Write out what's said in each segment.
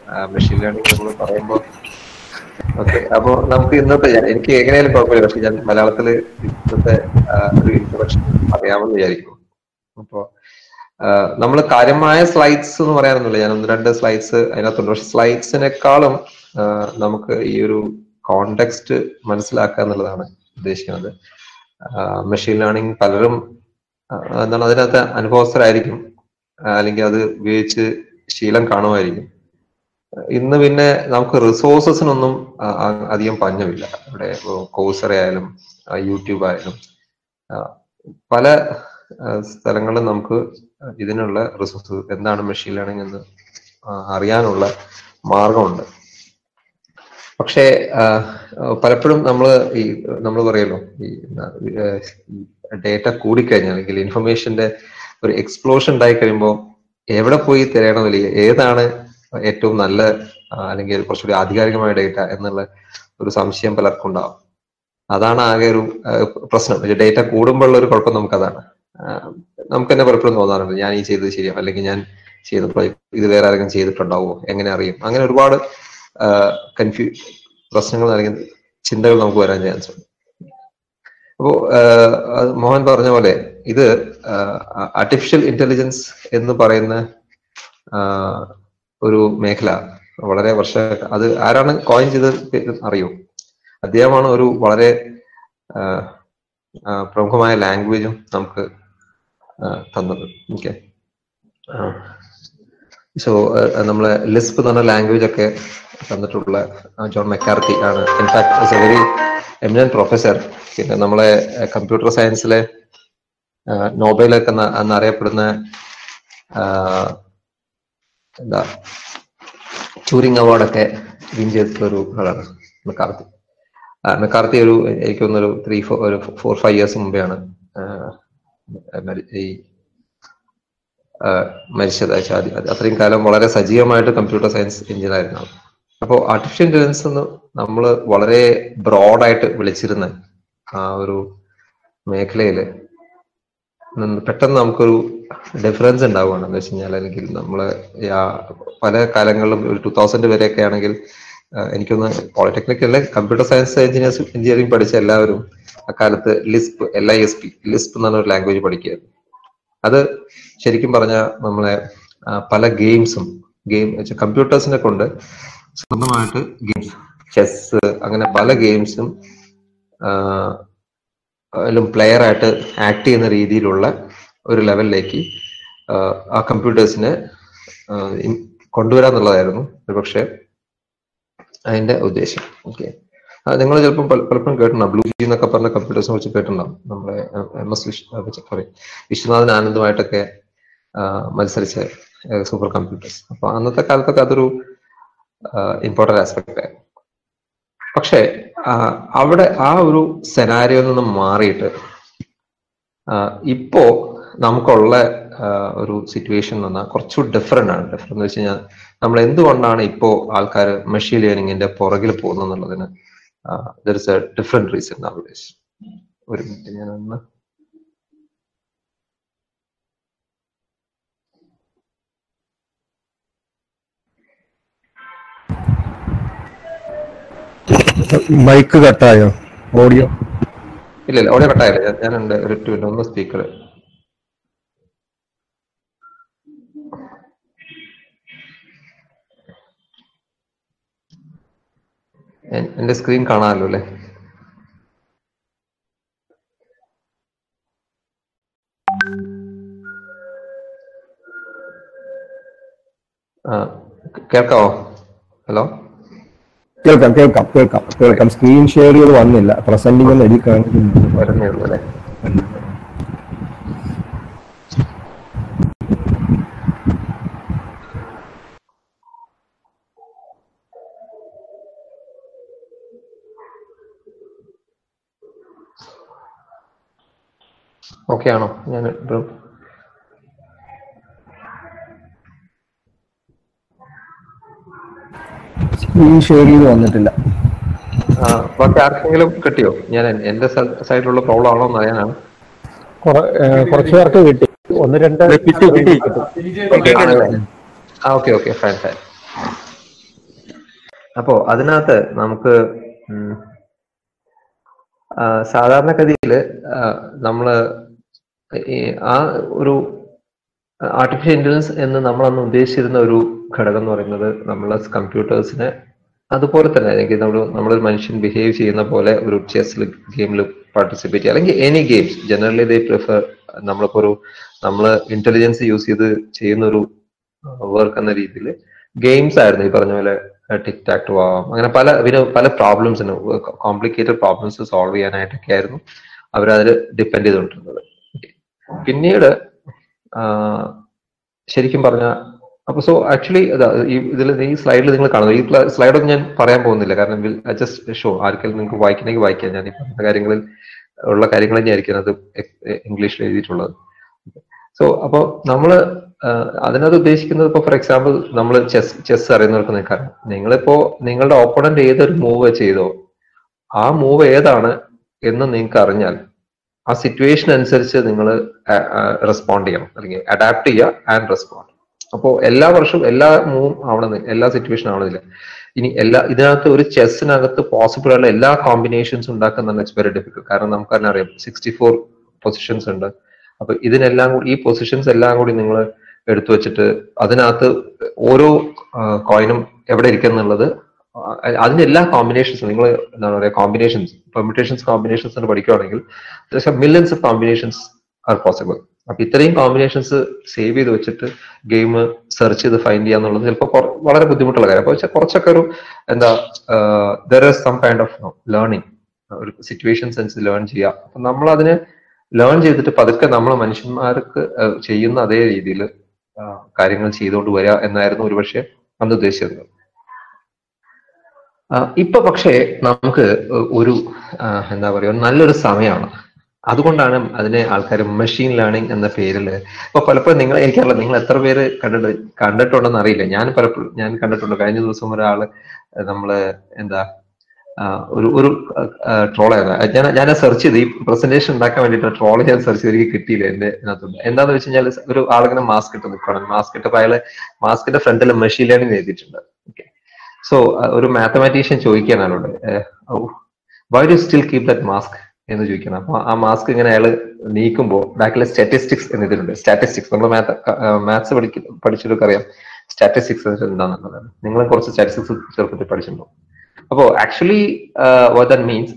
Machine learning നമ്മൾ പറയുമ്പോൾ okay അപ്പൊ നമുക്ക് ഇന്നത്തെ ഞാൻ- എനിക്ക് എങ്ങനെയാലും കുഴപ്പമില്ല പക്ഷെ ഞാൻ മലയാളത്തില് ഇന്നത്തെ ആ, ഒരു ഇൻട്രൊഡക്ഷൻ അറിയാമെന്ന് വിചാരിക്കുന്നു അപ്പോ നമ്മൾ കാര്യമായ സ്ലൈഡ്സ് എന്ന് പറയാനൊന്നുമില്ല ഞാൻ ഒന്ന് രണ്ട് സ്ലൈഡ്സ് അതിനകത്തുണ്ട് പക്ഷെ സ്ലൈഡ്സിനേക്കാളും ആ, നമുക്ക് ഈ ഒരു കോണ്ടെക്സ്റ്റ് മനസ്സിലാക്കുക എന്നുള്ളതാണ് ഉദ്ദേശിക്കുന്നത് മെഷീൻ ലേണിംഗ് പലരും ആ, എന്താണ് അതിനകത്ത് അനുഭവസ്ഥരായിരിക്കും ആ, അല്ലെങ്കിൽ അത് ഉപയോഗിച്ച് ശീലം കാണുമായിരിക്കും ഇന്ന് പിന്നെ നമുക്ക് റിസോഴ്സസിനൊന്നും ആ, ആ, അധികം പഞ്ഞമില്ല ഇവിടെ കോഴ്സറ ആയാലും യൂട്യൂബ് ആയാലും ആ, പല ആ, സ്ഥലങ്ങളിലും നമുക്ക് ഇതിനുള്ള റിസോഴ്സ് എന്താണ് മെഷീൻ ലേണിംഗ് എന്ന് ആ, അറിയാനുള്ള മാർഗമുണ്ട് പക്ഷേ ആ, പലപ്പോഴും നമ്മൾ ഈ നമ്മൾ പറയല്ലോ ഈ ഡേറ്റ കൂടിക്കഴിഞ്ഞാൽ അല്ലെങ്കിൽ ഇൻഫർമേഷന്റെ ഒരു എക്സ്പ്ലോഷൻ ഉണ്ടായി കഴിയുമ്പോൾ എവിടെ പോയി തിരയണമെന്നില്ല ഏതാണ് ഏറ്റവും നല്ല ആ, അല്ലെങ്കിൽ കുറച്ചുകൂടി ആധികാരികമായ ഡേറ്റ എന്നുള്ള ഒരു സംശയം പലർക്കും ഉണ്ടാവും അതാണ് ആകെ ഒരു ആ, പ്രശ്നം ഡേറ്റ കൂടുമ്പോഴുള്ള ഒരു കുഴപ്പം നമുക്കതാണ് ആ, നമുക്ക് തന്നെ പലപ്പോഴും തോന്നാറുണ്ട് ഞാൻ ഈ ചെയ്തത് ശരിയാവും അല്ലെങ്കിൽ ഞാൻ ചെയ്തപ്പോൾ ഇത് വേറെ ആരെങ്കിലും ചെയ്തിട്ടുണ്ടാവുമോ എങ്ങനെ അറിയും അങ്ങനെ ഒരുപാട് കൺഫ്യൂ പ്രശ്നങ്ങൾ അല്ലെങ്കിൽ ചിന്തകൾ നമുക്ക് വരാൻ ചാൻസ് ഉണ്ട് അപ്പോ അത് മോഹൻ പറഞ്ഞ പോലെ ഇത് ആർട്ടിഫിഷ്യൽ ഇന്റലിജൻസ് എന്ന് പറയുന്ന ആ, ഒരു മേഖല വളരെ വർഷ അത് ആരാണ് കോയിൻ ചെയ്തത് അറിയൂ അദ്ദേഹമാണ് ഒരു വളരെ ആ, ആ, പ്രമുഖമായ ലാംഗ്വേജും നമുക്ക് ആ, തന്നത് ഓക്കെ സോ നമ്മളെ ലിസ്പ് എന്ന് പറഞ്ഞ ലാംഗ്വേജ് ഒക്കെ തന്നിട്ടുള്ള ആ, ജോൺ മെക്കാർത്തി ആണ് in fact is a very eminent professor പിന്നെ നമ്മളെ കമ്പ്യൂട്ടർ സയൻസിലെ നോബലൊക്കെ എന്നറിയപ്പെടുന്ന ആ, എന്താ ടൂറിംഗ് അവാർഡൊക്കെ വിൻ ചെയ്തിട്ടുള്ള ഒരു ആളാണ് മെക്കാർത്തി ആ, മെക്കാർത്തി ഒരു എനിക്ക് തോന്നുന്നു ഒരു ത്രീ ഫോർ ഒരു ഫോർ ഫൈവ് ഇയേഴ്സ് മുമ്പെയാണ് ആ, മരി- ഈ ആ, മരിച്ചത് പക്ഷേ അത് അത് അത്രയും കാലം വളരെ സജീവമായിട്ട് കമ്പ്യൂട്ടർ സയൻസ് എഞ്ചിനീയറായിരുന്നു ആൾ. അപ്പോൾ ആർട്ടിഫിഷ്യൽ ഇന്റലിജൻസ് എന്ന് നമ്മൾ വളരെ ബ്രോഡായിട്ട് വിളിച്ചിരുന്ന ആ ഒരു മേഖലയിൽ പെട്ടെന്ന് നമുക്കൊരു ഡിഫറൻസ് ഉണ്ടാവുകയാണ് എന്ന് വെച്ച് കഴിഞ്ഞാൽ അല്ലെങ്കിൽ നമ്മൾ പല കാലങ്ങളിലും ഒരു ടൂ തൗസൻഡ് വരെയൊക്കെ ആണെങ്കിൽ ആ, എനിക്കൊന്ന് പോളിടെക്നിക്കല്ലേ കമ്പ്യൂട്ടർ സയൻസ് എഞ്ചിനീയേഴ്സ് എഞ്ചിനീയറിംഗ് പഠിച്ച എല്ലാവരും അക്കാലത്ത് Lisp L I S P Lisp എന്ന് പറഞ്ഞ ഒരു ലാംഗ്വേജ് പഠിക്കുകയായിരുന്നു അത് ശരിക്കും പറഞ്ഞാൽ നമ്മളെ ആ, പല ഗെയിംസും ഗെയിം കമ്പ്യൂട്ടേഴ്സിനെ കൊണ്ട് സ്വന്തമായിട്ട് ഗെയിംസ് ചെസ് അങ്ങനെ പല ഗെയിംസും പ്ലെയർ ആയിട്ട് ആക്ട് ചെയ്യുന്ന രീതിയിലുള്ള ഒരു ലെവലിലേക്ക് ആ, ആ കമ്പ്യൂട്ടേഴ്സിനെ കൊണ്ടുവരാന്നുള്ളതായിരുന്നു ഒരുപക്ഷെ അതിന്റെ ഉദ്ദേശം ഓക്കെ നിങ്ങൾ ചിലപ്പോൾ പല- പലപ്പോഴും കേട്ടിട്ടുണ്ടാവും ബ്ലൂ ജി എന്നൊക്കെ പറഞ്ഞ കമ്പ്യൂട്ടേഴ്സിനെ കുറിച്ച് കേട്ടിട്ടുണ്ടാവും നമ്മളെ M S Vishwa sorry Viswanathan ആനന്ദുമായിട്ടൊക്കെ ആ, മത്സരിച്ച സൂപ്പർ കമ്പ്യൂട്ടേഴ്സ് അപ്പൊ അന്നത്തെ കാലത്തൊക്കെ അതൊരു ഇമ്പോർട്ടന്റ് ആസ്പെക്ട് ആയിരുന്നു പക്ഷേ ആ, അവിടെ ആ ഒരു സെനാരിയോയിൽ നിന്ന് മാറിയിട്ട് ആ, ഇപ്പോ നമുക്കുള്ള ആ, ഒരു സിറ്റുവേഷൻ എന്ന് പറഞ്ഞാൽ കുറച്ചുകൂടി ഡിഫറെന്റ് ആണ് ഡിഫറെന്റ് എന്ന് വെച്ച് കഴിഞ്ഞാൽ നമ്മൾ എന്തുകൊണ്ടാണ് ഇപ്പോ ആൾക്കാർ മെഷീൻ ലേണിംഗിന്റെ പുറകിൽ പോകുന്നത് എന്നുള്ളതിന് there is a different reason nowadays ഒരു മിനിറ്റ് ഞാനൊന്ന് മൈക്ക് കട്ടായോ ഓഡിയോ ഇല്ല ഇല്ല ഓഡിയോ കട്ടായില്ല ഞാൻ ഞാനുണ്ട് ഒരു ടു മിനിറ്റ് ഒന്ന് സ്പീക്കർ എന്റെ സ്ക്രീൻ കാണാമല്ലോ അല്ലേ ആ കേൾക്കാവോ ഹലോ കേൾക്കാം കേൾക്കാം കേൾക്കാം കേൾക്കാം സ്ക്രീൻ ഷെയർ ചെയ്ത് വന്നില്ല പ്രസന്റിംഗ് ഒന്ന് എഴുതി കാണിക്കുന്നു വരുന്നേ ഉള്ളൂ അല്ലേ ഓക്കെ ആണോ ഞാൻ ഇപ്പം സ്ക്രീൻ ഷെയർ ചെയ്ത് വന്നിട്ടില്ല ആ, ബാക്കി ആർക്കെങ്കിലും കിട്ടിയോ ഞാൻ എൻ- എന്റെ സൈഡിലുള്ള പ്രോബ്ലം ആണോ എന്ന് അറിയാനാണ് കുറച്ചു പേർക്ക് കിട്ടി ഒന്ന് രണ്ട് കിട്ടി, കിട്ടി. ആണല്ലേ? ആ ഓക്കെ ഓക്കെ ഫൈൻ ഫൈൻ അപ്പോ അതിനകത്ത് നമുക്ക് ഉം, ആ, സാധാരണഗതിയിൽ നമ്മള് ഈ ആ ഒരു ആർട്ടിഫിഷ്യൽ ഇന്റലിജൻസ് എന്ന് നമ്മൾ അന്ന് ഉദ്ദേശിച്ചിരുന്ന ഒരു ഘടകം എന്ന് പറയുന്നത് നമ്മളെ കമ്പ്യൂട്ടേഴ്സിനെ അതുപോലെ തന്നെ അല്ലെങ്കിൽ നമ്മൾ നമ്മളൊരു മനുഷ്യൻ ബിഹേവ് ചെയ്യുന്ന പോലെ ഒരു ചെസ്സിൽ ഗെയിമിൽ പാർട്ടിസിപ്പേറ്റ് ചെയ്യുക അല്ലെങ്കിൽ any games generally they prefer നമ്മളിപ്പോ ഒരു നമ്മൾ ഇന്റലിജൻസ് യൂസ് ചെയ്ത് ചെയ്യുന്ന ഒരു വർക്ക് എന്ന രീതിയിൽ ഗെയിംസ് ആയിരുന്നു ഈ പറഞ്ഞ പോലെ ടിക് ടാക്ട് ആവാം അങ്ങനെ പല പിന്നെ പല പ്രോബ്ലംസിന് കോംപ്ലിക്കേറ്റഡ് പ്രോബ്ലംസ് സോൾവ് ചെയ്യാനായിട്ടൊക്കെ ആയിരുന്നു അവരതിൽ ഡിപ്പെൻഡ് ചെയ്തുകൊണ്ടിരുന്നത് പിന്നീട് ആ, ശരിക്കും പറഞ്ഞ അപ്പൊ സോ ആക്ച്വലി ഈ ഇതിൽ ഈ സ്ലൈഡിൽ നിങ്ങൾ കാണുന്നത് ഈ സ്ലൈഡൊന്നും ഞാൻ പറയാൻ പോകുന്നില്ല കാരണം ജസ്റ്റ് ഷോ ആർക്കെങ്കിലും നിങ്ങൾക്ക് വായിക്കണമെങ്കിൽ വായിക്കാം ഞാൻ ഈ പറഞ്ഞ കാര്യങ്ങളിൽ ഉള്ള കാര്യങ്ങൾ തന്നെയായിരിക്കും അത് ഇംഗ്ലീഷിൽ എഴുതിയിട്ടുള്ളത് സോ അപ്പോൾ നമ്മൾ അതിനകത്ത് ഉദ്ദേശിക്കുന്നത് ഇപ്പോൾ ഫോർ എക്സാമ്പിൾ നമ്മൾ ചെസ് ചെസ് അറിയുന്നവർക്ക് നിൽക്കാം നിങ്ങളിപ്പോ നിങ്ങളുടെ ഓപ്പണന്റ് ഏതൊരു മൂവ് ചെയ്തോ ആ മൂവ് ഏതാണ് എന്ന് നിങ്ങൾക്ക് അറിഞ്ഞാൽ ആ സിറ്റുവേഷൻ അനുസരിച്ച് നിങ്ങൾ റെസ്പോണ്ട് ചെയ്യണം അല്ലെങ്കിൽ അഡാപ്റ്റ് ചെയ്യുക ആൻഡ് റെസ്പോണ്ട് അപ്പോൾ എല്ലാ വർഷവും എല്ലാ മൂവും ആവണമെന്നില്ല എല്ലാ സിറ്റുവേഷൻ ആവണമെന്നില്ല ഇനി എല്ലാ ഇതിനകത്ത് ഒരു ചെസ്സിനകത്ത് പോസിബിൾ ആയിട്ടുള്ള എല്ലാ കോമ്പിനേഷൻസ് ഉണ്ടാക്കുന്ന ഇറ്റ്സ് വെരി ഡിഫിക്കൽട്ട് കാരണം നമുക്ക് തന്നെ അറിയാം സിക്സ്റ്റി ഫോർ പൊസിഷൻസ് ഉണ്ട് അപ്പൊ ഇതിനെല്ലാം കൂടി ഈ പൊസിഷൻസ് എല്ലാം കൂടി നിങ്ങൾ എടുത്തു വെച്ചിട്ട് അതിനകത്ത് ഓരോ കോയിനും എവിടെ ഇരിക്കുന്നുള്ളത് അതിന്റെ എല്ലാ കോമ്പിനേഷൻസും നിങ്ങൾ എന്താണ് പറയുക കോമ്പിനേഷൻസ് പെർമിറ്റേഷൻസ് കോമ്പിനേഷൻസ് പഠിക്കുകയാണെങ്കിൽ millions of combinations are possible അപ്പൊ ഇത്രയും കോമ്പിനേഷൻസ് സേവ് ചെയ്ത് വെച്ചിട്ട് ഗെയിം സെർച്ച് ചെയ്ത് ഫൈൻഡ് ചെയ്യുക എന്നുള്ളത് ചിലപ്പോൾ വളരെ ബുദ്ധിമുട്ടുള്ള കാര്യം അപ്പൊ കുറച്ചൊക്കെ ഒരു എന്താ there is some kind of learning ഒരു സിറ്റുവേഷൻ സെൻസ് ലേൺ ചെയ്യുക അപ്പൊ നമ്മൾ അതിന് ലേൺ ചെയ്തിട്ട് പതുക്കെ നമ്മൾ മനുഷ്യന്മാർക്ക് ചെയ്യുന്ന അതേ രീതിയിൽ കാര്യങ്ങൾ ചെയ്തുകൊണ്ട് വരിക എന്നായിരുന്നു ഒരുപക്ഷെ അന്ന് ഉദ്ദേശിച്ചിരുന്നത് ഇപ്പൊ പക്ഷേ നമുക്ക് ഒരു എന്താ പറയുക നല്ലൊരു സമയമാണ് അതുകൊണ്ടാണ് അതിനെ ആൾക്കാർ മെഷീൻ ലേണിംഗ് എന്ന പേരിൽ ഇപ്പൊ പലപ്പോഴും നിങ്ങൾ എനിക്കറിയില്ല നിങ്ങൾ എത്ര പേര് കണ്ടിട്ട് കണ്ടിട്ടുണ്ടെന്ന് അറിയില്ല ഞാൻ പലപ്പോഴും ഞാൻ കണ്ടിട്ടുണ്ട് കഴിഞ്ഞ ദിവസം ഒരാള് നമ്മള് എന്താ ഒരു ഒരു ട്രോളായിരുന്നു ഞാൻ ഞാൻ സെർച്ച് ചെയ്ത് ഈ പ്രസന്റേഷൻ ഉണ്ടാക്കാൻ വേണ്ടിയിട്ട് ട്രോൾ ഞാൻ സെർച്ച് ചെയ്ത് എനിക്ക് കിട്ടിയില്ല എന്റെ ഇതിനകത്തുണ്ട് എന്താന്ന് വെച്ച് കഴിഞ്ഞാൽ ഒരു ആളിങ്ങനെ മാസ്ക് ഇട്ട് നിൽക്കണം മാസ്ക് ഇട്ടപ്പോൾ അയാള് മാസ്കിന്റെ ഫ്രണ്ടിൽ മെഷീൻ ലേണിംഗ് എഴുതിയിട്ടുണ്ട് ഓക്കെ സോ ഒരു മാത്തമാറ്റീഷ്യൻ ചോദിക്കാൻ ആളോട് why do still keep that mask എന്ന് ചോദിക്കണം അപ്പൊ ആ മാസ്ക് ഇങ്ങനെ അയാൾ നീക്കുമ്പോൾ ബാക്കിൽ സ്റ്റാറ്റിസ്റ്റിക്സ് എന്ന് ഇതിലുണ്ട് സ്റ്റാറ്റിസ്റ്റിക്സ് നമ്മൾ മാത്ത് മാത്സ് പഠിക്ക പഠിച്ചവർക്ക് അറിയാം സ്റ്റാറ്റിസ്റ്റിക്സ് എന്താണെന്നുള്ളത് നിങ്ങൾ കുറച്ച് സ്റ്റാറ്റിസ്റ്റിക്സ് ചെറുപ്പത്തിൽ പഠിച്ചിട്ടുണ്ടോ അപ്പോ ആക്ച്വലി വാട്ട് ദാറ്റ് മീൻസ്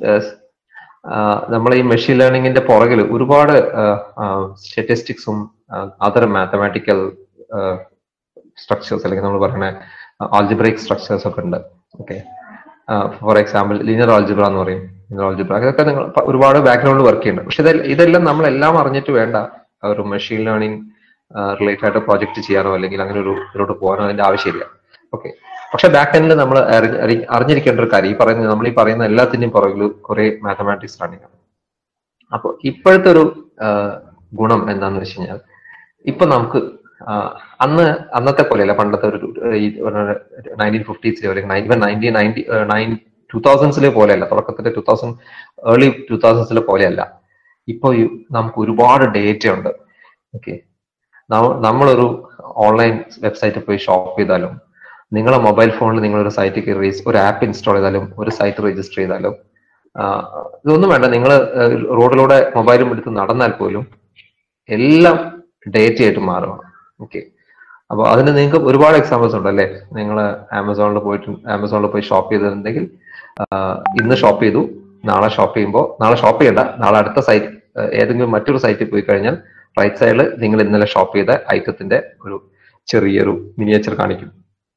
നമ്മൾ ഈ മെഷീൻ ലേണിംഗിന്റെ പുറകിൽ ഒരുപാട് സ്റ്റാറ്റിസ്റ്റിക്സും അതർ മാത്തമാറ്റിക്കൽ സ്ട്രക്ചേഴ്സ് അല്ലെങ്കിൽ നമ്മൾ പറയുന്ന ആൾജിബ്രൈക് സ്ട്രക്ചേഴ്സ് ഒക്കെ ഉണ്ട് okay for example linear algebra എന്ന് പറയും ലീനിയർ ആൾജിബ്ര അതൊക്കെ നിങ്ങൾ ഒരുപാട് ബാക്ക്ഗ്രൗണ്ടിൽ വർക്ക് ചെയ്യുന്നുണ്ട് പക്ഷെ ഇതെല്ലാം നമ്മളെല്ലാം അറിഞ്ഞിട്ട് വേണ്ട ഒരു മെഷീൻ ലേണിംഗ് റിലേറ്റഡ് ആയിട്ട് പ്രോജക്റ്റ് ചെയ്യാനോ അല്ലെങ്കിൽ അങ്ങനെ ഒരു ഇതിലോട്ട് പോകാനോ അതിന്റെ ആവശ്യമില്ല ഓക്കെ പക്ഷെ ബാക്ക് എൻഡിൽ നമ്മൾ അറിഞ്ഞിരിക്കേണ്ട ഒരു കാര്യം ഈ പറയുന്ന നമ്മൾ ഈ പറയുന്ന എല്ലാത്തിന്റെയും പുറകിൽ കുറെ മാത്തമാറ്റിക്സ് റണ്ണിങ് ആണ് അപ്പൊ ഇപ്പോഴത്തെ ഒരു ഗുണം എന്താന്ന് വെച്ച് കഴിഞ്ഞാൽ ഇപ്പൊ നമുക്ക് അന്ന് അന്നത്തെ പോലെയല്ല പണ്ടത്തെ ഒരു നയൻറ്റീൻ ഫിഫ്റ്റീസിലെ അല്ലെങ്കിൽ even nineteen ninety nine two തൗസൻഡ്സിലെ പോലെയല്ല തുടക്കത്തിലെ ടൂ തൗസൻഡ് ഏർലി ടൂ തൗസൻഡ്സിലെ പോലെയല്ല ഇപ്പൊ നമുക്ക് ഒരുപാട് ഡേറ്റ ഉണ്ട് ഓക്കെ നമ്മളൊരു ഓൺലൈൻ വെബ്സൈറ്റിൽ പോയി ഷോപ്പ് ചെയ്താലും നിങ്ങളെ മൊബൈൽ ഫോണിൽ നിങ്ങൾ ഒരു സൈറ്റ് കയറി ഒരു ആപ്പ് ഇൻസ്റ്റാൾ ചെയ്താലും ഒരു സൈറ്റ് രജിസ്റ്റർ ചെയ്താലും ഇതൊന്നും വേണ്ട നിങ്ങൾ റോഡിലൂടെ മൊബൈലും എടുത്ത് നടന്നാൽ പോലും എല്ലാം ഡേറ്റ ആയിട്ട് മാറുകയാണ് ഓക്കെ അപ്പോൾ അതിന് നിങ്ങൾക്ക് ഒരുപാട് എക്സാമ്പിൾസ് ഉണ്ട് അല്ലേ നിങ്ങൾ ആമസോണിൽ പോയിട്ട് ആമസോണിൽ പോയി ഷോപ്പ് ചെയ്തിട്ടുണ്ടെങ്കിൽ ഇന്ന് ഷോപ്പ് ചെയ്തു നാളെ ഷോപ്പ് ചെയ്യുമ്പോൾ നാളെ ഷോപ്പ് ചെയ്യണ്ട നാളെ അടുത്ത സൈറ്റ് ഏതെങ്കിലും മറ്റൊരു സൈറ്റിൽ പോയി കഴിഞ്ഞാൽ റൈറ്റ് സൈഡിൽ നിങ്ങൾ ഇന്നലെ ഷോപ്പ് ചെയ്ത ഐറ്റത്തിന്റെ ഒരു ചെറിയൊരു മിനിയേച്ചർ കാണിക്കും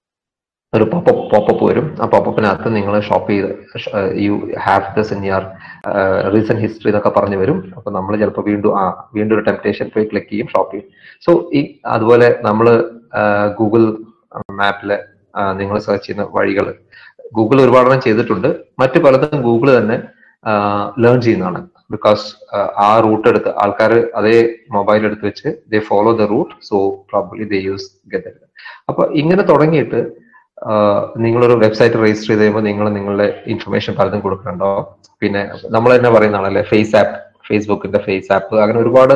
ഒരു പോപ്പപ്പ് പോപ്പപ്പ് വരും ആ പോപ്പപ്പിനകത്ത് നിങ്ങൾ ഷോപ്പ് ചെയ്ത് you have this in your recent history എന്നൊക്കെ പറഞ്ഞു വരും അപ്പൊ നമ്മൾ ചിലപ്പോൾ വീണ്ടും ആ വീണ്ടും ഒരു ടെംപ്റ്റേഷൻ പോയി ക്ലിക്ക് ചെയ്യും ഷോപ്പ് ചെയ്യും സോ ഈ അതുപോലെ നമ്മൾ ഗൂഗിൾ മാപ്പില് നിങ്ങൾ സെർച്ച് ചെയ്യുന്ന വഴികൾ ഗൂഗിൾ ഒരുപാടെണ്ണം ചെയ്തിട്ടുണ്ട് മറ്റു പലതും ഗൂഗിൾ തന്നെ ലേൺ ചെയ്യുന്നതാണ് ബിക്കോസ് ആ റൂട്ട് എടുത്ത് ആൾക്കാർ അതേ മൊബൈൽ എടുത്ത് വെച്ച് they follow the route so probably they use get അപ്പൊ ഇങ്ങനെ തുടങ്ങിയിട്ട് നിങ്ങളൊരു വെബ്സൈറ്റ് രജിസ്റ്റർ ചെയ്ത് കഴിയുമ്പോൾ നിങ്ങൾ നിങ്ങളുടെ ഇൻഫർമേഷൻ പലതും കൊടുക്കുന്നുണ്ടോ പിന്നെ നമ്മൾ തന്നെ പറയുന്ന ആളല്ലേ ഫേസ് ആപ്പ് ഫേസ്ബുക്കിന്റെ ഫേസ് ആപ്പ് അങ്ങനെ ഒരുപാട്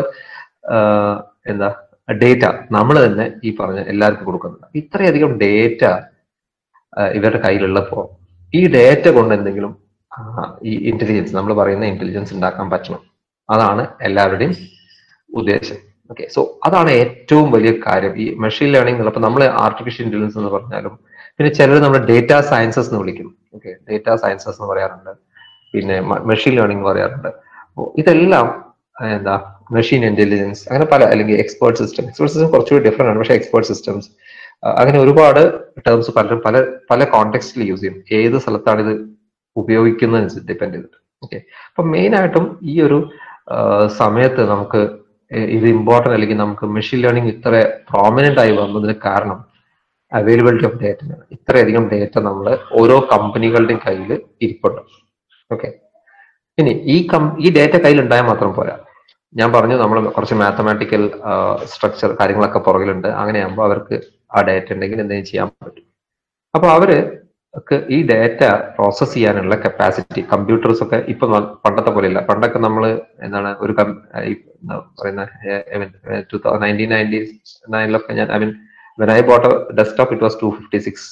എന്താ ഡേറ്റ നമ്മൾ തന്നെ ഈ പറഞ്ഞ എല്ലാവർക്കും കൊടുക്കുന്നുണ്ട് ഇത്രയധികം ഡേറ്റ ഇവരുടെ കയ്യിലുള്ളപ്പോ ഈ ഡേറ്റ കൊണ്ട് എന്തെങ്കിലും ആ, ഈ ഇന്റലിജൻസ് നമ്മൾ പറയുന്ന ഇന്റലിജൻസ് ഉണ്ടാക്കാൻ പറ്റണം അതാണ് എല്ലാവരുടെയും ഉദ്ദേശം ഓക്കെ സോ അതാണ് ഏറ്റവും വലിയ കാര്യം ഈ മെഷീൻ ലേണിംഗ് എന്നുള്ളപ്പോൾ നമ്മൾ ആർട്ടിഫിഷ്യൽ ഇന്റലിജൻസ് എന്ന് പറഞ്ഞാലും പിന്നെ ചിലർ നമ്മൾ ഡേറ്റ സയൻസസ് എന്ന് വിളിക്കും ഓക്കെ ഡേറ്റ സയൻസസ് എന്ന് പറയാറുണ്ട് പിന്നെ മെഷീൻ ലേണിംഗ് എന്ന് പറയാറുണ്ട് അപ്പോ ഇതെല്ലാം ആ, എന്താ മെഷീൻ ഇന്റലിജൻസ് അങ്ങനെ പല അല്ലെങ്കിൽ എക്സ്പേർട്ട് സിസ്റ്റം എക്സ്പേർട്ട് സിസ്റ്റം കുറച്ചുകൂടി ഡിഫറെന്റ് ആണ് പക്ഷേ എക്സ്പേർട്ട് സിസ്റ്റംസ് അങ്ങനെ ഒരുപാട് ടേംസ് പലരും പല പല കോണ്ടെക്സ്റ്റിൽ യൂസ് ചെയ്യും ഏത് സ്ഥലത്താണ് ഇത് ഉപയോഗിക്കുന്നത് ഡിപ്പെൻഡ് ചെയ്തിട്ട് ഓക്കെ അപ്പൊ മെയിൻ ആയിട്ടും ഈ ഒരു ആ, സമയത്ത് നമുക്ക് എ- ഇത് ഇമ്പോർട്ടന്റ് അല്ലെങ്കിൽ നമുക്ക് മെഷീൻ ലേണിംഗ് ഇത്ര പ്രോമിനന്റ് ആയി വന്നതിന് കാരണം അവൈലബിലിറ്റി ഓഫ് ഡേറ്റ ഇത്രയധികം ഡേറ്റ നമ്മൾ ഓരോ കമ്പനികളുടെയും കയ്യിൽ ഇരിപ്പുണ്ട് ഓക്കെ ഇനി ഈ കം ഈ ഡേറ്റ കയ്യിൽ ഉണ്ടായാൽ മാത്രം പോരാ ഞാൻ പറഞ്ഞു നമ്മൾ കുറച്ച് മാത്തമാറ്റിക്കൽ സ്ട്രക്ചർ കാര്യങ്ങളൊക്കെ പുറകിലുണ്ട് അങ്ങനെയാകുമ്പോൾ അവർക്ക് ആ ഡേറ്റ ഉണ്ടെങ്കിൽ എന്തെങ്കിലും ചെയ്യാൻ പറ്റും അപ്പൊ അവര് ഒക്കെ ഈ ഡേറ്റ പ്രോസസ് ചെയ്യാനുള്ള കപ്പാസിറ്റി കമ്പ്യൂട്ടേഴ്സ് ഒക്കെ ഇപ്പൊ ന- പണ്ടത്തെ പോലെയല്ല പണ്ടൊക്കെ നമ്മൾ എന്താണ് ഒരു കം- ഈ എന്താ പറയുന്ന നയൻറ്റീൻ നയൻറ്റി നയനിലൊക്കെ ഞാൻ I mean when I bought desktop it was two fifty six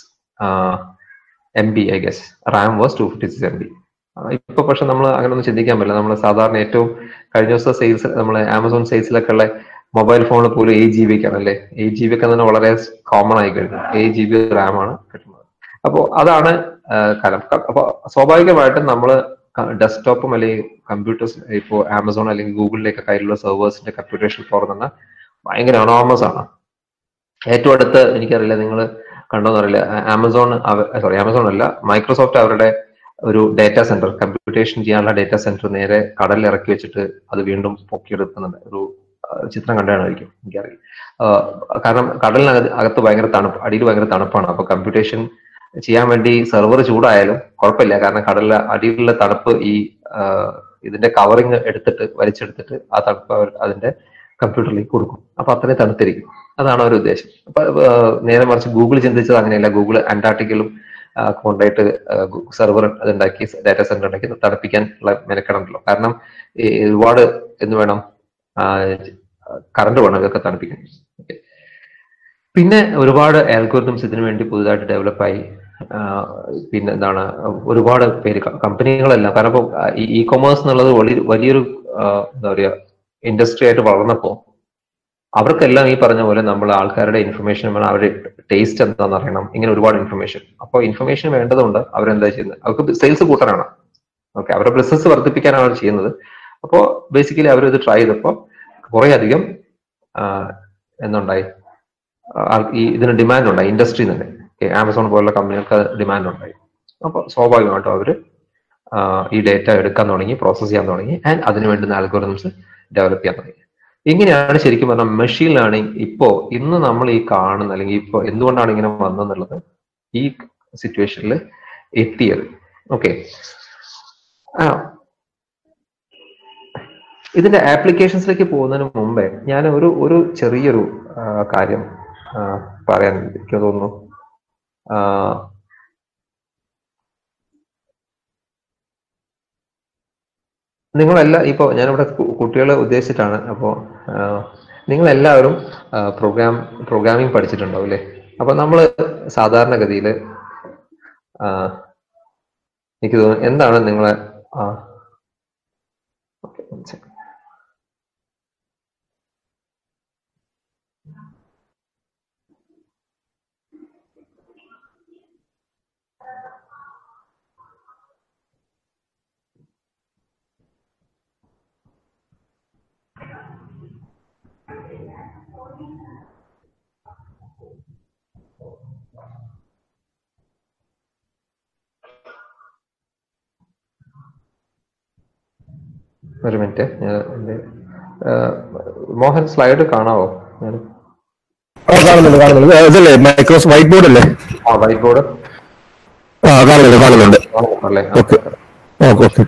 M B I guess RAM was two fifty six M B ഇപ്പൊ പക്ഷെ നമ്മൾ അങ്ങനെ ഒന്നും ചിന്തിക്കാൻ പറ്റില്ല നമ്മൾ സാധാരണ ഏറ്റവും കഴിഞ്ഞ ദിവസം സെയിൽസ് നമ്മൾ ആമസോൺ സെയിൽസിലൊക്കെ ഉള്ള മൊബൈൽ ഫോണിൽ പോലും എയ്റ്റ് ജി ബി ഒക്കെ ആണല്ലേ എയ്റ്റ് ജി ബി ഒക്കെ തന്നെ വളരെ കോമൺ ആയി കഴിഞ്ഞു എയ്റ്റ് ജി ബി റാം ആണ് കിട്ടുന്നത് അപ്പോ അതാണ് ആ, കാലം ക- അപ്പൊ സ്വാഭാവികമായിട്ടും നമ്മൾ ഡെസ്ക്ടോപ്പും അല്ലെങ്കിൽ കമ്പ്യൂട്ടേഴ്സ് ഇപ്പോൾ ആമസോൺ അല്ലെങ്കിൽ ഗൂഗിളിലേക്ക് കയ്യിലുള്ള സെർവേഴ്സിന്റെ കമ്പ്യൂട്ടേഷൻ പവർ എന്ന് പറഞ്ഞാൽ ഭയങ്കര അണോമസ് ആണ് ഏറ്റവും അടുത്ത് എനിക്കറിയില്ല നിങ്ങൾ കണ്ടോന്ന് അറിയില്ല ആമസോൺ സോറി ആമസോൺ അല്ല മൈക്രോസോഫ്റ്റ് അവരുടെ ഒരു ഡേറ്റാ സെന്റർ കമ്പ്യൂട്ടേഷൻ ചെയ്യാനുള്ള ഡേറ്റാ സെന്റർ നേരെ കടലിൽ ഇറക്കി വെച്ചിട്ട് അത് വീണ്ടും പൊക്കിയെടുക്കുന്നുണ്ട് ഒരു ആ, ചിത്രം കണ്ടാണായിരിക്കും എനിക്കറിയില്ല ആ, കാരണം കടലിനകത്ത് അകത്ത് ഭയങ്കര തണുപ്പ് അടിയിൽ ഭയങ്കര തണുപ്പാണ് അപ്പൊ കമ്പ്യൂട്ടേഷൻ ചെയ്യാൻ വേണ്ടി സെർവർ ചൂടായാലും കുഴപ്പമില്ല കാരണം കടലിലെ അടിയിലുള്ള തണുപ്പ് ഈ ആ, ഇതിന്റെ കവറിങ് എടുത്തിട്ട് വലിച്ചെടുത്തിട്ട് ആ തണുപ്പ് അവർ അതിന്റെ കമ്പ്യൂട്ടറിലേക്ക് കൊടുക്കും അപ്പൊ അത്രയും തണുത്തിരിക്കും അതാണ് ഒരു ഉദ്ദേശം അപ്പൊ ആ, നേരെ മറിച്ച് ഗൂഗിൾ ചിന്തിച്ചത് അങ്ങനെയല്ല ഗൂഗിൾ അന്റാർട്ടിക്കലും ആ, കൊണ്ടുപോയിട്ട് സെർവർ അതുണ്ടാക്കി ഡാറ്റാ സെന്റർ ഉണ്ടാക്കി തണുപ്പിക്കാൻ ഉള്ള മെനക്കെടണ്ടല്ലോ കാരണം ഈ ഒരുപാട് എന്ത് വേണം കറണ്ട് വേണം ഇതൊക്കെ തണുപ്പിക്കാൻ Okay. പിന്നെ ഒരുപാട് ആൽഗോറിതംസ് ഇതിനു വേണ്ടി പുതുതായിട്ട് ഡെവലപ്പായി പിന്നെ എന്താണ് ഒരുപാട് പേര് ക- കമ്പനികളെല്ലാം കാരണം ഇപ്പൊ ഈ ഇ കൊമേഴ്സ് എന്നുള്ളത് വലിയ വലിയൊരു ആ, എന്താ പറയാ ഇൻഡസ്ട്രി ആയിട്ട് വളർന്നപ്പോ അവർക്കെല്ലാം ഈ പറഞ്ഞ പോലെ നമ്മൾ ആൾക്കാരുടെ ഇൻഫർമേഷൻ വേണം അവരുടെ ടേസ്റ്റ് എന്താണെന്ന് അറിയണം ഇങ്ങനെ ഒരുപാട് ഇൻഫർമേഷൻ അപ്പോൾ ഇൻഫർമേഷൻ വേണ്ടതുകൊണ്ട് അവരെന്താ ചെയ്യുന്നത് അവർക്ക് സെയിൽസ് കൂട്ടാനാണ് ഓക്കെ അവരുടെ ബിസിനസ് വർദ്ധിപ്പിക്കാനാണ് അവർ ചെയ്യുന്നത് അപ്പോൾ ബേസിക്കലി അവർ ഇത് ട്രൈ ചെയ്തപ്പോൾ കുറെ അധികം എന്നുണ്ടായി ആൾ- ഈ ഇതിന് ഡിമാൻഡ് ഉണ്ടായി ഇൻഡസ്ട്രി തന്നെ ആമസോൺ പോലുള്ള കമ്പനികൾക്ക് ഡിമാൻഡ് ഉണ്ടായി അപ്പോൾ സ്വാഭാവികമായിട്ടും അവർ ഈ ഡേറ്റ എടുക്കാൻ തുടങ്ങി പ്രോസസ് ചെയ്യാൻ തുടങ്ങി ആൻഡ് അതിന് വേണ്ടുന്ന ആൽഗോറിതംസ് ഡെവലപ്പ് ചെയ്യാൻ തുടങ്ങി ഇങ്ങനെയാണ് ശരിക്കും പറഞ്ഞാൽ മെഷീൻ ലേണിംഗ് ഇപ്പോ ഇന്ന് നമ്മൾ ഈ കാണുന്ന അല്ലെങ്കിൽ ഇപ്പോ എന്തുകൊണ്ടാണ് ഇങ്ങനെ വന്നെന്നുള്ളത് ഈ സിറ്റുവേഷനിൽ എത്തിയത് ഓക്കെ ആ ഇതിന്റെ ആപ്ലിക്കേഷൻസിലേക്ക് പോകുന്നതിന് മുമ്പേ ഞാൻ ഒരു ഒരു ചെറിയൊരു ആ, കാര്യം ആ, പറയാൻ എനിക്ക് തോന്നുന്നു ആ, നിങ്ങളെല്ലാം ഇപ്പോൾ ഞാനിവിടെ കുട്ടികളെ ഉദ്ദേശിച്ചിട്ടാണ് അപ്പോൾ നിങ്ങളെല്ലാവരും പ്രോഗ്രാം പ്രോഗ്രാമിംഗ് പഠിച്ചിട്ടുണ്ടാവും അല്ലേ അപ്പൊ നമ്മൾ സാധാരണഗതിയിൽ എനിക്ക് തോന്നുന്നു എന്താണ് നിങ്ങളെ ആ ഓക്കെ ഒരു മിനിറ്റ് ഞാൻ എൻ്റെ മോഹൻ സ്ലൈഡ് കാണാവോ ഞാൻ ആ കാണുന്നുണ്ട് കാണുന്നുണ്ട് ഏ, ഇതല്ലേ മൈക്രോസ് വൈറ്റ് ബോർഡ് അല്ലേ ആ വൈറ്റ് ബോർഡ് ആ കാണുന്നുണ്ട് കാണുന്നുണ്ട് അല്ലേ ഓക്കെ ഓക്കെ ഓക്കെ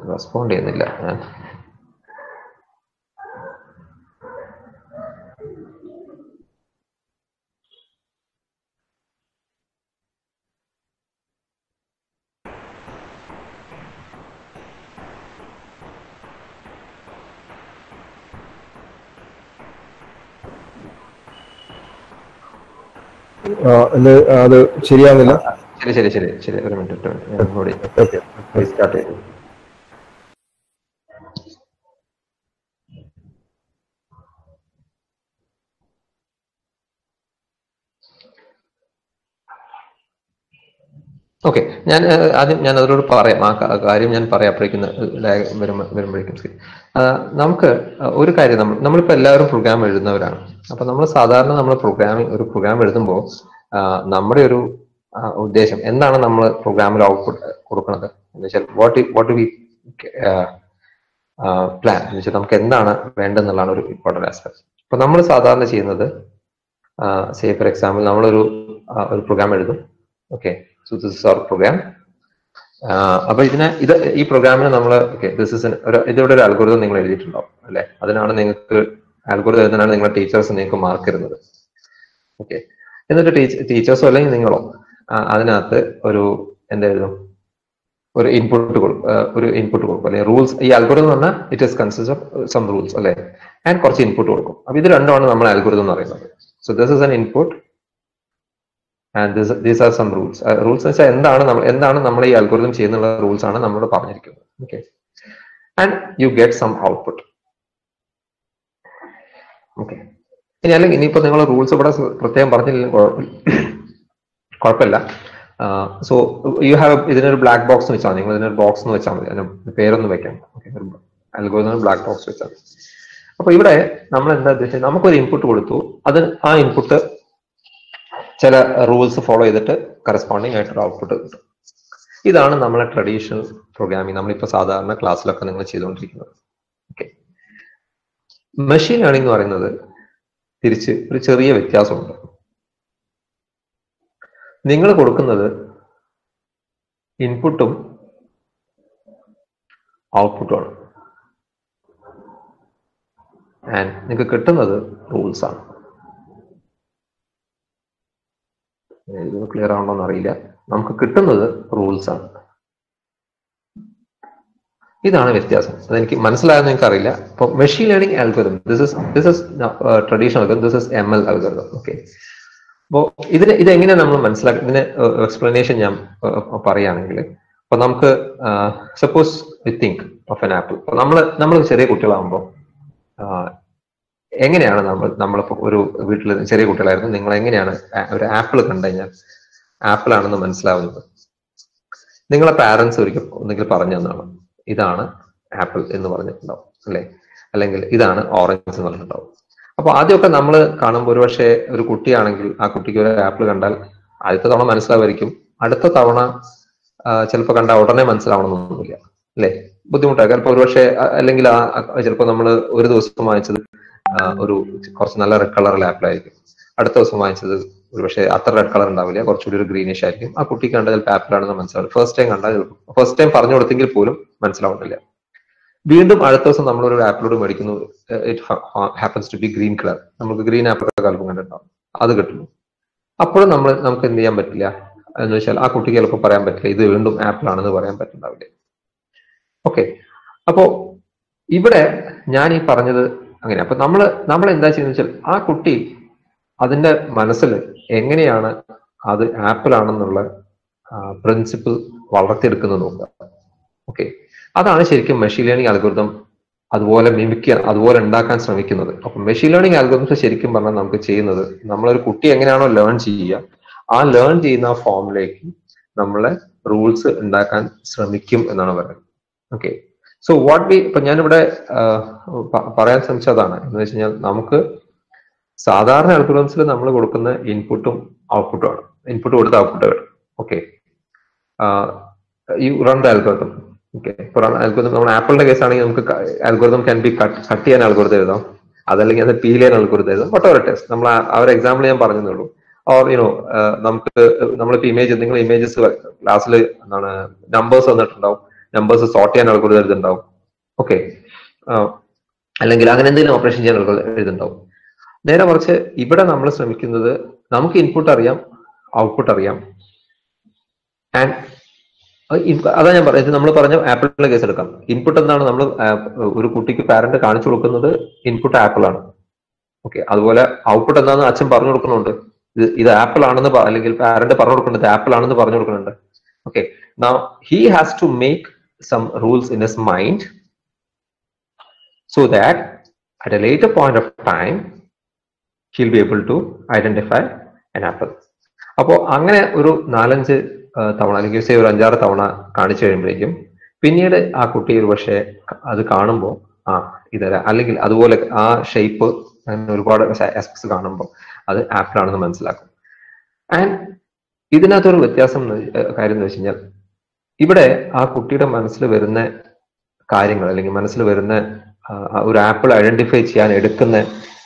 റെസ്പോണ്ട് ചെയ്യുന്നില്ല ഞാൻ ആ, ഇത് അത് ശരിയാവുന്നില്ല ശരി ശരി ശരി ശരി ഒരു മിനിറ്റ് ഞാൻ കൂടി ഓക്കെ റീസ്റ്റാർട്ട് ചെയ്തു ഓക്കെ ഞാൻ ഏഹ്, ആദ്യം ഞാൻ അതിനോട് പറയാം ആ ക- കാര്യം ഞാൻ പറയാം അപ്പോഴേക്കും വരുമ്പോ വരുമ്പോഴേക്കും ശരി. ആ, നമുക്ക് ഒരു കാര്യം നമ്മൾ നമ്മളിപ്പോൾ എല്ലാവരും പ്രോഗ്രാം എഴുതുന്നവരാണ് അപ്പൊ നമ്മൾ സാധാരണ നമ്മൾ പ്രോഗ്രാമിംഗ് ഒരു പ്രോഗ്രാം എഴുതുമ്പോൾ നമ്മുടെ ഒരു ആ, ഉദ്ദേശം എന്താണ് നമ്മൾ പ്രോഗ്രാമിൽ ഔട്ട്പുട്ട് കൊടുക്കുന്നത് എന്ന് വെച്ചാൽ വാട്ട് വാട്ട് വി പ്ലാൻ എന്ന് വെച്ചാൽ നമുക്ക് എന്താണ് വേണ്ടതെന്നുള്ളതാണ് ഒരു ഇമ്പോർട്ടൻറ്റ് ആസ്പെക്ട് അപ്പൊ നമ്മൾ സാധാരണ ചെയ്യുന്നത് സേ ഫോർ എക്സാമ്പിൾ നമ്മളൊരു ആ, ഒരു പ്രോഗ്രാം എഴുതും okay so this is our program അപ്പൊ ഇതിനെ ഇത് ഈ പ്രോഗ്രാമിന് നമ്മൾ ഓക്കെ ദിസ് ഇസ് ഒരു ഇതിവിടെ ഒരു അൽഗോരിതം നിങ്ങൾ എഴുതിയിട്ടുണ്ടാവും അല്ലെ അതിനാണ് നിങ്ങൾക്ക് അൽഗോരിതം എഴുതുന്നതാണ് നിങ്ങളുടെ ടീച്ചേഴ്സ് നിങ്ങൾക്ക് മാർക്ക് തരുന്നത് ഓക്കെ എന്നിട്ട് ടീച്ചേഴ്സോ അല്ലെങ്കിൽ നിങ്ങളോ ആ, അതിനകത്ത് ഒരു എന്താ എഴുതും ഒരു ഇൻപുട്ട് കൊടുക്കും ഒരു ഇൻപുട്ട് കൊടുക്കും അല്ലെങ്കിൽ റൂൾസ് ഈ അൽഗോരിതം എന്ന് പറഞ്ഞാൽ it is consist of some rules അല്ലെ ആൻഡ് കുറച്ച് ഇൻപുട്ട് കൊടുക്കും അപ്പൊ ഇത് രണ്ടുമാണ് നമ്മൾ അൽഗോരിതം എന്ന് പറയുന്നത് so this is an input and this these are some rules rules വെച്ചാൽ എന്താണ് നമ്മൾ എന്താണ് നമ്മൾ ഈ അൽഗോരിതം ചെയ്യുന്നുള്ള റൂൾസ് ആണ് നമ്മളോട് പറഞ്ഞിരിക്കുന്നത് okay and you get some output okay ഇനി അല്ലെങ്കിൽ ഇനിയിപ്പോ നിങ്ങൾ റൂൾസ് ഇവിടെ സ- പ്രത്യേകം പറഞ്ഞില്ലെങ്കിൽ കുഴപ്പമില്ല കുഴപ്പമില്ല സോ യു ഹാവ് ഇതിനൊരു ബ്ലാക്ക് ബോക്സ് എന്ന് വെച്ചാൽ നിങ്ങൾ ഇതിനൊരു ബോക്സ് എന്ന് വെച്ചാൽ മതി അതിന് പേരൊന്നും വെക്കാം അൽഗോരിതം ബ്ലാക്ക് ബോക്സ് വെച്ചാൽ മതി അപ്പൊ ഇവിടെ നമ്മൾ എന്താ ഉദ്ദേശിച്ചത് നമുക്കൊരു ഇൻപുട്ട് കൊടുത്തു അത് ആ ഇൻപുട്ട് ചില റൂൾസ് ഫോളോ ചെയ്തിട്ട് കറസ്പോണ്ടിങ് ആയിട്ടൊരു ഔട്ട്പുട്ട് കിട്ടും ഇതാണ് നമ്മളെ ട്രഡീഷണൽ പ്രോഗ്രാമിംഗ് നമ്മളിപ്പോ സാധാരണ ക്ലാസ്സിലൊക്കെ നിങ്ങൾ ചെയ്തുകൊണ്ടിരിക്കുന്നത് ഓക്കെ മെഷീൻ ലേണിംഗ് എന്ന് പറയുന്നത് തിരിച്ച് ഒരു ചെറിയ വ്യത്യാസമുണ്ട് നിങ്ങൾ കൊടുക്കുന്നത് ഇൻപുട്ടും ഔട്ട്പുട്ടും ആണ് ആൻഡ് നിങ്ങൾക്ക് കിട്ടുന്നത് റൂൾസ് ആണ് ഇത് ക്ലിയർ ആണോ എന്ന് അറിയില്ല നമുക്ക് കിട്ടുന്നത് റൂൾസ് ആണ് ഇതാണ് വ്യത്യാസം അതെനിക്ക് മനസ്സിലായെന്ന് എനിക്ക് അറിയില്ല ഇപ്പൊ machine learning algorithm this is this is traditional algorithm this is M L algorithm okay അപ്പോ ഇതിന് ഇത് എങ്ങനെയാണ് നമ്മൾ മനസ്സിലാക്കുക ഇതിന് എക്സ്പ്ലനേഷൻ ഞാൻ uh, പറയുകയാണെങ്കിൽ അപ്പൊ നമുക്ക് suppose we think of an apple അപ്പൊ നമ്മൾ നമ്മൾ ചെറിയ കുട്ടികളാകുമ്പോൾ എങ്ങനെയാണ് നമ്മൾ നമ്മളിപ്പോ ഒരു വീട്ടിൽ ചെറിയ കുട്ടികളായിരുന്നു നിങ്ങൾ എങ്ങനെയാണ് ആ- ഒരു ആപ്പിൾ കണ്ടു കഴിഞ്ഞാൽ ആപ്പിൾ ആണെന്ന് മനസ്സിലാവുന്നത് നിങ്ങളെ പാരന്റ്സ് ഒരിക്കൽ ഒന്നെങ്കിൽ പറഞ്ഞു തന്നാണ് ഇതാണ് ആപ്പിൾ എന്ന് പറഞ്ഞിട്ടുണ്ടാവും അല്ലെ അല്ലെങ്കിൽ ഇതാണ് ഓറഞ്ച് എന്ന് പറഞ്ഞിട്ടുണ്ടാവും അപ്പൊ ആദ്യമൊക്കെ നമ്മൾ കാണുമ്പോൾ ഒരുപക്ഷെ ഒരു കുട്ടിയാണെങ്കിൽ ആ കുട്ടിക്ക് ഒരു ആപ്പിൾ കണ്ടാൽ ആദ്യത്തെ തവണ മനസ്സിലാവുമായിരിക്കും അടുത്ത തവണ ചിലപ്പോൾ കണ്ടാൽ ഉടനെ മനസ്സിലാവണമെന്നൊന്നുമില്ല അല്ലെ ബുദ്ധിമുട്ടാണ് ചിലപ്പോൾ ഒരുപക്ഷെ അ- അല്ലെങ്കിൽ ആ ചിലപ്പോൾ നമ്മൾ ഒരു ദിവസം വാങ്ങിച്ചത് ആ, ഒരു കുറച്ച് നല്ല റെഡ് കളറിൽ ആപ്പിൾ ആയിരിക്കും അടുത്ത ദിവസം വാങ്ങിച്ചത് ഒരുപക്ഷെ അത്ര റെഡ് കളർ ഉണ്ടാവില്ല കുറച്ചുകൂടി ഒരു ഗ്രീനിഷ് ആയിരിക്കും ആ കുട്ടിക്ക് കണ്ടാൽ ചിലപ്പോൾ ആപ്പിൾ ആണെന്ന് മനസ്സിലാവും ഫസ്റ്റ് ടൈം കണ്ടാൽ ഫസ്റ്റ് ടൈം പറഞ്ഞു കൊടുത്തെങ്കിൽ പോലും മനസ്സിലാവുന്നില്ല വീണ്ടും അടുത്ത ദിവസം നമ്മൾ ഒരു ആപ്പിളോട് മേടിക്കുന്നു it happens to be green colour നമുക്ക് ഗ്രീൻ ആപ്പിൾ കാലം കണ്ടിട്ടുണ്ടാവും അത് കിട്ടുന്നു അപ്പോഴും നമ്മൾ നമുക്ക് എന്ത് ചെയ്യാൻ പറ്റില്ല എന്ന് വെച്ചാൽ ആ കുട്ടിക്ക് ചിലപ്പോൾ പറയാൻ പറ്റില്ല ഇത് വീണ്ടും ആപ്പിൾ ആണെന്ന് പറയാൻ പറ്റുന്നുണ്ടാവില്ല ഓക്കെ അപ്പോ ഇവിടെ ഞാൻ ഈ പറഞ്ഞത് അങ്ങനെ അപ്പൊ നമ്മൾ നമ്മൾ എന്താ ചെയ്യുന്നത് വെച്ചാൽ ആ കുട്ടി അതിന്റെ മനസ്സിൽ എങ്ങനെയാണ് അത് ആപ്പിൾ ആണെന്നുള്ള പ്രിൻസിപ്പിൾ വളർത്തിയെടുക്കുന്നത് നോക്കുക ഓക്കെ അതാണ് ശരിക്കും മെഷീൻ ലേണിംഗ് അൽഗോരിതം അതുപോലെ മിമിക്കുക അതുപോലെ ഉണ്ടാക്കാൻ ശ്രമിക്കുന്നത് അപ്പൊ മെഷീൻ ലേണിംഗ് അൽഗോരിതംസ് ശരിക്കും പറഞ്ഞാൽ നമുക്ക് ചെയ്യുന്നത് നമ്മളൊരു കുട്ടി എങ്ങനെയാണോ ലേൺ ചെയ്യുക ആ ലേൺ ചെയ്യുന്ന ആ ഫോമിലേക്ക് നമ്മളെ റൂൾസ് ഉണ്ടാക്കാൻ ശ്രമിക്കും എന്നാണ് പറയുന്നത് ഓക്കെ സോ വാട്ട് ബി ഇപ്പൊ ഞാനിവിടെ ആഹ്, പ- പറയാൻ ശ്രമിച്ചതാണ് എന്ന് വെച്ച് കഴിഞ്ഞാൽ നമുക്ക് സാധാരണ അൽഗോറിതംസിൽ നമ്മൾ കൊടുക്കുന്ന ഇൻപുട്ടും ഔട്ട്പുട്ടും ആണ് ഇൻപുട്ട് കൊടുത്ത ഔട്ട്പുട്ട് വരും okay you run the algorithm okay ഇപ്പൊ റൺ അൽഗോറിതം നമ്മൾ ആപ്പിളിന്റെ കേസ് ആണെങ്കിൽ നമുക്ക് algorithm can be cut cut ചെയ്യാൻ അൽഗോറിതം എഴുതാം അതല്ലെങ്കിൽ അത് പീൽ ചെയ്യാൻ അൽഗോറിതം എഴുതാം വട്ട് എവർ ടെസ്റ്റ് നമ്മൾ ആ- ആ ഒരു എക്സാമ്പിൾ ഞാൻ പറഞ്ഞതേ ഉള്ളൂ ഓർ യുനോ നമുക്ക് നമ്മളിപ്പോ ഇമേജ് എന്തെങ്കിലും ഇമേജസ് ക്ലാസ്സിൽ എന്താണ് നമ്പേഴ്സ് വന്നിട്ടുണ്ടാവും നമ്പേഴ്സ് സോർട്ട് ചെയ്യാൻ അൽഗോരിതം എഴുതുണ്ടാവും ഓക്കെ അല്ലെങ്കിൽ അങ്ങനെ എന്തെങ്കിലും ഓപ്പറേഷൻ ചെയ്യാൻ അൽഗോരിതം എഴുതുണ്ടാവും നേരെ മറിച്ച് ഇവിടെ നമ്മൾ ശ്രമിക്കുന്നത് നമുക്ക് ഇൻപുട്ട് അറിയാം ഔട്ട്പുട്ട് അറിയാം ആൻഡ് അതാ ഞാൻ പറഞ്ഞത് നമ്മൾ പറഞ്ഞ ആപ്പിളിന്റെ കേസ് എടുക്കാം ഇൻപുട്ട് എന്താണ് നമ്മൾ ഒരു കുട്ടിക്ക് പാരന്റ് കാണിച്ചു കൊടുക്കുന്നത് ഇൻപുട്ട് ആപ്പിൾ ആണ് ഓക്കെ അതുപോലെ ഔട്ട്പുട്ട് എന്താണെന്ന് അച്ഛൻ പറഞ്ഞു കൊടുക്കുന്നുണ്ട് ഇത് ഇത് ആപ്പിൾ ആണെന്ന് പ- അല്ലെങ്കിൽ പാരന്റ് പറഞ്ഞു കൊടുക്കുന്നുണ്ട് ആപ്പിൾ ആണെന്ന് പറഞ്ഞു കൊടുക്കുന്നുണ്ട് okay now he has to make some rules in his mind so that at a later point of time he'll be able to identify an apple അപ്പോൾ അങ്ങനെ ഒരു നാലഞ്ച് ആ, തവണ അല്ലെങ്കിൽ say ഒരു അഞ്ചാറ് തവണ കാണിച്ചു കഴിയുമ്പോഴേക്കും പിന്നീട് ആ കുട്ടി ഒരു പക്ഷേ അത് കാണുമ്പോൾ ആ ഇതര അല്ലെങ്കിൽ അതുപോലെ ആ ഷേപ്പ് അങ്ങനെ ഒരുപാട് ആസ്പെക്ട്സ് കാണുമ്പോൾ അത് ആപ്പിൾ ആണെന്ന് മനസ്സിലാക്കും ആൻഡ് ഇതിനകത്തൊരു വ്യത്യാസം എന്ന് വെച്ച്- ഏർ കാര്യം എന്ന് വെച്ച് കഴിഞ്ഞാൽ ഇവിടെ ആ കുട്ടിയുടെ മനസ്സിൽ വരുന്ന കാര്യങ്ങൾ അല്ലെങ്കിൽ മനസ്സിൽ വരുന്ന ആ, ആ ഒരു ആപ്പിൾ ഐഡന്റിഫൈ ചെയ്യാൻ എടുക്കുന്ന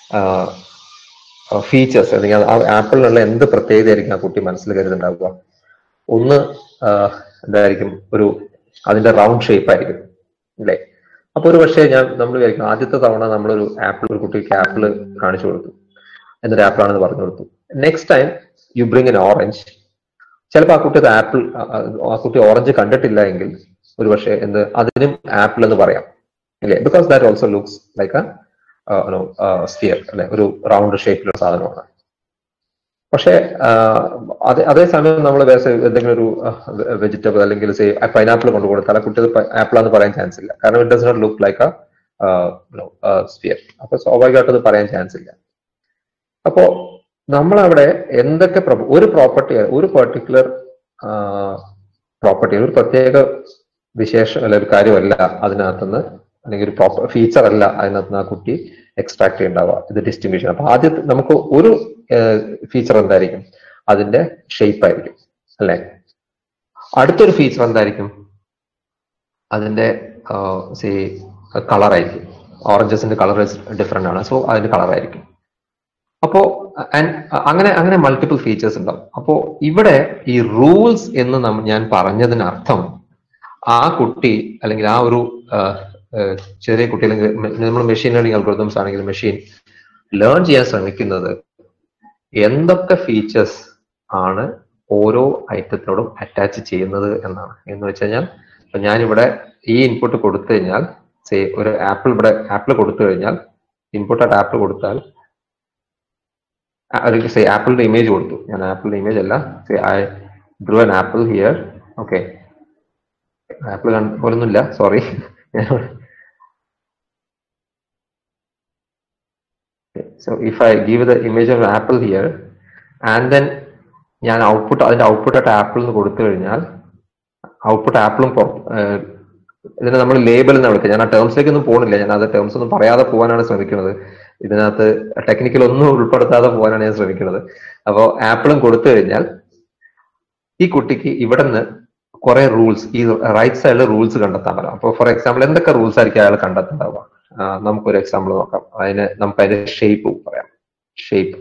ഫീച്ചേഴ്സ് അല്ലെങ്കിൽ ആ ആപ്പിളിനുള്ള എന്ത് പ്രത്യേകതയായിരിക്കും ആ കുട്ടി മനസ്സിൽ കരുതുണ്ടാവുക ഒന്ന് ആ, എന്തായിരിക്കും ഒരു അതിന്റെ റൗണ്ട് ഷേപ്പ് ആയിരിക്കും അല്ലേ അപ്പൊ ഒരു പക്ഷേ ഞാൻ നമ്മൾ വിചാരിക്കും ആദ്യത്തെ തവണ നമ്മളൊരു ആപ്പിൾ ഒരു കുട്ടിക്ക് ആപ്പിൾ കാണിച്ചു കൊടുത്തു എന്നൊരു ആപ്പിൾ ആണെന്ന് പറഞ്ഞു കൊടുത്തു next time you bring an orange ചിലപ്പോൾ ആ കുട്ടി അത് ആപ്പിൾ ആ കുട്ടി ഓറഞ്ച് കണ്ടിട്ടില്ല എങ്കിൽ ഒരു പക്ഷേ എന്ത് അതിനും ആപ്പിൾ എന്ന് പറയാം അല്ലേ because that also looks like a sphere അല്ലെ ഒരു റൗണ്ട് ഷേപ്പിലുള്ള സാധനമാണ് പക്ഷേ അതേ അതേസമയം നമ്മൾ വേറെ എന്തെങ്കിലും ഒരു വെജിറ്റബിൾ അല്ലെങ്കിൽ സേ പൈനാപ്പിൾ കൊണ്ട് കൊടുത്താൽ ആ കുട്ടി അത് ആപ്പിൾ എന്ന് പറയാൻ ചാൻസ് ഇല്ല കാരണം it does not look like a sphere അപ്പൊ സ്വാഭാവികമായിട്ടും അത് പറയാൻ ചാൻസ് ഇല്ല അപ്പോ നമ്മളവിടെ എന്തൊക്കെ പ്രോ- ഒരു പ്രോപ്പർട്ടി ഒരു പെർട്ടിക്കുലർ പ്രോപ്പർട്ടി ഒരു പ്രത്യേക വിശേഷം അല്ല ഒരു കാര്യമല്ല അതിനകത്തുനിന്ന് അല്ലെങ്കിൽ ഒരു പ്രോപ്പർ ഫീച്ചർ അല്ല അതിനകത്ത് ആ കുട്ടി എക്സ്ട്രാക്ട് ചെയ്യണ്ടാവുക ഇത് ഡിസ്റ്റിങ്ഷൻ അപ്പൊ ആദ്യത്തെ നമുക്ക് ഒരു ഫീച്ചർ എന്തായിരിക്കും അതിന്റെ ഷേപ്പ് ആയിരിക്കും അല്ലെ അടുത്തൊരു ഫീച്ചർ എന്തായിരിക്കും അതിന്റെ സേ കളർ ആയിരിക്കും ഓറഞ്ചസിന്റെ കളർ ഡിഫറെന്റ് ആണ് സോ അതിന്റെ കളർ ആയിരിക്കും അപ്പോ and അങ്ങനെ അങ്ങനെ മൾട്ടിപ്പിൾ ഫീച്ചേഴ്സ് ഉണ്ടാവും അപ്പോ ഇവിടെ ഈ റൂൾസ് എന്ന് നമ്മ ഞാൻ പറഞ്ഞതിനർത്ഥം ആ കുട്ടി അല്ലെങ്കിൽ ആ ഒരു ആ, ആ, ചെറിയ കുട്ടി അല്ലെങ്കിൽ നമ്മൾ മെഷീൻ ലേണിംഗ് അൽഗോരിതംസ് ആണെങ്കിൽ മെഷീൻ ലേൺ ചെയ്യാൻ ശ്രമിക്കുന്നത് എന്തൊക്കെ ഫീച്ചേഴ്സ് ആണ് ഓരോ ഐറ്റത്തിനോടും അറ്റാച്ച് ചെയ്യുന്നത് എന്നാണ് എന്ന് വെച്ച് കഴിഞ്ഞാൽ ഇപ്പൊ ഞാനിവിടെ ഈ ഇൻപുട്ട് കൊടുത്തു കഴിഞ്ഞാൽ സേ ഒരു ആപ്പിൾ ഇവിടെ ആപ്പിൾ കൊടുത്തു കഴിഞ്ഞാൽ ഇൻപുട്ട് ആയിട്ട് ആപ്പിൾ കൊടുത്താൽ അല്ലെങ്കിൽ സേ ആപ്പിളിന്റെ ഇമേജ് കൊടുത്തു ഞാൻ ആപ്പിളിന്റെ ഇമേജ് അല്ല say I drew an apple here okay apple പോലൊന്നുമില്ല sorry so if I give the image of apple here and then ഞാൻ ഔട്ട്പുട്ട് അതിന്റെ ഔട്ട്പുട്ട് ആയിട്ട് ആപ്പിൾ എന്ന് കൊടുത്തു കഴിഞ്ഞാൽ ഔട്ട്പുട്ട് ആപ്പിളും ഇതിനെ നമ്മൾ ലേബൽ എന്ന് വിളിക്കുക ഞാൻ ആ ടേംസിലേക്ക് ഒന്നും പോകുന്നില്ല ഞാൻ അത് ടേംസ് ഒന്നും പറയാതെ പോകാനാണ് ശ്രമിക്കുന്നത് ഇതിനകത്ത് ടെക്നിക്കൽ ഒന്നും ഉൾപ്പെടുത്താതെ പോകാനാണ് ഞാൻ ശ്രമിക്കുന്നത് അപ്പോൾ ആപ്പിളും കൊടുത്തു കഴിഞ്ഞാൽ ഈ കുട്ടിക്ക് ഇവിടെ നിന്ന് കുറെ റൂൾസ് ഈ റൈറ്റ് സൈഡിൽ റൂൾസ് കണ്ടെത്താൻ പറ്റും അപ്പോൾ ഫോർ എക്സാമ്പിൾ എന്തൊക്കെ റൂൾസ് ആയിരിക്കും അയാൾ കണ്ടെത്തുണ്ടാവുക ആ, നമുക്കൊരു എക്സാമ്പിൾ നോക്കാം അതിന് നമുക്ക് അതിന്റെ ഷേപ്പ് പറയാം ഷേപ്പ്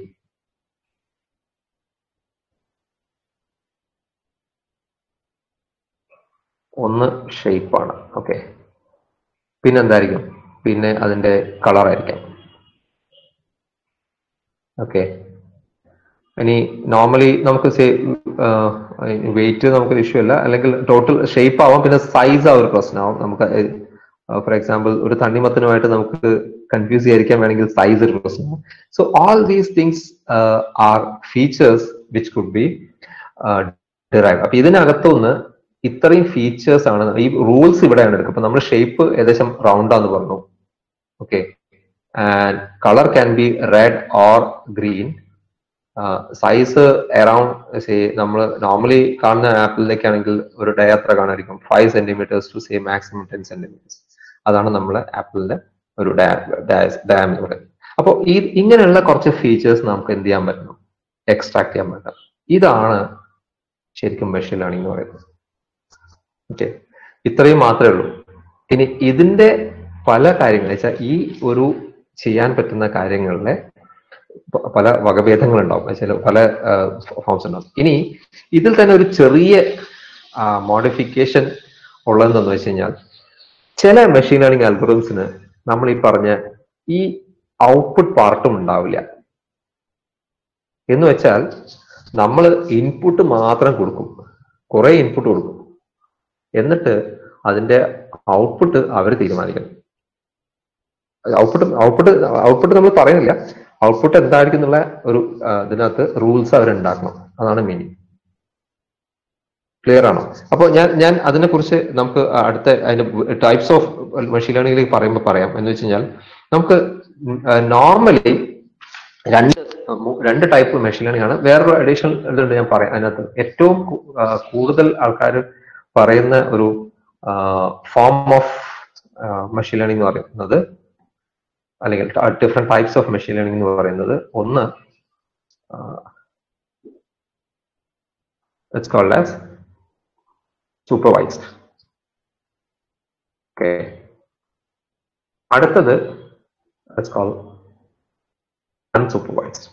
ഒന്ന് ഷേപ്പാണ് ഓക്കെ പിന്നെ എന്തായിരിക്കും പിന്നെ അതിന്റെ കളർ ആയിരിക്കാം ഓക്കെ ഇനി നോർമലി നമുക്ക് വെയിറ്റ് നമുക്ക് ഇഷ്യൂ അല്ല അല്ലെങ്കിൽ ടോട്ടൽ ഷേപ്പ് ആവാം പിന്നെ സൈസ് ആ ഒരു പ്രശ്നമാവും നമുക്ക് ഫോർ എക്സാമ്പിൾ ഒരു തണ്ണിമത്തനുമായിട്ട് നമുക്ക് കൺഫ്യൂസ് ചെയ്യാതിരിക്കാൻ വേണമെങ്കിൽ സൈസ് ഒരു പ്രശ്നമാവും so all these things are features which could be derive അപ്പൊ ഇതിനകത്തുനിന്ന് ഇത്രയും ഫീച്ചേഴ്സ് ആണ് ഈ റൂൾസ് ഇവിടെയാണ് എടുക്കുക അപ്പൊ നമ്മൾ ഷേപ്പ് ഏകദേശം റൗണ്ട് ആന്ന് പറഞ്ഞു okay and colour can be red or green size around say നമ്മൾ നോർമലി കാണുന്ന ആപ്പിളിലേക്ക് ആണെങ്കിൽ ഒരു ഡയത്ര കാണായിരിക്കും five centimetres to say maximum ten centimetres അതാണ് നമ്മളെ ആപ്പിളിന്റെ ഒരു ഡയാം എന്ന് പറയുന്നത് അപ്പോൾ ഈ ഇങ്ങനെയുള്ള കുറച്ച് ഫീച്ചേഴ്സ് നമുക്ക് എന്ത് ചെയ്യാൻ പറ്റണം എക്സ്ട്രാക്ട് ചെയ്യാൻ പറ്റണം ഇതാണ് ശരിക്കും മെഷീൻ ലേണിംഗ് എന്ന് പറയുന്നത് ഓക്കെ ഇത്രയും മാത്രമേ ഉള്ളൂ ഇനി ഇതിന്റെ പല കാര്യങ്ങൾ വെച്ചാൽ ഈ ഒരു ചെയ്യാൻ പറ്റുന്ന കാര്യങ്ങളിലെ പ- പല വകഭേദങ്ങൾ ഉണ്ടാവും ചില പല ഫോംസ് ഉണ്ടാവും ഇനി ഇതിൽ തന്നെ ഒരു ചെറിയ മോഡിഫിക്കേഷൻ ഉള്ളതെന്ന് വെച്ച് കഴിഞ്ഞാൽ ചില മെഷീൻ ലേണിംഗ് അൽഗോറിതംസിന് നമ്മൾ ഈ പറഞ്ഞ ഈ ഔട്ട്പുട്ട് പാർട്ടും ഉണ്ടാവില്ല എന്ന് വെച്ചാൽ നമ്മൾ ഇൻപുട്ട് മാത്രം കൊടുക്കും കുറെ ഇൻപുട്ട് കൊടുക്കും എന്നിട്ട് അതിന്റെ ഔട്ട്പുട്ട് അവർ തീരുമാനിക്കണം ഔട്ട്പുട്ട് ഔട്ട്പുട്ട് ഔട്ട്പുട്ട് നമ്മൾ പറയുന്നില്ല ഔട്ട്പുട്ട് എന്തായിരിക്കും എന്നുള്ള ഒരു ആ, ഇതിനകത്ത് റൂൾസ് അവർ ഉണ്ടാക്കണം അതാണ് മീനിങ് ക്ലിയർ ആണോ അപ്പോൾ ഞാൻ ഞാൻ അതിനെ കുറിച്ച് നമുക്ക് അടുത്ത അതിന്റെ ടൈപ്സ് ഓഫ് മെഷീൻ ലേണിംഗിലേക്ക് പറയുമ്പോൾ പറയാം എന്ന് വെച്ച് കഴിഞ്ഞാൽ നമുക്ക് നോർമലി രണ്ട് മൂ- രണ്ട് ടൈപ്പ് മെഷീൻ ലേണിംഗ് ആണ് വേറൊരു അഡീഷണൽ ഇതുണ്ട് ഞാൻ പറയാം അതിനകത്ത് ഏറ്റവും കു- ആ, കൂടുതൽ ആൾക്കാർ പറയുന്ന ഒരു ഫോം ഓഫ് മെഷീൻ ലേണിംഗ് എന്ന് പറയുന്നത് അല്ലെങ്കിൽ different types of machine learning എന്ന് പറയുന്നത് ഒന്ന് it's called as supervised okay അടുത്തത് ഇറ്റ്സ് കോൾഡ് അൺസൂപ്പർവൈസ്ഡ്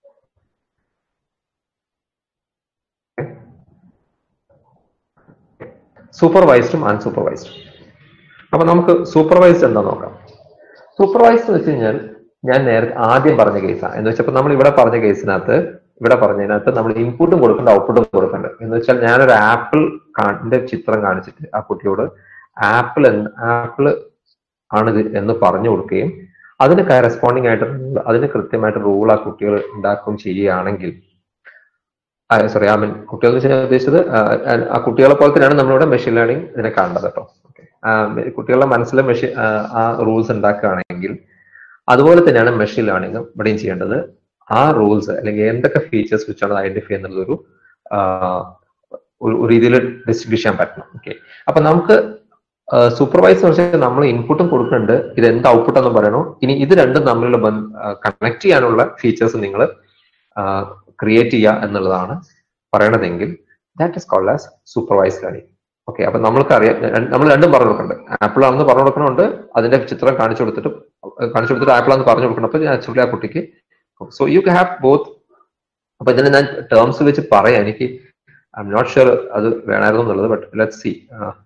സൂപ്പർവൈസ്ഡും അൺസൂപ്പർവൈസ്ഡും അപ്പൊ നമുക്ക് സൂപ്പർവൈസ്ഡ് എന്താ നോക്കാം സൂപ്പർവൈസ്ഡ് എന്ന് വെച്ച് കഴിഞ്ഞാൽ ഞാൻ നേരത്തെ ആദ്യം പറഞ്ഞ കേസാണ് എന്ന് വെച്ചപ്പോൾ നമ്മൾ ഇവിടെ പറഞ്ഞ കേസിനകത്ത് ഇവിടെ പറഞ്ഞതിനകത്ത് നമ്മൾ ഇൻപുട്ടും കൊടുക്കേണ്ട ഔട്ട്പുട്ടും കൊടുക്കണ്ട എന്ന് വെച്ചാൽ ഞാനൊരു ആപ്പിൾ ന്റെ ചിത്രം കാണിച്ചിട്ട് ആ കുട്ടിയോട് ആപ്പിൾ എന്ന് ആപ്പിൾ ആണിത് എന്ന് പറഞ്ഞു കൊടുക്കുകയും അതിന് കറസ്പോണ്ടിങ് ആയിട്ട് rule- അതിന് കൃത്യമായിട്ട് റൂൾ ആ കുട്ടികൾ ഉണ്ടാക്കുകയും ചെയ്യുകയാണെങ്കിൽ സോറി ഐ മീൻ കുട്ടികൾ എന്ന് വെച്ചാൽ ഞാൻ ഉദ്ദേശിച്ചത് ആ, ആ കുട്ടികളെ പോലെ തന്നെയാണ് നമ്മളിവിടെ മെഷീൻ ലേണിംഗ് ഇതിനെ കാണേണ്ടത് കേട്ടോ ഓക്കെ കുട്ടികളുടെ മനസ്സിലെ മെഷീൻ ആ റൂൾസ് ഉണ്ടാക്കുകയാണെങ്കിൽ അതുപോലെ തന്നെയാണ് മെഷീൻ ലേണിംഗ് ഇവിടെയും ചെയ്യേണ്ടത് ആ റൂൾസ് അല്ലെങ്കിൽ എന്തൊക്കെ ഫീച്ചേഴ്സ് വെച്ചാണ് ഐഡന്റിഫൈ ചെയ്യുന്നത് ഒരു ആ, ഒരു ഒരു രീതിയിൽ ഡിസ്ട്രിബ്യൂട്ട് ചെയ്യാൻ പറ്റണം ഓക്കെ അപ്പൊ നമുക്ക് സൂപ്പർവൈസ് എന്ന് വെച്ചാൽ നമ്മൾ ഇൻപുട്ടും കൊടുക്കുന്നുണ്ട് ഇത് എന്ത് ഔട്ട്പുട്ട് എന്ന് പറയണോ ഇനി ഇത് രണ്ടും തമ്മിലുള്ള കണക്ട് ചെയ്യാനുള്ള ഫീച്ചേഴ്സ് നിങ്ങൾ ക്രിയേറ്റ് ചെയ്യുക എന്നുള്ളതാണ് പറയണതെങ്കിൽ that is called as supervise learning okay അപ്പൊ നമ്മൾക്ക് അറിയാം നമ്മൾ രണ്ടും പറഞ്ഞു കൊടുക്കുന്നുണ്ട് ആപ്പിൾ ആണെന്ന് പറഞ്ഞു കൊടുക്കണമുണ്ട് അതിന്റെ ചിത്രം കാണിച്ചു കൊടുത്തിട്ട് കാണിച്ചു കൊടുത്തിട്ട് ആപ്പിൾ ആണെന്ന് പറഞ്ഞു കൊടുക്കണം അപ്പൊ ആക്ച്വലി ആ കുട്ടിക്ക് സോ യു ഹാവ് ബോത്ത് അപ്പൊ ഇതിനെ ഞാൻ ടേംസ് വെച്ച് പറയാം എനിക്ക് ഐ എം നോട്ട് ഷുവർ അത് വേണമായിരുന്നു എന്നുള്ളത് ബട്ട് ലെറ്റ് സി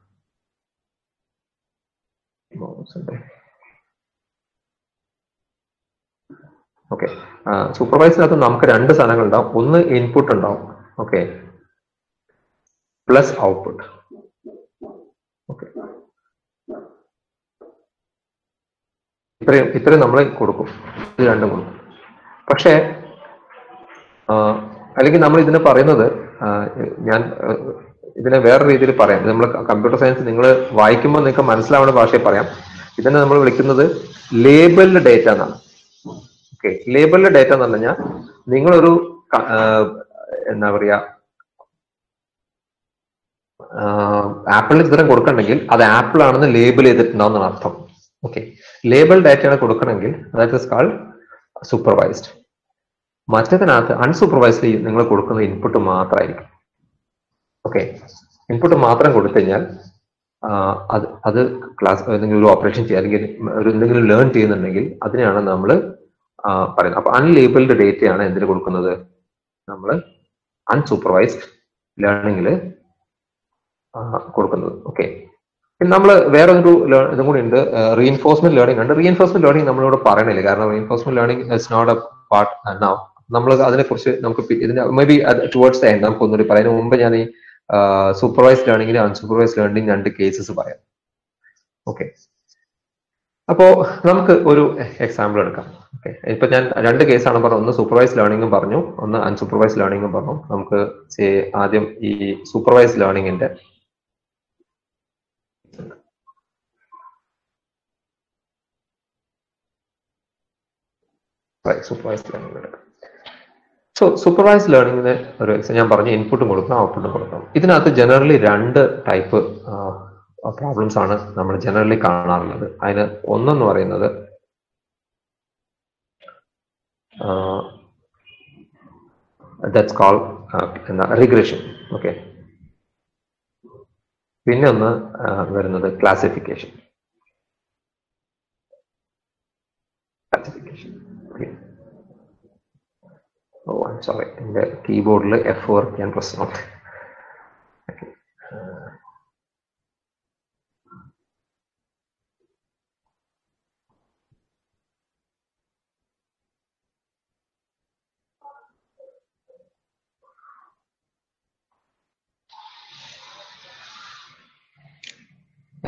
ഓക്കെ സൂപ്പർവൈസിനകത്ത് നമുക്ക് രണ്ട് സാധനങ്ങൾ ഉണ്ടാവും ഒന്ന് ഇൻപുട്ട് ഉണ്ടാവും ഓക്കെ പ്ലസ് ഔട്ട്പുട്ട് ഓക്കെ ഇത്രയും ഇത്രയും നമ്മൾ കൊടുക്കും ഇത് രണ്ടും കൊടുക്കും പക്ഷേ ആ, അല്ലെങ്കിൽ നമ്മൾ ഇതിന് പറയുന്നത് ആ, ഞാൻ ആ, ഇതിനെ വേറെ രീതിയിൽ പറയാം നമ്മൾ കമ്പ്യൂട്ടർ സയൻസ് നിങ്ങൾ വായിക്കുമ്പോൾ നിങ്ങൾക്ക് മനസ്സിലാവുന്ന ഭാഷയിൽ പറയാം ഇതിനെ നമ്മൾ വിളിക്കുന്നത് ലേബിൾഡ് ഡേറ്റ എന്നാണ് ഓക്കെ ലേബിൾഡ് ഡേറ്റ എന്ന് പറഞ്ഞു കഴിഞ്ഞാൽ നിങ്ങളൊരു ക- ആ, എന്താ പറയാ ആപ്പിളിന് ഇത്തരം കൊടുക്കണമെങ്കിൽ അത് ആപ്പിൾ ആണെന്ന് ലേബിൾ ചെയ്തിട്ടുണ്ടാവുന്ന അർത്ഥം ഓക്കെ ലേബിൾ ഡാറ്റയാണ് കൊടുക്കണമെങ്കിൽ ദാറ്റ് ഇസ് കാൾഡ് സൂപ്പർവൈസ്ഡ് മറ്റതിനകത്ത് അൺസൂപ്പർവൈസ്ഡ് നിങ്ങൾ കൊടുക്കുന്ന ഇൻപുട്ട് മാത്രമായിരിക്കും ഓക്കെ ഇൻപുട്ട് മാത്രം കൊടുത്തു കഴിഞ്ഞാൽ ആ, അത് അത് ക്ലാസ് എന്തെങ്കിലും ഒരു ഓപ്പറേഷൻ ചെയ്യുക അല്ലെങ്കിൽ ഒരു എന്തെങ്കിലും ലേൺ ചെയ്യുന്നുണ്ടെങ്കിൽ അതിനെയാണ് നമ്മൾ പറയുന്നത് അപ്പൊ അൺലേബിൾഡ് ഡേറ്റയാണ് എന്തിന് കൊടുക്കുന്നത് നമ്മൾ അൺസൂപ്പർവൈസ്ഡ് ലേണിംഗിൽ കൊടുക്കുന്നത് ഓക്കെ പിന്നെ നമ്മൾ വേറെ ഒരു lear- ഇതും കൂടി ഉണ്ട് റീഎൻഫോഴ്സ്മെന്റ് ലേണിംഗ് ഉണ്ട് റീഎൻഫോഴ്സ്മെന്റ് ലേണിംഗ് നമ്മളിവിടെ പറയണില്ല കാരണം reinforcement learning is not a part now നമ്മൾ അതിനെക്കുറിച്ച് നമുക്ക് പി- ഇതിന് മേ ബി ടുവേർഡ്സ് എൻഡ് നമുക്ക് ഒന്നുകൂടി പറയാം അതിന് മുമ്പ് ഞാൻ ഈ സൂപ്പർവൈസ് ലേണിംഗിൽ അൺസൂപ്പർവൈസ് ലേണിംഗ് രണ്ട് കേസസ് പറയാം ഓക്കെ അപ്പോ നമുക്ക് ഒരു എക്സാമ്പിൾ എടുക്കാം ഓക്കെ ഇപ്പൊ ഞാൻ രണ്ട് കേസാണ് പറഞ്ഞത് ഒന്ന് സൂപ്പർവൈസ് ലേണിംഗും പറഞ്ഞു ഒന്ന് അൺസൂപ്പർവൈസ് ലേണിംഗും പറഞ്ഞു നമുക്ക് സേ- ആദ്യം ഈ സൂപ്പർവൈസ് ലേണിംഗിന്റെ സൂപ്പർവൈസ് ലേണിംഗ് എടുക്കാം സോ സൂപ്പർവൈസ് ലേണിംഗിന് ഒരു exa- ഞാൻ പറഞ്ഞു ഇൻപുട്ടും കൊടുക്കണം ഔട്ട്പുട്ടും കൊടുക്കണം ഇതിനകത്ത് ജനറലി രണ്ട് ടൈപ്പ് പ്രോബ്ലംസ് ആണ് നമ്മൾ ജനറലി കാണാറുള്ളത് അതിന് ഒന്നെന്ന് പറയുന്നത് ദാറ്റ്സ് കോൾ എന്താ റിഗ്രഷൻ ഓക്കെ പിന്നെ ഒന്ന് ആ, വരുന്നത് classification classification oh I sorry എൻ്റെ കീബോർഡിൽ എഫ് വർക്ക് ചെയ്യാൻ പ്രശ്നം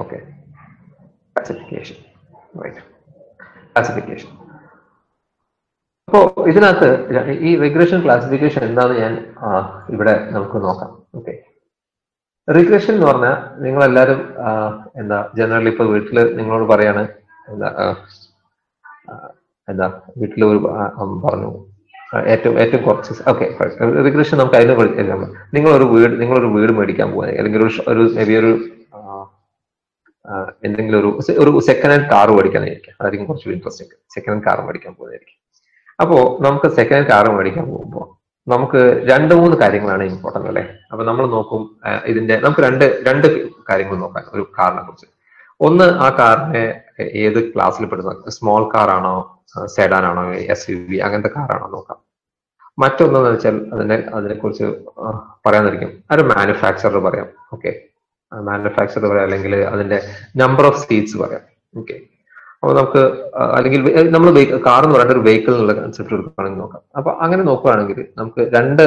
ഓക്കെ ക്ലാസിഫിക്കേഷൻ റൈറ്റ് ക്ലാസിഫിക്കേഷൻ അപ്പോ ഇതിനകത്ത് ഈ റിഗ്രഷൻ ക്ലാസിഫിക്കേഷൻ എന്താന്ന് ഞാൻ ആ, ഇവിടെ നമുക്ക് നോക്കാം ഓക്കെ റിഗ്രഷൻ എന്ന് പറഞ്ഞാൽ നിങ്ങളെല്ലാവരും ആ, എന്താ ജനറലി ഇപ്പൊ വീട്ടില് നിങ്ങളോട് പറയാണ് എന്താ ആ, ആ, എന്താ വീട്ടിൽ ഒരു ആ, അമ്മ പറഞ്ഞു ആ, ഏറ്റവും ഏറ്റവും കുറച്ച് ഓക്കെ റിഗ്രഷൻ നമുക്ക് അതിന് പഠിക്കാം നിങ്ങളൊരു വീട് നിങ്ങളൊരു വീട് മേടിക്കാൻ പോകുന്നത് അല്ലെങ്കിൽ ഒരു ഷ- ഒരു മേ ബി ഒരു ആ, ആ, എന്തെങ്കിലും ഒരു സെ- ഒരു സെക്കൻഡ് ഹാൻഡ് കാർ മേടിക്കാനായിരിക്കും അതായിരിക്കും കുറച്ചുകൂടി ഇൻട്രസ്റ്റിംഗ് സെക്കൻഡ് ഹാൻഡ് കാർ മേടിക്കാൻ പോകുന്നതായിരിക്കും അപ്പോ നമുക്ക് സെക്കൻഡ് ഹാൻഡ് കാർ മേടിക്കാൻ പോകുമ്പോൾ നമുക്ക് രണ്ട് മൂന്ന് കാര്യങ്ങളാണ് ഇമ്പോർട്ടന്റ് അല്ലേ അപ്പൊ നമ്മൾ നോക്കും ആ, ഇതിന്റെ നമുക്ക് രണ്ട് രണ്ട് കാര്യങ്ങൾ നോക്കാം ഒരു കാറിനെ കുറിച്ച് ഒന്ന് ആ കാറിനെ ഏത് ക്ലാസ്സിൽ പെടുന്ന സ്മോൾ കാർ ആണോ സെഡാൻ ആണോ എസ് യു വി അങ്ങനത്തെ കാറാണോ നോക്കാം മറ്റൊന്നെന്ന് വെച്ചാൽ അതിനെ അതിനെ കുറിച്ച് പറയാന്നിരിക്കും ഒരു മാനുഫാക്ചറർ പറയാം ഓക്കെ മാനുഫാക്ചറർ പറയാം അല്ലെങ്കിൽ അതിന്റെ നമ്പർ ഓഫ് സീറ്റ്സ് പറയാം ഓക്കെ അപ്പോൾ നമുക്ക് ആ, അല്ലെങ്കിൽ നമ്മൾ കാർ എന്ന് പറയുന്ന ഒരു വെഹിക്കിൾ എന്നുള്ള കൺസെപ്റ്റ് എടുക്കുകയാണെങ്കിൽ നോക്കാം അപ്പൊ അങ്ങനെ നോക്കുകയാണെങ്കിൽ നമുക്ക് രണ്ട്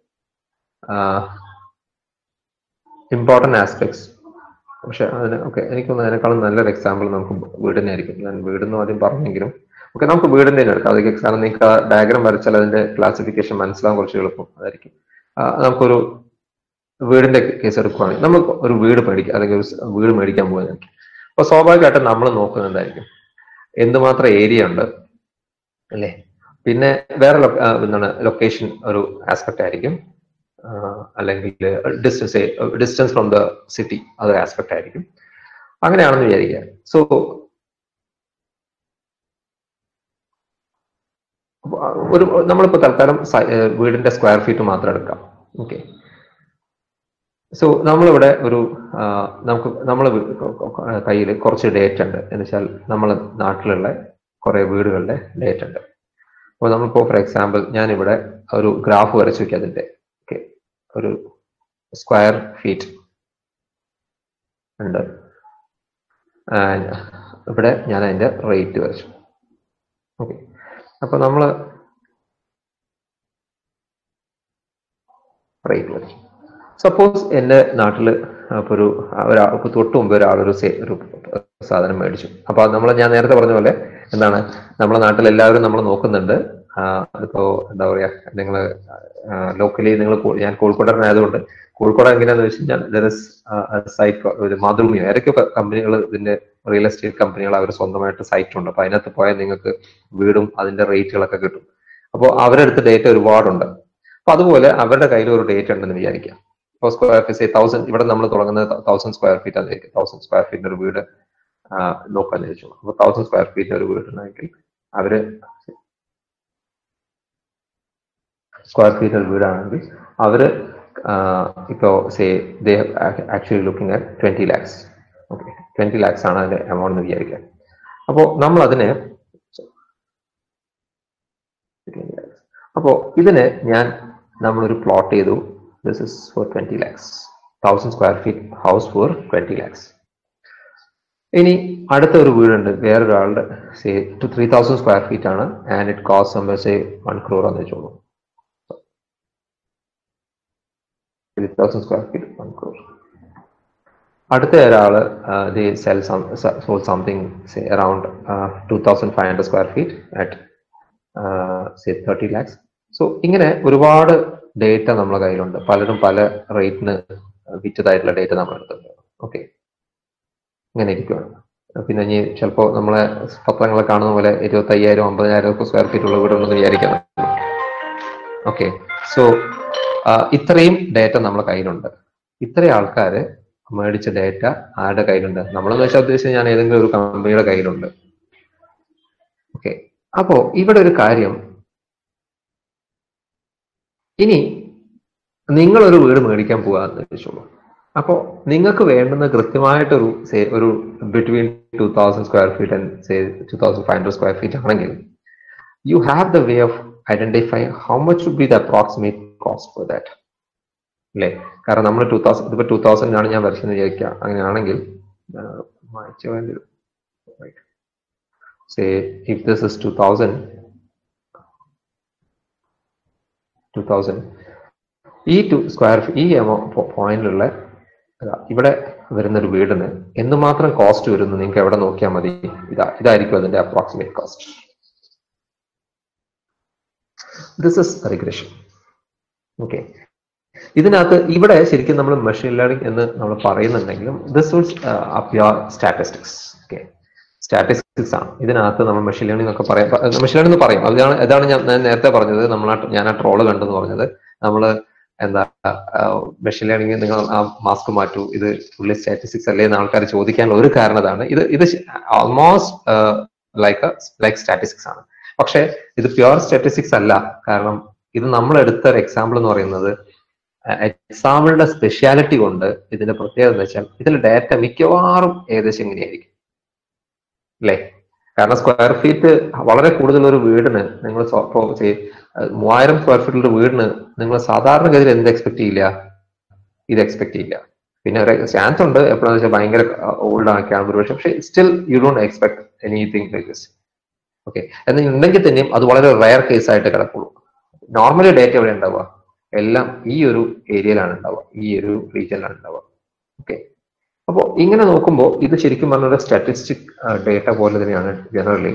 ഇമ്പോർട്ടന്റ് ആസ്പെക്ട്സ് പക്ഷെ അതിന് ഓക്കെ എനിക്കൊന്ന് അതിനേക്കാളും നല്ലൊരു എക്സാമ്പിൾ നമുക്ക് വീടിനെ ആയിരിക്കും ഞാൻ വീടെന്ന് ആദ്യം പറഞ്ഞെങ്കിലും ഓക്കെ നമുക്ക് വീടിന്റെ തന്നെ എടുക്കാം അതൊക്കെ കാരണം നിങ്ങൾക്ക് ആ ഡയഗ്രാം വരച്ചാൽ അതിന്റെ ക്ലാസിഫിക്കേഷൻ മനസ്സിലാകാൻ കുറച്ച് എളുപ്പം അതായിരിക്കും ആ, നമുക്കൊരു വീടിന്റെ കേസ് എടുക്കുകയാണെങ്കിൽ നമ്മൾ ഒരു വീട് മേടിക്കുക അല്ലെങ്കിൽ ഒരു സ് വീട് മേടിക്കാൻ പോകുന്നതായിരിക്കും അപ്പൊ സ്വാഭാവികമായിട്ടും നമ്മൾ നോക്കുന്നത് എന്തായിരിക്കും എന്തുമാത്രം ഏരിയ ഉണ്ട് അല്ലേ പിന്നെ വേറെ ലൊ- ആ, എന്താണ് ലൊക്കേഷൻ ഒരു ആസ്പെക്ട് ആയിരിക്കും ആ, അല്ലെങ്കിൽ distance distance from the city അതൊരു ആസ്പെക്ട് ആയിരിക്കും അങ്ങനെയാണെന്ന് വിചാരിക്കുക സോ ഒരു നമ്മളിപ്പോ തൽക്കാലം സ- ഏർ വീടിന്റെ സ്ക്വയർ ഫീറ്റ് മാത്രം എടുക്കാം ഓക്കെ സോ നമ്മളിവിടെ ഒരു ആ, നമുക്ക് നമ്മളെ കയ്യിൽ കുറച്ച് ഡേറ്റ ഉണ്ട് എന്ന് വെച്ചാൽ നമ്മളെ നാട്ടിലുള്ള കുറെ വീടുകളുടെ ഡേറ്റ ഉണ്ട് അപ്പോൾ നമ്മളിപ്പോ ഫോർ എക്സാമ്പിൾ ഞാനിവിടെ ഒരു ഗ്രാഫ് വരച്ചു വെക്കാം അതിന്റെ ഓക്കെ ഒരു സ്ക്വയർ ഫീറ്റ് ഉണ്ട് And ഇവിടെ ഞാൻ അതിന്റെ റേറ്റ് വരച്ചു ഓക്കെ അപ്പൊ നമ്മള് റേറ്റ് വരച്ചു സപ്പോസ് എൻ്റെ നാട്ടിൽ ഇപ്പൊ ഒരു ഒരാ ഇപ്പൊ തൊട്ട് മുമ്പ് ഒരാളൊരു സേ- ഒരു സാധനം മേടിച്ചു അപ്പൊ അത് നമ്മൾ ഞാൻ നേരത്തെ പറഞ്ഞ പോലെ എന്താണ് നമ്മളെ നാട്ടിൽ എല്ലാവരും നമ്മൾ നോക്കുന്നുണ്ട് ആ, അതിപ്പോ എന്താ പറയാ നിങ്ങൾ ലോക്കലി നിങ്ങൾ ഞാൻ കോഴിക്കോടായതുകൊണ്ട് കോഴിക്കോട് എങ്ങനെയാന്ന് വെച്ച് കഴിഞ്ഞാൽ സൈറ്റ് ഒരു മാതൃഭൂമി ഏതൊക്കെ കമ്പനികൾ ഇതിന്റെ റിയൽ എസ്റ്റേറ്റ് കമ്പനികൾ അവർ സ്വന്തമായിട്ട് സൈറ്റ് ഉണ്ട് അപ്പൊ അതിനകത്ത് പോയാൽ നിങ്ങൾക്ക് വീടും അതിന്റെ റേറ്റുകളൊക്കെ കിട്ടും അപ്പോൾ അവരെടുത്ത ഡേറ്റ ഒരുപാടുണ്ട് അപ്പൊ അതുപോലെ അവരുടെ കയ്യിൽ ഒരു ഡേറ്റ ഉണ്ടെന്ന് വിചാരിക്കാം ഇപ്പോൾ സ്ക്വയർ ഫീറ്റ് തൗസൻഡ് ഇവിടെ നമ്മൾ തുടങ്ങുന്നത് തൗസൻഡ് സ്ക്വയർ ഫീറ്റ് ആയിരിക്കും തൗസൻഡ് സ്ക്വയർ ഫീറ്റിന്റെ ഒരു വീട് ആ, നോക്കാന്ന് വെച്ചു അപ്പൊ തൗസൻഡ് സ്ക്വയർ ഫീറ്റ് ഒരു വീട് ഉണ്ടെങ്കിൽ അവര് സ്ക്വയർ ഫീറ്റ് ഒരു വീടാണെങ്കിൽ അവര് ഇപ്പോ say they actually looking at twenty lakhs okay twenty lakhs ആണ് അതിന്റെ എമൗണ്ട് എന്ന് വിചാരിക്കാം അപ്പോൾ നമ്മൾ അതിനെ അപ്പോൾ ഇതിനെ ഞാൻ നമ്മളൊരു പ്ലോട്ട് ചെയ്തു this is for twenty lakhs thousand square feet house for twenty lakhs ഇനി അടുത്ത ഒരു വീടുണ്ട് വേറൊരാളുടെ say two three thousand square feet ആണ് and it cost somewhere say one crore എന്ന് വെച്ചോളൂ three thousand square feet one crore അടുത്ത ഒരാള് they sell sold something say around two thousand five hundred square feet at say thirty lakhs so ഇങ്ങനെ ഒരുപാട് data നമ്മളെ കയ്യിലുണ്ട് പലരും പല റേറ്റിന് വിറ്റതായിട്ടുള്ള ഡേറ്റ നമ്മൾ എടുത്തിട്ടുണ്ട് ഓക്കെ ഇങ്ങനെ ഇരിക്കുകയാണ് പിന്നെ ഇനി ചിലപ്പോൾ നമ്മളെ പത്രങ്ങളെ കാണുന്ന പോലെ ഇരുപത്തി അയ്യായിരം അമ്പതിനായിരം ഒക്കെ സ്ക്വയർ ഫീറ്റ് ഉള്ള വീടുണ്ടെന്ന് വിചാരിക്കാം ഓക്കെ സോ ഇത്രയും ഡേറ്റ നമ്മളെ കയ്യിലുണ്ട് ഇത്രയും ആൾക്കാര് മേടിച്ച ഡേറ്റ ആരുടെ കയ്യിലുണ്ട് നമ്മളെന്ന് വെച്ചാൽ ഉദ്ദേശിച്ചത് ഞാൻ ഏതെങ്കിലും ഒരു കമ്പനിയുടെ കയ്യിലുണ്ട് ഓക്കെ അപ്പോ ഇവിടെ ഒരു കാര്യം ഇനി നിങ്ങൾ ഒരു വീട് മേടിക്കാൻ പോകാന്ന് വെച്ചോളൂ അപ്പോ നിങ്ങൾക്ക് വേണ്ടുന്ന കൃത്യമായിട്ടൊരു സേ ഒരു between two thousand square feet and say two thousand five hundred square feet ആണെങ്കിൽ you have the way of identify how much would be the approximate cost for that അല്ലേ കാരണം നമ്മൾ ടൂ തൗസൻഡ് ഇതിപ്പോ two thousand ആണ് ഞാൻ വരച്ചെന്ന് വിചാരിക്കുക അങ്ങനെയാണെങ്കിൽ മായ്ച്ചു വേണ്ടി വരും say if this is two thousand two thousand ഈ ടു സ്ക്വയർ ഈ പോയിന്റിലുള്ള അതാ, ഇവിടെ വരുന്ന ഒരു വീടിന് എന്തുമാത്രം കോസ്റ്റ് വരുന്നു നിങ്ങൾക്ക് എവിടെ നോക്കിയാൽ മതി ഇതാ ഇതായിരിക്കും അതിന്റെ approximate cost this is regression okay ഇതിനകത്ത് ഇവിടെ ശരിക്കും നമ്മൾ മെഷീൻ ലേണിംഗ് എന്ന് നമ്മൾ പറയുന്നുണ്ടെങ്കിലും this wills a pure statistics okay statistics ആണ് ഇതിനകത്ത് നമ്മൾ മെഷീൻ ലേണിംഗ് ഒക്കെ പറയാം മെഷീൻ ലേണിംഗ് എന്ന് പറയും അതാണ് അതാണ് ഞാൻ ഞാൻ നേരത്തെ പറഞ്ഞത് നമ്മൾ ആ ഞാൻ ആ ട്രോള് കണ്ടെന്ന് പറഞ്ഞത് നമ്മൾ എന്താ മെഷീൻ ലേണിംഗ് നിങ്ങൾ ആ മാസ്ക് മാറ്റൂ ഇത് ഫുള്ളി സ്റ്റാറ്റിസ്റ്റിക്സ് അല്ലേ എന്ന് ആൾക്കാർ ചോദിക്കാനുള്ള ഒരു കാരണം ഇതാണ് ഇത് ഇത് ഓൾമോസ്റ്റ് ലൈക്ക് ലൈക്ക് സ്റ്റാറ്റിസ്റ്റിക്സ് ആണ് പക്ഷേ ഇത് പ്യുവർ സ്റ്റാറ്റിസ്റ്റിക്സ് അല്ല കാരണം ഇത് നമ്മൾ എടുത്ത ഒരു എക്സാമ്പിൾ എന്ന് പറയുന്നത് എക്സാമ്പിളുടെ സ്പെഷ്യാലിറ്റി കൊണ്ട് ഇതിന്റെ പ്രത്യേകത എന്ന് വെച്ചാൽ ഇതിൽ ഡാറ്റ മിക്കവാറും ഏകദേശം ഇങ്ങനെയായിരിക്കും അല്ലേ കാരണം സ്ക്വയർ ഫീറ്റ് വളരെ കൂടുതൽ ഒരു വീടിന് നിങ്ങൾ സ്വ- ഇപ്പോ ചെയ്- അഹ് മൂവായിരം സ്ക്വയർ ഫീറ്റിലുള്ള വീടിന് നിങ്ങൾ സാധാരണഗതിയിൽ എന്ത് എക്സ്പെക്ട് ചെയ്യില്ല ഇത് എക്സ്പെക്ട് ചെയ്യില്ല പിന്നെ ഒരു ചാൻസ് ഉണ്ട് എപ്പോഴാന്ന് വെച്ചാൽ ഭയങ്കര ഓൾഡ് ആക്കിയാണ് ഒരുപക്ഷെ പക്ഷെ still you don't expect anything like this okay എന്നാൽ ഉണ്ടെങ്കിൽ തന്നെയും അത് വളരെ റയർ കേസ് ആയിട്ട് കിടക്കുള്ളൂ നോർമലി ഡേറ്റ എവിടെ ഉണ്ടാവുക എല്ലാം ഈ ഒരു ഏരിയയിലാണ് ഉണ്ടാവുക ഈ ഒരു റീജിയനിലാണ് ഉണ്ടാവുക ഓക്കെ അപ്പോൾ ഇങ്ങനെ നോക്കുമ്പോൾ ഇത് ശരിക്കും പറഞ്ഞ സ്റ്റാറ്റിസ്റ്റിക് ഡേറ്റ പോലെ തന്നെയാണ് ജനറലി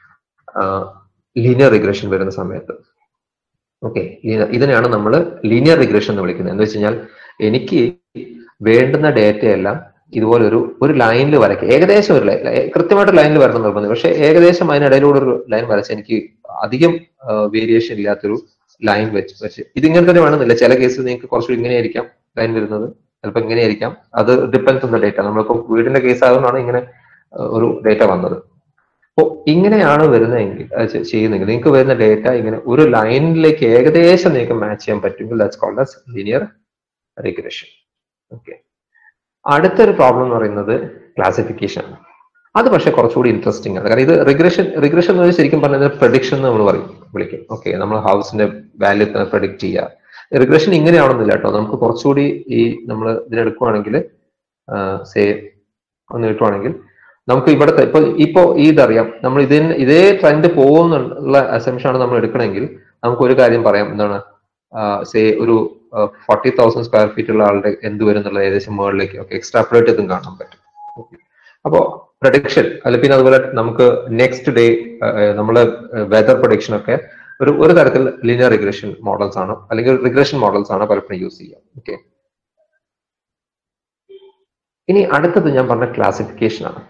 ലീനിയർ റിഗ്രഷൻ വരുന്ന സമയത്ത് ഓക്കെ ഇതിനെയാണ് നമ്മൾ ലീനിയർ റിഗ്രഷൻ എന്ന് വിളിക്കുന്നത് എന്ന് വെച്ച് കഴിഞ്ഞാൽ എനിക്ക് വേണ്ടുന്ന ഡേറ്റയെല്ലാം ഇതുപോലൊരു ഒരു ലൈനിൽ വരയ്ക്കുക ഏകദേശം ഒരു ലൈൻ കൃത്യമായിട്ട് ലൈനിൽ വരണം നിർബന്ധം പക്ഷെ ഏകദേശം അതിനിടയിലൂടെ ഒരു ലൈൻ വരച്ച് എനിക്ക് അധികം വേരിയേഷൻ ഇല്ലാത്തൊരു ലൈൻ വെച്ച് വെച്ച് ഇതിങ്ങനെ തന്നെ വേണമെന്നില്ല ചില കേസിൽ നിങ്ങൾക്ക് കുറച്ചുകൂടി ഇങ്ങനെയായിരിക്കാം ലൈൻ വരുന്നത് ചിലപ്പോൾ ഇങ്ങനെയായിരിക്കാം അത് ഡിപ്പെൻസ് ഓൺ ദ ഡേറ്റ നമ്മളിപ്പോ വീടിന്റെ കേസ് ആയതുകൊണ്ടാണ് ഇങ്ങനെ ആ, ഒരു ഡേറ്റ വന്നത് അപ്പോൾ ഇങ്ങനെയാണ് വരുന്നതെങ്കിൽ അത് ചെ- ചെയ്യുന്നെങ്കിൽ നിങ്ങൾക്ക് വരുന്ന ഡേറ്റ ഇങ്ങനെ ഒരു ലൈനിലേക്ക് ഏകദേശം നിങ്ങൾക്ക് മാച്ച് ചെയ്യാൻ പറ്റുമെങ്കിൽ that's called as linear regression okay അടുത്തൊരു പ്രോബ്ലം എന്ന് പറയുന്നത് ക്ലാസിഫിക്കേഷൻ ആണ് അത് പക്ഷെ കുറച്ചുകൂടി ഇൻട്രസ്റ്റിംഗ് ആണ് കാരണം ഇത് റിഗ്രഷൻ റിഗ്രഷൻ എന്ന് പറഞ്ഞാൽ ശരിക്കും പറഞ്ഞാൽ പ്രഡിക്ഷൻ എന്ന് നമ്മൾ പറയും വിളിക്കും ഓക്കെ നമ്മൾ ഹൗസിന്റെ വാല്യൂ പ്രഡിക്റ്റ് ചെയ്യുക റിഗ്രഷൻ ഇങ്ങനെയാണെന്നില്ല കേട്ടോ നമുക്ക് കുറച്ചുകൂടി ഈ നമ്മൾ ഇതിനെടുക്കുവാണെങ്കിൽ സേ ഒന്ന് കിട്ടുവാണെങ്കിൽ നമുക്ക് ഇവിടുത്തെ ഇപ്പൊ ഇപ്പോ ഈ ഇതറിയാം നമ്മൾ ഇതിന് ഇതേ ട്രെൻഡ് പോകുന്നുള്ള അസംഷൻ ആണ് നമ്മൾ എടുക്കണമെങ്കിൽ നമുക്ക് ഒരു കാര്യം പറയാം എന്താണ് സേ ഒരു ഫോർട്ടി തൗസൻഡ് സ്ക്വയർ ഫീറ്റ് ഉള്ള ആളുടെ എന്ത് വരും എന്നുള്ളത് ഏകദേശം മുകളിലേക്ക് ഓക്കെ എക്സ്ട്രാപ്പുലേറ്റ് ഇതും കാണാൻ പറ്റും അപ്പോ പ്രഡിക്ഷൻ അല്ല പിന്നെ അതുപോലെ നമുക്ക് നെക്സ്റ്റ് ഡേ നമ്മള് വെതർ പ്രഡിക്ഷൻ ഒക്കെ ഒരു ഒരു തരത്തിൽ ലീനിയർ റിഗ്രഷൻ മോഡൽസ് ആണ് അല്ലെങ്കിൽ റിഗ്രഷൻ മോഡൽസ് ആണ് പലപ്പോഴും യൂസ് ചെയ്യുക ഓക്കെ ഇനി അടുത്തത് ഞാൻ പറഞ്ഞ ക്ലാസിഫിക്കേഷൻ ആണ്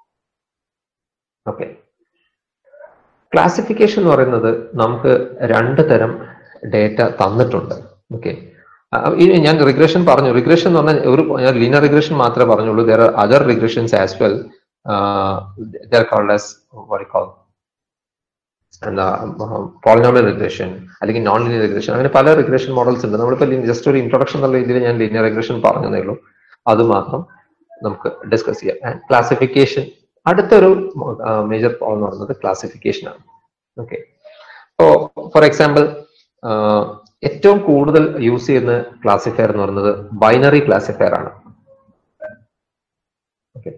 ഓക്കെ ക്ലാസിഫിക്കേഷൻ എന്ന് പറയുന്നത് നമുക്ക് രണ്ട് തരം ഡേറ്റ തന്നിട്ടുണ്ട് ഓക്കെ ഇനി ഞാൻ റിഗ്രഷൻ പറഞ്ഞു റിഗ്രഷൻ എന്ന് പറഞ്ഞാൽ ഒരു ഞാൻ ലീനിയർ റിഗ്രഷൻ മാത്രമേ പറഞ്ഞുള്ളൂ there are other regressions as well there called as call എന്താ പോളിനോമിയൽ റിഗ്രഷൻ അല്ലെങ്കിൽ നോൺ ലീനിയർ റിഗ്രഷൻ അങ്ങനെ പല റിഗ്രഷൻ മോഡൽസ് ഉണ്ട് നമ്മളിപ്പോൾ ജസ്റ്റ് ഒരു ഇൻട്രൊഡക്ഷൻ എന്നുള്ള രീതിയിൽ ഞാൻ ലീനിയർ റിഗ്രഷൻ പറഞ്ഞതേ ഉള്ളൂ അത് മാത്രം നമുക്ക് ഡിസ്കസ് ചെയ്യാം ക്ലാസിഫിക്കേഷൻ അടുത്തൊരു മേജർ പ്രോബ്ലം എന്ന് പറയുന്നത് ക്ലാസിഫിക്കേഷൻ ആണ് ഓക്കെ ഇപ്പോ ഫോർ എക്സാമ്പിൾ ഏറ്റവും കൂടുതൽ യൂസ് ചെയ്യുന്ന ക്ലാസിഫയർ എന്ന് പറയുന്നത് ബൈനറി ക്ലാസിഫയർ ആണ് okay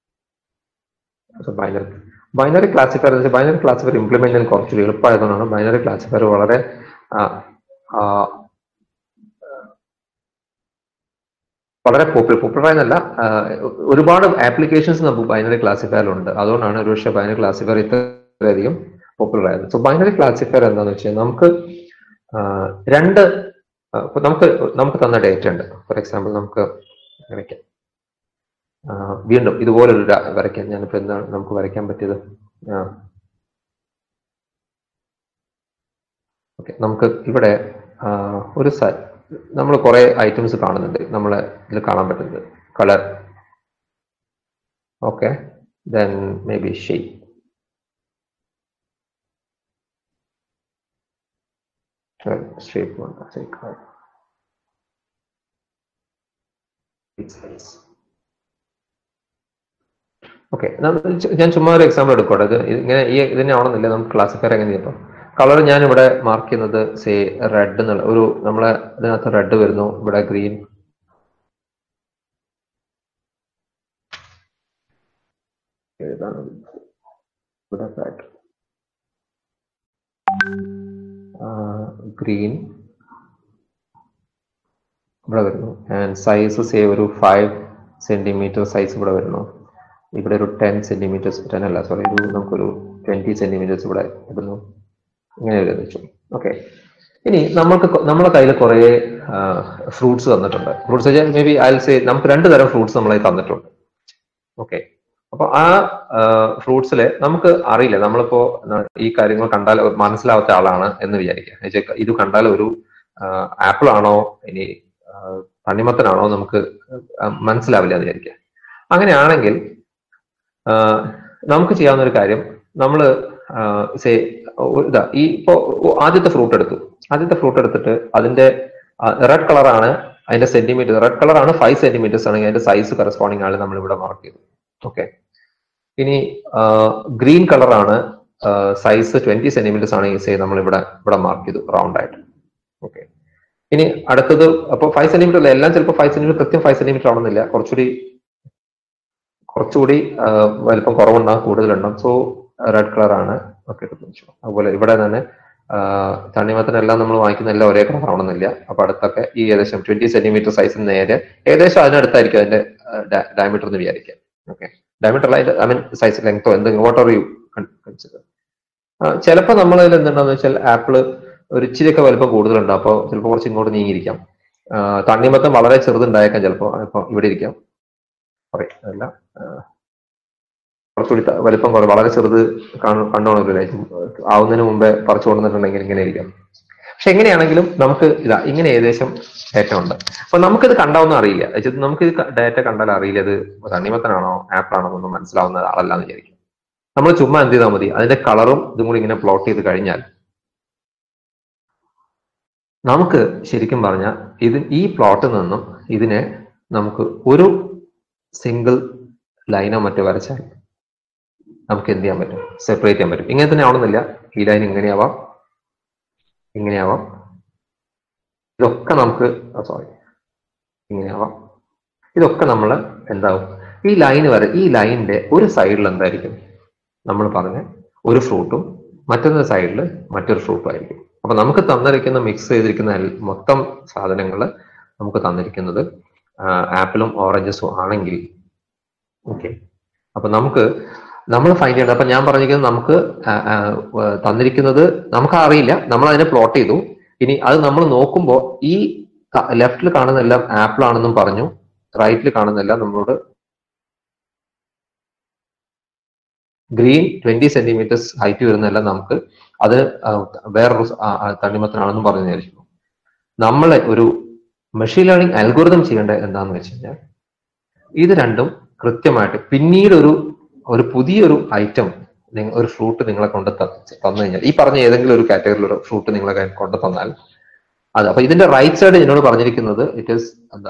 binary binary classifier binary classifier implement ചെയ്യാൻ കുറച്ചുകൂടി എളുപ്പമായതുകൊണ്ടാണ് ബൈനറി ക്ലാസിഫയർ വളരെ ആ, ആ, വളരെ പോപ്പുലർ പോപ്പുലർ ആയെന്നല്ല ആ, ഒരുപാട് ആപ്ലിക്കേഷൻസ് നമുക്ക് ബൈനറി ക്ലാസിഫയറിലുണ്ട് അതുകൊണ്ടാണ് ഒരുപക്ഷെ ബൈനറി ക്ലാസിഫയർ ഇത്രയധികം പോപ്പുലർ ആയത് സോ ബൈനറി ക്ലാസിഫയർ എന്താണെന്ന് വെച്ചാൽ നമുക്ക് ആ, രണ്ട് ആ, ഇപ്പൊ നമുക്ക് നമുക്ക് തന്ന ഡേറ്റ ഉണ്ട് ഫോർ എക്സാമ്പിൾ നമുക്ക് വരയ്ക്കാം ആ, വീണ്ടും ഇതുപോലൊരു ഡ- വരയ്ക്കാം ഞാനിപ്പോ എന്താണ് നമുക്ക് വരയ്ക്കാൻ പറ്റിയത് ഓക്കെ നമുക്ക് ഇവിടെ ആ, ഒരു സ നമ്മൾ കുറെ ഐറ്റംസ് കാണുന്നുണ്ട് നമ്മളെ ഇതിൽ കാണാൻ പറ്റുന്നത് colour okay then maybe shape shape one say color okay ഞാൻ ചുമ്മാ ഒരു എക്സാമ്പിൾ എടുക്കട്ടെ ഇത് ഇങ്ങനെ ഈ ഇതിനെ ആവണമെന്നില്ല നമുക്ക് ക്ലാസിഫയർ എങ്ങനെ ചെയ്യാം കളർ ഞാൻ ഇവിടെ മാർക്ക് ചെയ്യുന്നത് സേ റെഡ് എന്നുള്ള ഒരു നമ്മളെ ഇതിനകത്ത് റെഡ് വരുന്നു ഇവിടെ ഗ്രീൻ ഏതാണ് ഇവിടെ റെഡ് ഗ്രീൻ ഇവിടെ വരുന്നു ആൻഡ് സൈസ് സേവ് ഒരു ഫൈവ് സെന്റിമീറ്റർ സൈസ് ഇവിടെ വരുന്നു ഇവിടെ ഒരു ടെൻ സെന്റിമീറ്റേഴ്സ് ടെൻ അല്ല സോറി ഒരു നമുക്കൊരു ട്വന്റി സെന്റിമീറ്റേഴ്സ് ഇവിടെ ഇടുന്നു ഇങ്ങനെ ഒരു വെച്ചു ഓക്കെ ഇനി നമുക്ക് കൊ- നമ്മുടെ കയ്യിൽ കുറെ ഫ്രൂട്ട്സ് തന്നിട്ടുണ്ട് fruits maybe I say നമുക്ക് രണ്ട് തരം ഫ്രൂട്ട്സ് നമ്മളെ തന്നിട്ടുണ്ട് ഓക്കെ അപ്പൊ ആ ഫ്രൂട്ട്സില് നമുക്ക് അറിയില്ല നമ്മളിപ്പോ ന- ഈ കാര്യങ്ങൾ കണ്ടാൽ മനസ്സിലാവാത്ത ആളാണ് എന്ന് വിചാരിക്കുക എന്ന് വെച്ചാ ഇത് കണ്ടാൽ ഒരു ആപ്പിൾ ആണോ ഇനി ആ, തണ്ണിമത്തനാണോ നമുക്ക് ആ, മനസ്സിലാവില്ല എന്ന് വിചാരിക്കുക അങ്ങനെയാണെങ്കിൽ ആ, നമുക്ക് ചെയ്യാവുന്ന ഒരു കാര്യം നമ്മൾ സേ ഇതാ ഈ ഇപ്പോ ആദ്യത്തെ ഫ്രൂട്ട് എടുത്തു ആദ്യത്തെ ഫ്രൂട്ട് എടുത്തിട്ട് അതിന്റെ റെഡ് കളറാണ് അതിന്റെ സെന്റിമീറ്റർ റെഡ് കളറാണ് ഫൈവ് സെന്റിമീറ്റേഴ്സ് ആണെങ്കിൽ അതിന്റെ സൈസ് കറസ്പോണ്ടിങ് ആണ് നമ്മൾ ഇവിടെ മാർക്ക് ചെയ്തു ഓക്കെ ഇനി ഗ്രീൻ കളറാണ് സൈസ് ട്വന്റി സെന്റിമീറ്റേഴ്സ് ആണെങ്കിൽ സേ നമ്മൾ ഇവിടെ ഇവിടെ മാർക്ക് ചെയ്തു റൗണ്ട് ആയിട്ട് ഓക്കെ ഇനി അടുത്തത് അപ്പൊ ഫൈവ് സെന്റിമീറ്റർ അല്ല എല്ലാം ചിലപ്പോൾ ഫൈവ് സെന്റിമീറ്റർ കൃത്യം ഫൈവ് സെന്റിമീറ്റർ ആണെന്നില്ല കുറച്ചുകൂടി കുറച്ചുകൂടി ആ, വലിപ്പം കുറവുണ്ടാകും കൂടുതലുണ്ടാകും സോ റെഡ് കളർ ആണ് ഓക്കെ അതുപോലെ ഇവിടെ തന്നെ ആ, തണ്ണിമത്തനെല്ലാം നമ്മൾ വാങ്ങിക്കുന്ന എല്ലാം ഒരേ കളർ ആവണമെന്നില്ല അപ്പൊ അടുത്തൊക്കെ ഈ ഏകദേശം ട്വന്റി സെന്റിമീറ്റർ സൈസിന് നേരെ ഏകദേശം അതിനടുത്തായിരിക്കും അതിന്റെ ഡയമീറ്റർ എന്ന് വിചാരിക്കാം ഓക്കെ ഡയമീറ്റർ അല്ല ഐ മീൻ സൈസ് ലെങ്തോ എന്തെങ്കിലും വാട്ട് ആർ യു കൺസിഡർ ചിലപ്പോൾ നമ്മൾ അതിൽ എന്തുണ്ടാന്ന് വെച്ചാൽ ആപ്പിള് ഒരു ഇച്ചിരിയൊക്കെ വലുപ്പം കൂടുതലുണ്ട് അപ്പോൾ ചിലപ്പോൾ കുറച്ച് ഇങ്ങോട്ട് നീങ്ങിയിരിക്കാം ആ, തണ്ണിമത്തം വളരെ ചെറുതുണ്ടായേക്കാം ചിലപ്പോൾ ഇപ്പൊ ഇവിടെ ഇരിക്കാം സോറി അതല്ല ആ, കുറച്ചുകൂടി ത- വലിപ്പം കുറവ് വളരെ ചെറുത് കാണു- കണ്ടോണല്ലോ ആവുന്നതിന് മുമ്പേ പറിച്ചു കൊണ്ടുവന്നിട്ടുണ്ടെങ്കിൽ ഇങ്ങനെ ഇരിക്കാം പക്ഷെ എങ്ങനെയാണെങ്കിലും നമുക്ക് ഇതാ ഇങ്ങനെ ഏകദേശം ഡേറ്റ ഉണ്ട് അപ്പൊ നമുക്കിത് കണ്ടാവുന്ന അറിയില്ല വെച്ചാൽ നമുക്ക് ഇത് ഡേറ്റ കണ്ടാൽ അറിയില്ല ഇത് തണ്ണിമത്തനാണോ ആപ്പിൾ ആണോ എന്നൊന്നും മനസ്സിലാവുന്ന ആളല്ല എന്ന് വിചാരിക്കും നമ്മൾ ചുമ്മാ എന്ത് ചെയ്താൽ മതി അതിന്റെ കളറും ഇതും കൂടി ഇങ്ങനെ പ്ലോട്ട് ചെയ്ത് കഴിഞ്ഞാൽ നമുക്ക് ശരിക്കും പറഞ്ഞാൽ ഇത് ഈ പ്ലോട്ടിൽ നിന്നും ഇതിനെ നമുക്ക് ഒരു സിംഗിൾ ലൈനോ മറ്റോ വരച്ചാൽ നമുക്ക് എന്ത് ചെയ്യാൻ പറ്റും സെപ്പറേറ്റ് ചെയ്യാൻ പറ്റും ഇങ്ങനെ തന്നെ ആവണമെന്നില്ല ഈ ലൈൻ ഇങ്ങനെയാവാം ഇങ്ങനെയാവാം ഇതൊക്കെ നമുക്ക് സോറി ഇങ്ങനെയാവാം ഇതൊക്കെ നമ്മൾ എന്താവും ഈ ലൈൻ വരെ ഈ ലൈനിന്റെ ഒരു സൈഡിൽ എന്തായിരിക്കും നമ്മൾ പറഞ്ഞ ഒരു ഫ്രൂട്ടും മറ്റൊരു സൈഡിൽ മറ്റൊരു ഫ്രൂട്ടും ആയിരിക്കും അപ്പൊ നമുക്ക് തന്നിരിക്കുന്ന മിക്സ് ചെയ്തിരിക്കുന്ന എൽ- മൊത്തം സാധനങ്ങൾ നമുക്ക് തന്നിരിക്കുന്നത് ആപ്പിളും ഓറഞ്ചസും ആണെങ്കിൽ ഓക്കെ അപ്പൊ നമുക്ക് നമ്മൾ ഫൈൻഡ് ചെയ്യേണ്ടത് അപ്പൊ ഞാൻ പറഞ്ഞിരിക്കുന്നത് നമുക്ക് ആ, ആ, വ- തന്നിരിക്കുന്നത് നമുക്ക് അറിയില്ല നമ്മൾ അതിനെ പ്ലോട്ട് ചെയ്തു ഇനി അത് നമ്മൾ നോക്കുമ്പോൾ ഈ ലെഫ്റ്റിൽ കാണുന്നതെല്ലാം ആപ്പിൾ ആണെന്നും പറഞ്ഞു റൈറ്റിൽ കാണുന്നതെല്ലാം നമ്മളോട് ഗ്രീൻ ട്വന്റി സെന്റിമീറ്റേഴ്സ് ഹൈറ്റ് വരുന്നതെല്ലാം നമുക്ക് അത് ആ, വേറൊരു സ- ആ, ആ, തണ്ണിമത്തനാണെന്നും പറഞ്ഞു വിചാരിക്കുന്നു നമ്മളെ ഒരു മെഷീൻ ലേണിംഗ് അൽഗോരിതം ചെയ്യേണ്ടത് എന്താണെന്ന് വെച്ച് കഴിഞ്ഞാൽ ഇത് രണ്ടും കൃത്യമായിട്ട് പിന്നീട് ഒരു ഒരു പുതിയൊരു ഐറ്റം ഒരു ഫ്രൂട്ട് നിങ്ങളെ കൊണ്ട് ത- തന്നു കഴിഞ്ഞാൽ ഈ പറഞ്ഞ ഏതെങ്കിലും ഒരു കാറ്റഗറിയിൽ ഒരു ഫ്രൂട്ട് നിങ്ങളെ കയ്യിൽ കൊണ്ട് തന്നാൽ അത് അപ്പൊ ഇതിന്റെ റൈറ്റ് സൈഡ് എന്നോട് പറഞ്ഞിരിക്കുന്നത് ഇറ്റ് ഈസ് എന്താ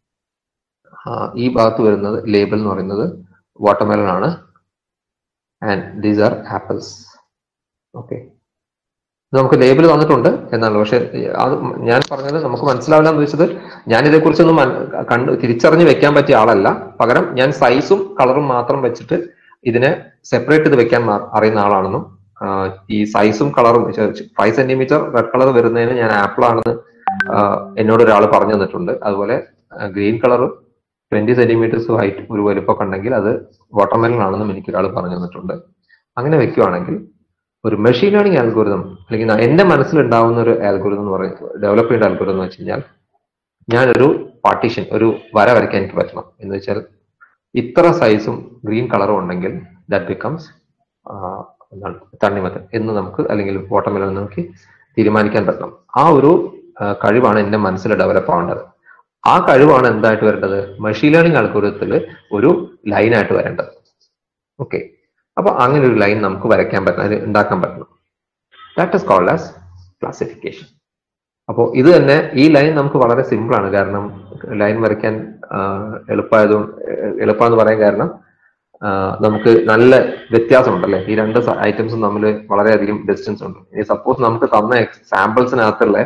ആ, ഈ ഭാഗത്ത് വരുന്നത് ലേബൽ എന്ന് പറയുന്നത് വാട്ടർമെലൺ ആണ് and these are apples okay നമുക്ക് ലേബിൾ തന്നിട്ടുണ്ട് എന്നാണ് പക്ഷെ അത് ഞാൻ പറഞ്ഞത് നമുക്ക് മനസ്സിലാവില്ല എന്ന് വെച്ചത് ഞാൻ ഇതേക്കുറിച്ചൊന്നും മൻ- കണ്ട് തിരിച്ചറിഞ്ഞ് വെക്കാൻ പറ്റിയ ആളല്ല പകരം ഞാൻ സൈസും കളറും മാത്രം വെച്ചിട്ട് ഇതിനെ സെപ്പറേറ്റ് ചെയ്ത് വെക്കാൻ മാ- അറിയുന്ന ആളാണെന്നും ആ, ഈ സൈസും കളറും ഫൈവ് സെന്റിമീറ്റർ റെഡ് കളർ വരുന്നതിന് ഞാൻ ആപ്പിൾ ആണെന്ന് ആ, എന്നോട് ഒരാൾ പറഞ്ഞു തന്നിട്ടുണ്ട് അതുപോലെ ഗ്രീൻ കളറും ട്വന്റി സെന്റിമീറ്റേഴ്സ് ഹൈറ്റ് ഒരു വലുപ്പമൊക്കെ ഉണ്ടെങ്കിൽ അത് വാട്ടർമെലൺ ആണെന്നും എനിക്ക് ഒരാൾ പറഞ്ഞു തന്നിട്ടുണ്ട് അങ്ങനെ വെക്കുവാണെങ്കിൽ ഒരു മെഷീൻ ലേണിംഗ് ആൽഗോരിതം അല്ലെങ്കിൽ ന- എന്റെ മനസ്സിലുണ്ടാവുന്ന ഒരു ആൽഗോരിതം എന്ന് പറയുന്നത് ഡെവലപ്പ് ചെയ്യേണ്ട ആൽഗോരിതം എന്ന് വെച്ച് കഴിഞ്ഞാൽ ഞാനൊരു പാർട്ടീഷൻ ഒരു വര വരയ്ക്കാൻ എനിക്ക് പറ്റണം എന്ന് വെച്ചാൽ ഇത്ര സൈസും ഗ്രീൻ കളറും ഉണ്ടെങ്കിൽ ദാറ്റ് ബിക്കംസ് എന്താണ് തണ്ണിമത്തൻ എന്ന് നമുക്ക് അല്ലെങ്കിൽ വാട്ടർമെലൺ എന്ന് നമുക്ക് തീരുമാനിക്കാൻ പറ്റണം ആ ഒരു ആ, കഴിവാണ് എന്റെ മനസ്സിൽ ഡെവലപ്പ് ആവേണ്ടത് ആ കഴിവാണ് എന്തായിട്ട് വരേണ്ടത് മെഷീൻ ലേണിംഗ് അൽഗോരിതത്തിൽ ഒരു ലൈനായിട്ട് വരേണ്ടത് ഓക്കെ അപ്പൊ അങ്ങനെ ഒരു ലൈൻ നമുക്ക് വരയ്ക്കാൻ പറ്റണം അതിന് ഉണ്ടാക്കാൻ പറ്റണം that is called as classification അപ്പോൾ ഇത് തന്നെ ഈ ലൈൻ നമുക്ക് വളരെ സിമ്പിൾ ആണ് കാരണം ലൈൻ വരയ്ക്കാൻ എളുപ്പമായതുകൊണ്ട് എളുപ്പമെന്ന് പറയാൻ കാരണം ആ, നമുക്ക് നല്ല വ്യത്യാസമുണ്ടല്ലേ ഈ രണ്ട് ഐറ്റംസും തമ്മിൽ വളരെയധികം ഡിസ്റ്റൻസ് ഉണ്ട് ഇനി സപ്പോസ് നമുക്ക് തന്ന സാമ്പിൾസിനകത്തുള്ള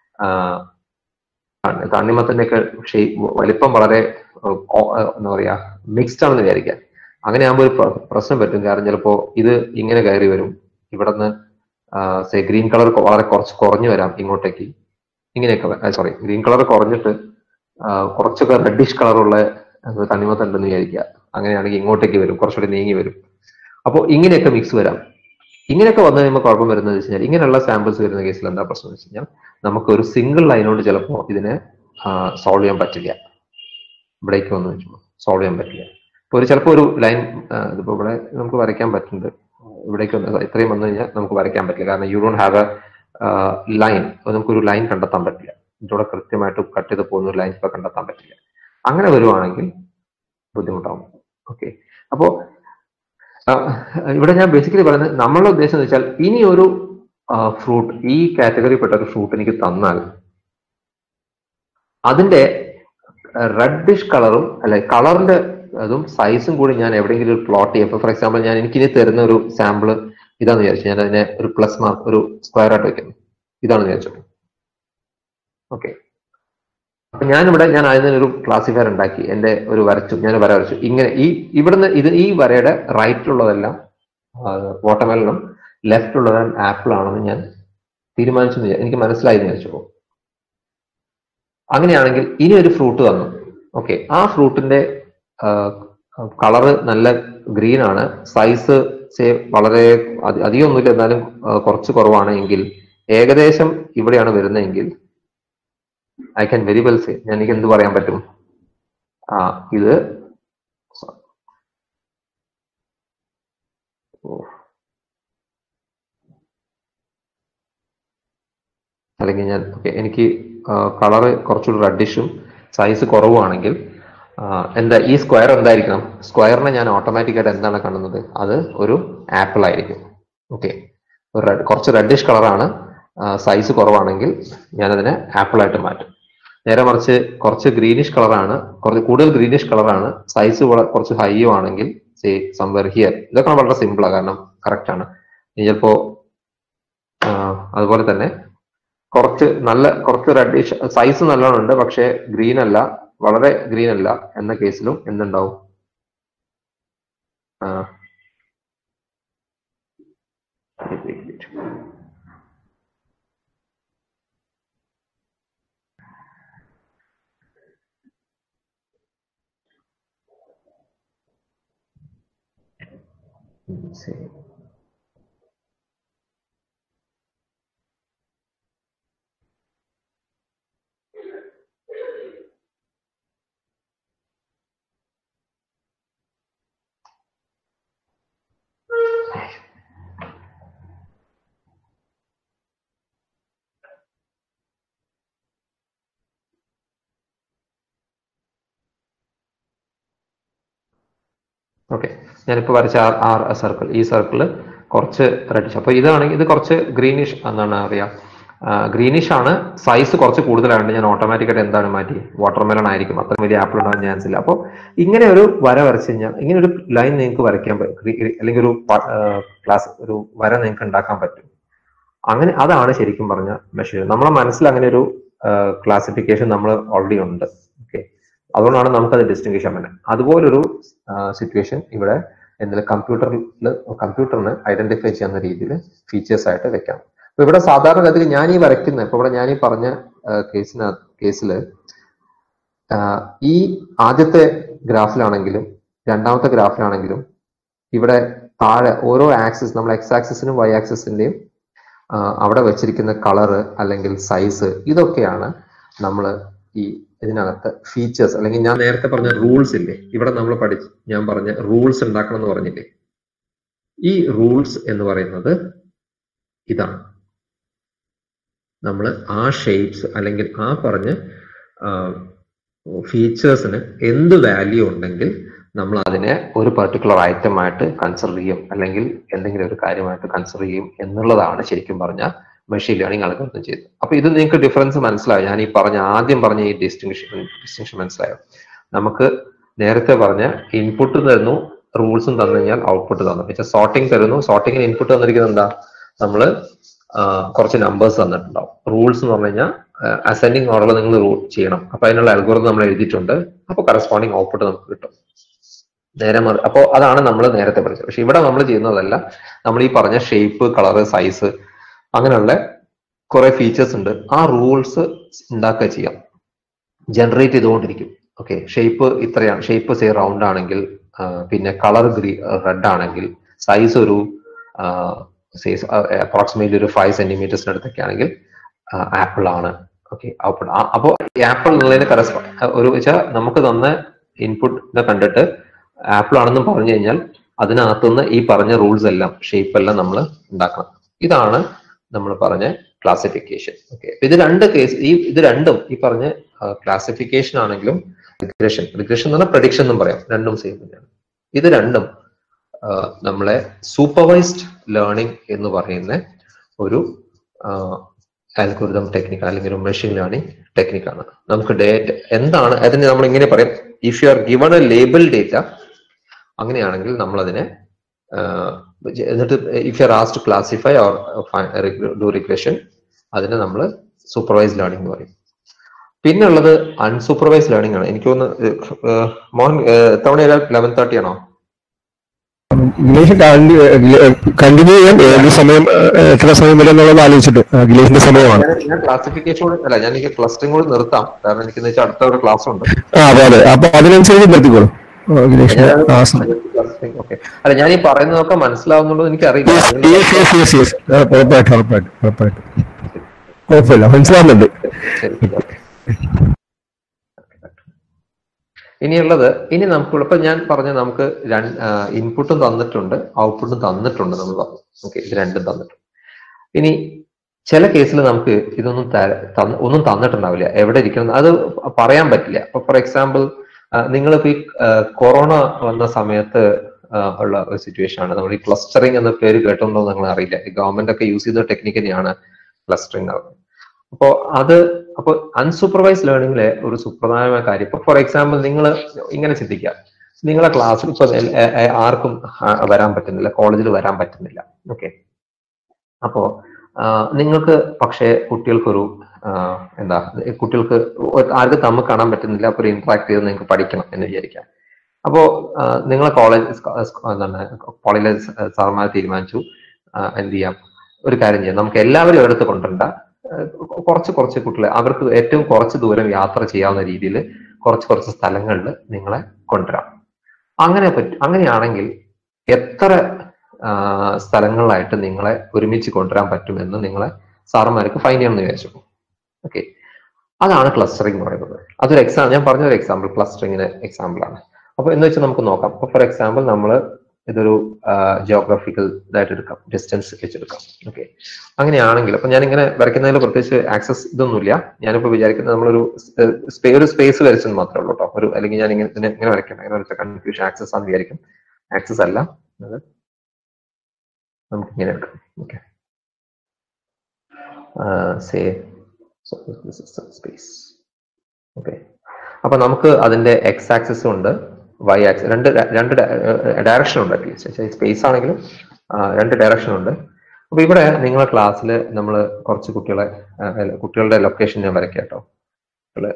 തണ്ണിമത്തിന്റെ ഒക്കെ ഷേപ്പ് വലിപ്പം വളരെ ആ, ഓ- ആ, എന്താ പറയാ മിക്സ്ഡ് ആണെന്ന് വിചാരിക്കാം അങ്ങനെ ആകുമ്പോൾ ഒരു പ്ര- പ്രശ്നം പറ്റും കാരണം ചിലപ്പോ ഇത് ഇങ്ങനെ കയറി വരും ഇവിടെ നിന്ന് സേ ഗ്രീൻ കളർ വളരെ കുറച്ച് കുറഞ്ഞു വരാം ഇങ്ങോട്ടേക്ക് ഇങ്ങനെയൊക്കെ സോറി ഗ്രീൻ കളർ കുറഞ്ഞിട്ട് ആ, കുറച്ചൊക്കെ റെഡിഷ് കളറുള്ള തണ്ണിമത്തുണ്ടെന്ന് വിചാരിക്കുക അങ്ങനെയാണെങ്കിൽ ഇങ്ങോട്ടേക്ക് വരും കുറച്ചുകൂടി നീങ്ങി വരും അപ്പോൾ ഇങ്ങനെയൊക്കെ മിക്സ് വരാം ഇങ്ങനെയൊക്കെ വന്നു കഴിയുമ്പോൾ കുഴപ്പം വരുന്നത് വെച്ച് കഴിഞ്ഞാൽ ഇങ്ങനെയുള്ള സാമ്പിൾസ് വരുന്ന കേസിൽ എന്താ പ്രശ്നം എന്ന് വെച്ച് കഴിഞ്ഞാൽ നമുക്ക് ഒരു സിംഗിൾ ലൈനോട് ചിലപ്പോൾ ഇതിനെ സോൾവ് ചെയ്യാൻ പറ്റില്ല ഇവിടേക്ക് വന്നു വെച്ചുമ്പോൾ സോൾവ് ചെയ്യാൻ പറ്റില്ല ഇപ്പൊ ഒരു ചിലപ്പോൾ ഒരു ലൈൻ ഇതിപ്പോ ഇവിടെ നമുക്ക് വരയ്ക്കാൻ പറ്റുന്നുണ്ട് ഇവിടേക്ക് വന്ന് ഇത്രയും വന്നു കഴിഞ്ഞാൽ നമുക്ക് വരയ്ക്കാൻ പറ്റില്ല കാരണം you don't have a line നമുക്കൊരു ലൈൻ കണ്ടെത്താൻ പറ്റില്ല ഇതിലൂടെ കൃത്യമായിട്ട് കട്ട് ചെയ്ത് പോകുന്ന ഒരു ലൈൻ ഇപ്പൊ കണ്ടെത്താൻ പറ്റില്ല അങ്ങനെ വരുവാണെങ്കിൽ ബുദ്ധിമുട്ടാവും ഓക്കെ അപ്പോ ആ, ഇവിടെ ഞാൻ ബേസിക്കലി പറയുന്നത് നമ്മളുടെ ഉദ്ദേശം എന്ന് വെച്ചാൽ ഇനി ഒരു ഫ്രൂട്ട് ഈ കാറ്റഗറിപ്പെട്ട ഒരു ഫ്രൂട്ട് എനിക്ക് തന്നാൽ അതിന്റെ റെഡിഷ് കളറും അല്ലെ കളറിന്റെ അതും സൈസും കൂടി ഞാൻ എവിടെയെങ്കിലും ഒരു പ്ലോട്ട് ചെയ്യും ഫോർ എക്സാമ്പിൾ ഞാൻ എനിക്കിനി തരുന്ന ഒരു സാമ്പിൾ ഇതാന്ന് വിചാരിച്ചു ഞാൻ അതിനെ ഒരു പ്ലസ് മാർക്ക് ഒരു സ്ക്വയർ ആയിട്ട് വെക്കുന്നു ഇതാണെന്ന് വിചാരിച്ചു ഓക്കെ അപ്പൊ ഞാനിവിടെ ഞാൻ അതിന് ഒരു ക്ലാസിഫയർ ഉണ്ടാക്കി എന്റെ ഒരു വരച്ചു ഞാൻ വര വരച്ചു ഇങ്ങനെ ഈ ഇവിടുന്ന് ഇത് ഈ വരയുടെ റൈറ്റിലുള്ളതെല്ലാം വാട്ടർമെലനും ലെഫ്റ്റിലുള്ളതെല്ലാം ആപ്പിൾ ആണെന്ന് ഞാൻ തീരുമാനിച്ചു എന്ന് വിചാ- എനിക്ക് മനസ്സിലായി എന്ന് വിചാരിച്ചു അങ്ങനെയാണെങ്കിൽ ഇനി ഒരു ഫ്രൂട്ട് തന്നു ഓക്കെ ആ ഫ്രൂട്ടിന്റെ കളറ് നല്ല ഗ്രീൻ ആണ് സൈസ് വളരെ അധി- അധികമൊന്നുമില്ല എന്നാലും ആ, കുറച്ച് കുറവാണ് എങ്കിൽ ഏകദേശം ഇവിടെയാണ് വരുന്നതെങ്കിൽ I can very well say ഞാൻ എനിക്ക് എന്ത് പറയാൻ പറ്റും ആ ഇത് ഓ. അല്ലെങ്കിൽ ഞാൻ ഓക്കെ എനിക്ക് കളറ് കുറച്ചുകൂടി റെഡിഷും സൈസ് കുറവുമാണെങ്കിൽ ആ, എന്താ ഈ സ്ക്വയർ എന്തായിരിക്കണം സ്ക്വയറിനെ ഞാൻ ഓട്ടോമാറ്റിക് ആയിട്ട് എന്താണ് കാണുന്നത് അത് ഒരു ആപ്പിൾ ആയിരിക്കും ഓക്കെ ഒരു red- കുറച്ച് റെഡിഷ് കളറാണ് സൈസ് കുറവാണെങ്കിൽ ഞാനതിനെ ആപ്പിൾ ആയിട്ട് മാറ്റും നേരെ മറിച്ച് കുറച്ച് ഗ്രീനിഷ് കളറാണ് കുറച്ച് കൂടുതൽ ഗ്രീനിഷ് കളറാണ് സൈസ് കുറച്ച് ഹൈയും ആണെങ്കിൽ സേ സംവെയർ ഹിയർ ഇതൊക്കെ വളരെ സിമ്പിളാണ് കാരണം കറക്റ്റ് ആണ് ഇനി ചിലപ്പോ ആ, അതുപോലെ തന്നെ കുറച്ച് നല്ല കുറച്ച് റെഡിഷ് സൈസ് നല്ലോണം ഉണ്ട് പക്ഷേ ഗ്രീൻ അല്ല വളരെ ഗ്രീൻ അല്ല എന്ന കേസിലും എന്തുണ്ടാവും ആ. ഉം, ശരി ഓക്കെ ഞാനിപ്പോ വരച്ച ആർ സർക്കിൾ ഈ സർക്കിള് കുറച്ച് റെഡിഷ് അപ്പൊ ഇതാണെങ്കിൽ ഇത് കുറച്ച് ഗ്രീനിഷ് എന്താണ് പറയാ ഗ്രീനിഷ് ആണ് സൈസ് കുറച്ച് കൂടുതലാണ് ഞാൻ ഓട്ടോമാറ്റിക്കായിട്ട് എന്താണ് മാറ്റി വാട്ടർമെലൺ ആയിരിക്കും അത്ര വലിയ ആപ്പിൾ ഉണ്ടാകാൻ ചാൻസ് ഇല്ല അപ്പോൾ ഇങ്ങനെ ഒരു വര വരച്ചു കഴിഞ്ഞാൽ ഇങ്ങനെ ഒരു ലൈൻ നിങ്ങൾക്ക് വരയ്ക്കാൻ പറ്റും അല്ലെങ്കിൽ ഒരു ക്ലാസ് ഒരു വര നിങ്ങൾക്ക് ഉണ്ടാക്കാൻ പറ്റും അങ്ങനെ അതാണ് ശരിക്കും പറഞ്ഞ മെഷീൻ നമ്മളെ മനസ്സിൽ അങ്ങനെ ഒരു ക്ലാസിഫിക്കേഷൻ നമ്മൾ ഓൾറെഡി ഉണ്ട് ഓക്കെ അതുകൊണ്ടാണ് നമുക്കത് ഡിസ്റ്റിങ്ഷ് ചെയ്യാൻ പറ്റുന്നത് അതുപോലൊരു സിറ്റുവേഷൻ ഇവിടെ എന്തെങ്കിലും കമ്പ്യൂട്ടറിൽ കമ്പ്യൂട്ടറിന് ഐഡന്റിഫൈ ചെയ്യുന്ന രീതിയിൽ ഫീച്ചേഴ്സ് ആയിട്ട് വെക്കാം അപ്പൊ ഇവിടെ സാധാരണഗതിയിൽ ഞാൻ ഈ വരയ്ക്കുന്ന ഇപ്പൊ ഇവിടെ ഞാൻ ഈ പറഞ്ഞ കേസിന് കേസില് ഈ ആദ്യത്തെ ഗ്രാഫിലാണെങ്കിലും രണ്ടാമത്തെ ഗ്രാഫിലാണെങ്കിലും ഇവിടെ താഴെ ഓരോ ആക്സിസ് നമ്മൾ എക്സ് ആക്സിസിനും വൈ ആക്സിസിന്റെയും അവിടെ വെച്ചിരിക്കുന്ന കളറ് അല്ലെങ്കിൽ സൈസ് ഇതൊക്കെയാണ് നമ്മൾ ഈ ഇതിനകത്ത് ഫീച്ചേഴ്സ് അല്ലെങ്കിൽ ഞാൻ നേരത്തെ പറഞ്ഞ റൂൾസ് ഇല്ലേ ഇവിടെ നമ്മൾ പഠിച്ച് ഞാൻ പറഞ്ഞ റൂൾസ് ഉണ്ടാക്കണം എന്ന് പറഞ്ഞില്ലേ ഈ റൂൾസ് എന്ന് പറയുന്നത് ഇതാണ് നമ്മൾ ആ ഷേപ്സ് അല്ലെങ്കിൽ ആ പറഞ്ഞ ഫീച്ചേഴ്സിന് എന്ത് വാല്യൂ ഉണ്ടെങ്കിൽ നമ്മൾ അതിനെ ഒരു പെർട്ടിക്കുലർ ഐറ്റം ആയിട്ട് കൺസിഡർ ചെയ്യും അല്ലെങ്കിൽ എന്തെങ്കിലും ഒരു കാര്യമായിട്ട് കൺസിഡർ ചെയ്യും എന്നുള്ളതാണ് ശരിക്കും പറഞ്ഞ മെഷീൻ ലേണിംഗ് അൽഗോരിതം ചെയ്തത് അപ്പൊ ഇത് നിങ്ങൾക്ക് ഡിഫറൻസ് മനസ്സിലായോ ഞാൻ ഈ പറഞ്ഞ ആദ്യം പറഞ്ഞ ഈ ഡിസ്റ്റിങ്ഷൻ ഡിസ്റ്റിങ്ഷൻ മനസ്സിലായോ നമുക്ക് നേരത്തെ പറഞ്ഞ ഇൻപുട്ട് തരുന്നു റൂൾസും തന്നു കഴിഞ്ഞാൽ ഔട്ട്പുട്ട് തന്നു പക്ഷേ സോർട്ടിംഗ് തരുന്നു സോർട്ടിങ്ങിന് ഇൻപുട്ട് തന്നിരിക്കുന്നത് എന്താ നമ്മൾ കുറച്ച് നമ്പേഴ്സ് തന്നിട്ടുണ്ടാവും റൂൾസ് എന്ന് പറഞ്ഞു കഴിഞ്ഞാൽ അസെൻഡിങ് ഓർഡറിൽ നിങ്ങൾ റൂൾ ചെയ്യണം അപ്പൊ അതിനുള്ള അൽഗോറിതം നമ്മൾ എഴുതിയിട്ടുണ്ട് അപ്പോൾ കറസ്പോണ്ടിങ് ഔട്ട്പുട്ട് നമുക്ക് കിട്ടും നേരെ മറി അപ്പോൾ അതാണ് നമ്മൾ നേരത്തെ പഠിച്ചത് പക്ഷെ ഇവിടെ നമ്മൾ ചെയ്യുന്നതല്ല നമ്മൾ ഈ പറഞ്ഞ ഷേപ്പ് കളറ് സൈസ് അങ്ങനെയുള്ള കുറെ ഫീച്ചേഴ്സ് ഉണ്ട് ആ റൂൾസ് ഉണ്ടാക്കുക ചെയ്യാം ജനറേറ്റ് ചെയ്തുകൊണ്ടിരിക്കും ഓക്കെ ഷേപ്പ് ഇത്രയാണ് ഷേപ്പ് സേ റൗണ്ട് ആണെങ്കിൽ ആ, പിന്നെ കളർ ഗ്രീ റെഡ് ആണെങ്കിൽ സൈസ് ഒരു അപ്രോക്സിമേറ്റ്ലി ഒരു ഫൈവ് സെന്റിമീറ്റേഴ്സിന് അടുത്തൊക്കെ ആണെങ്കിൽ ആപ്പിൾ ആണ് ഓക്കെ ഔട്ട്പുട്ട് അപ്പോൾ ആപ്പിൾ എന്നുള്ളതിന് കറസ്പോ ഒരു വെച്ചാൽ നമുക്ക് തന്ന ഇൻപുട്ട് കണ്ടിട്ട് ആപ്പിൾ ആണെന്നും പറഞ്ഞു കഴിഞ്ഞാൽ അതിനകത്തുനിന്ന് ഈ പറഞ്ഞ റൂൾസ് എല്ലാം ഷേപ്പ് എല്ലാം നമ്മൾ ഉണ്ടാക്കണം ഇതാണ് നമ്മൾ പറഞ്ഞ ക്ലാസിഫിക്കേഷൻ ഓക്കെ ഇത് രണ്ട് കേസ് ഈ ഇത് രണ്ടും ഈ പറഞ്ഞ ക്ലാസിഫിക്കേഷൻ ആണെങ്കിലും റിഗ്രഷൻ റിഗ്രഷൻ എന്ന് പറഞ്ഞാൽ പ്രഡിക്ഷൻ എന്നും പറയാം രണ്ടും സെയിം തന്നെയാണ് ഇത് രണ്ടും ആ, നമ്മളെ സൂപ്പർവൈസ്ഡ് ലേണിംഗ് എന്ന് പറയുന്ന ഒരു ആൽഗോരിതം ടെക്നിക്ക് അല്ലെങ്കിൽ ഒരു മെഷീൻ ലേണിംഗ് ടെക്നിക്കാണ് നമുക്ക് ഡേറ്റ എന്താണ് അതിന് നമ്മൾ ഇങ്ങനെ പറയും if you are given a label data അങ്ങനെയാണെങ്കിൽ നമ്മൾ അതിനെ എന്നിട്ട് if you are asked classify or do regression അതിനെ നമ്മൾ സൂപ്പർവൈസ് ലേണിംഗ് എന്ന് പറയും പിന്നെ ഉള്ളത് അൺസൂപ്പർവൈസ് ലേണിംഗ് ആണ് എനിക്ക് തോന്നുന്നു ഏഹ്, മോഹൻ ഏഹ്, തവണ ലെവൻ തേർട്ടി ആണോ ഗിലേഷ് കണ്ടിന്യൂ ചെയ്യാൻ ഏത് സമയം ഏഹ്, എത്ര സമയം വരെ എന്നുള്ളത് ആലോചിച്ചിട്ട് ആ, ഗിലേഷിന്റെ സമയമാണ് ഞാൻ ഞാൻ ക്ലാസിഫിക്കേഷൻ കൂടി അല്ല ഞാൻ എനിക്ക് ക്ലസ്റ്ററിംഗ് കൂടി നിർത്താം കാരണം എനിക്ക് എന്ന് വെച്ചാൽ അടുത്ത ഒരു ക്ലാസ് ഉണ്ട് ആ അതെ അതെ അപ്പൊ അതിനനുസരിച്ച് നിർത്തിക്കോളൂ ആ, ഗിലേഷിന് ആ സമയം ഓക്കെ അല്ല ഞാൻ ഈ പറയുന്നതൊക്കെ മനസ്സിലാവുന്നുള്ളത് എനിക്ക് അറിയില്ല യെസ് യെസ് യെസ് യെസ് ഉറപ്പായിട്ട് ഉറപ്പായിട്ട് ഉറപ്പായിട്ട് കുഴപ്പമില്ല മനസ്സിലാവുന്നുണ്ട് ശരി ഓക്കെ ഇനിയുള്ളത് ഇനി നമുക്ക് ഇപ്പൊ ഞാൻ പറഞ്ഞ നമുക്ക് ഇൻപുട്ടും തന്നിട്ടുണ്ട് ഔട്ട്പുട്ടും തന്നിട്ടുണ്ട് നമ്മൾ പറഞ്ഞു ഓക്കെ ഇത് രണ്ടും തന്നിട്ടുണ്ട് ഇനി ചില കേസിൽ നമുക്ക് ഇതൊന്നും തര- തന്ന- ഒന്നും തന്നിട്ടുണ്ടാവില്ല എവിടെ ഇരിക്കണം അത് പറയാൻ പറ്റില്ല ഇപ്പൊ ഫോർ എക്സാമ്പിൾ നിങ്ങളിപ്പോ ഈ കൊറോണ വന്ന സമയത്ത് ആ, ഉള്ള ഒരു സിറ്റുവേഷൻ ആണ് നമ്മൾ ഈ ക്ലസ്റ്ററിംഗ് എന്ന പേര് കേട്ടുണ്ടോ എന്ന് നിങ്ങൾ അറിയില്ല ഈ ഗവൺമെന്റ് ഒക്കെ യൂസ് ചെയ്ത ടെക്നിക്ക് തന്നെയാണ് ക്ലസ്റ്ററിംഗ് അപ്പോൾ അത് അപ്പൊ അൺസൂപ്പർവൈസ് ലേണിംഗിലെ ഒരു സുപ്രധാനമായ കാര്യം ഇപ്പൊ ഫോർ എക്സാമ്പിൾ നിങ്ങൾ ഇങ്ങനെ ചിന്തിക്കുക നിങ്ങളെ ക്ലാസ്സിൽ ഇപ്പൊ എൽ- എ- എ- ആർക്കും ആ, വരാൻ പറ്റുന്നില്ല കോളേജിൽ വരാൻ പറ്റുന്നില്ല ഓക്കെ അപ്പോ ആ, നിങ്ങൾക്ക് പക്ഷേ കുട്ടികൾക്കൊരു ആ, എന്താ കുട്ടികൾക്ക് ഒരു- ആർക്കും തമ്മിൽ കാണാൻ പറ്റുന്നില്ല അപ്പൊ ഒരു ഇന്ററാക്ട് ചെയ്ത് നിങ്ങൾക്ക് പഠിക്കണം എന്ന് വിചാരിക്കാം അപ്പോ ആ, നിങ്ങളെ കോളേജ് എന്താണ് കോളേജിലെ സാർമാർ തീരുമാനിച്ചു ആ, എന്ത് ചെയ്യാം ഒരു കാര്യം ചെയ്യാം നമുക്ക് എല്ലാവരും എടുത്ത് കൊണ്ടുവരണ്ട ഏഹ് കുറച്ച് കുറച്ച് കുട്ടികളെ അവർക്ക് ഏറ്റവും കുറച്ച് ദൂരം യാത്ര ചെയ്യാവുന്ന രീതിയിൽ കുറച്ച് കുറച്ച് സ്ഥലങ്ങളിൽ നിങ്ങളെ കൊണ്ടുവരാം അങ്ങനെ പറ്റും അങ്ങനെയാണെങ്കിൽ എത്ര ആ, സ്ഥലങ്ങളിലായിട്ട് നിങ്ങളെ ഒരുമിച്ച് കൊണ്ടുവരാൻ പറ്റുമെന്ന് നിങ്ങളെ സാറന്മാർക്ക് ഫൈൻ ചെയ്യണമെന്ന് വിചാരിച്ചു ഓക്കെ അതാണ് ക്ലസ്റ്ററിംഗ് എന്ന് പറയുന്നത് അതൊരു എക്സാം ഞാൻ പറഞ്ഞ ഒരു എക്സാമ്പിൾ ക്ലസ്റ്ററിങ്ങിന് എക്സാമ്പിൾ ആണ് അപ്പൊ എന്ന് വെച്ചാൽ നമുക്ക് നോക്കാം അപ്പൊ ഫോർ എക്സാമ്പിൾ നമ്മൾ ഇതൊരു ജിയോഗ്രഫിക്കൽ ഇതായിട്ട് എടുക്കാം ഡിസ്റ്റൻസ് വെച്ചെടുക്കാം ഓക്കെ അങ്ങനെയാണെങ്കിൽ അപ്പൊ ഞാൻ ഇങ്ങനെ വരയ്ക്കുന്നതിൽ പ്രത്യേകിച്ച് ആക്സസ് ഇതൊന്നുമില്ല ഞാനിപ്പോ വിചാരിക്കുന്നത് നമ്മളൊരു സ്പേ ഒരു സ്പേസ് വരച്ചെന്ന് മാത്രമേ ഉള്ളൂ കേട്ടോ ഒരു അല്ലെങ്കിൽ ഞാൻ ഇങ്ങനെ ഇതിനെ ഇങ്ങനെ വരയ്ക്കണം ഇങ്ങനെ വരച്ച കൺഫ്യൂഷൻ ആക്സസ് ആണെന്ന് വിചാരിക്കും ആക്സസ് അല്ല അത് നമുക്ക് ഇങ്ങനെ എടുക്കാം ഓക്കെ സേ സ്പേസ് ഓക്കെ അപ്പൊ നമുക്ക് അതിന്റെ എക്സ് ആക്സിസും ഉണ്ട് വൈ ആക്സിസ് രണ്ട് ഡ- രണ്ട് ഡയറക്ഷൻ ഉണ്ട് അറ്റ്ലീസ്റ്റ് സ്പേസ് ആണെങ്കിലും ആ, രണ്ട് ഡയറക്ഷൻ ഉണ്ട് അപ്പൊ ഇവിടെ നിങ്ങളെ ക്ലാസ്സിൽ നമ്മൾ കുറച്ച് കുട്ടികളെ ആ, അല്ല, കുട്ടികളുടെ ലൊക്കേഷൻ ഞാൻ വരയ്ക്കാം കേട്ടോ കുട്ടികള്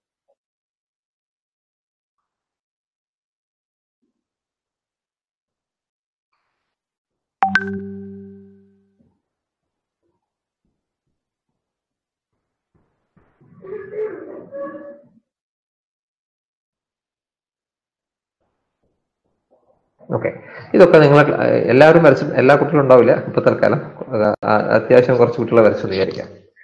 ഓക്കെ ഇതൊക്കെ നിങ്ങൾ എല്ലാവരും വരച്ചു എല്ലാ കുട്ടികളും ഉണ്ടാവില്ല ഇപ്പൊ തൽക്കാലം ആ, അത്യാവശ്യം കുറച്ച് കുട്ടികളെ വരച്ചെന്ന് വിചാരിക്കാം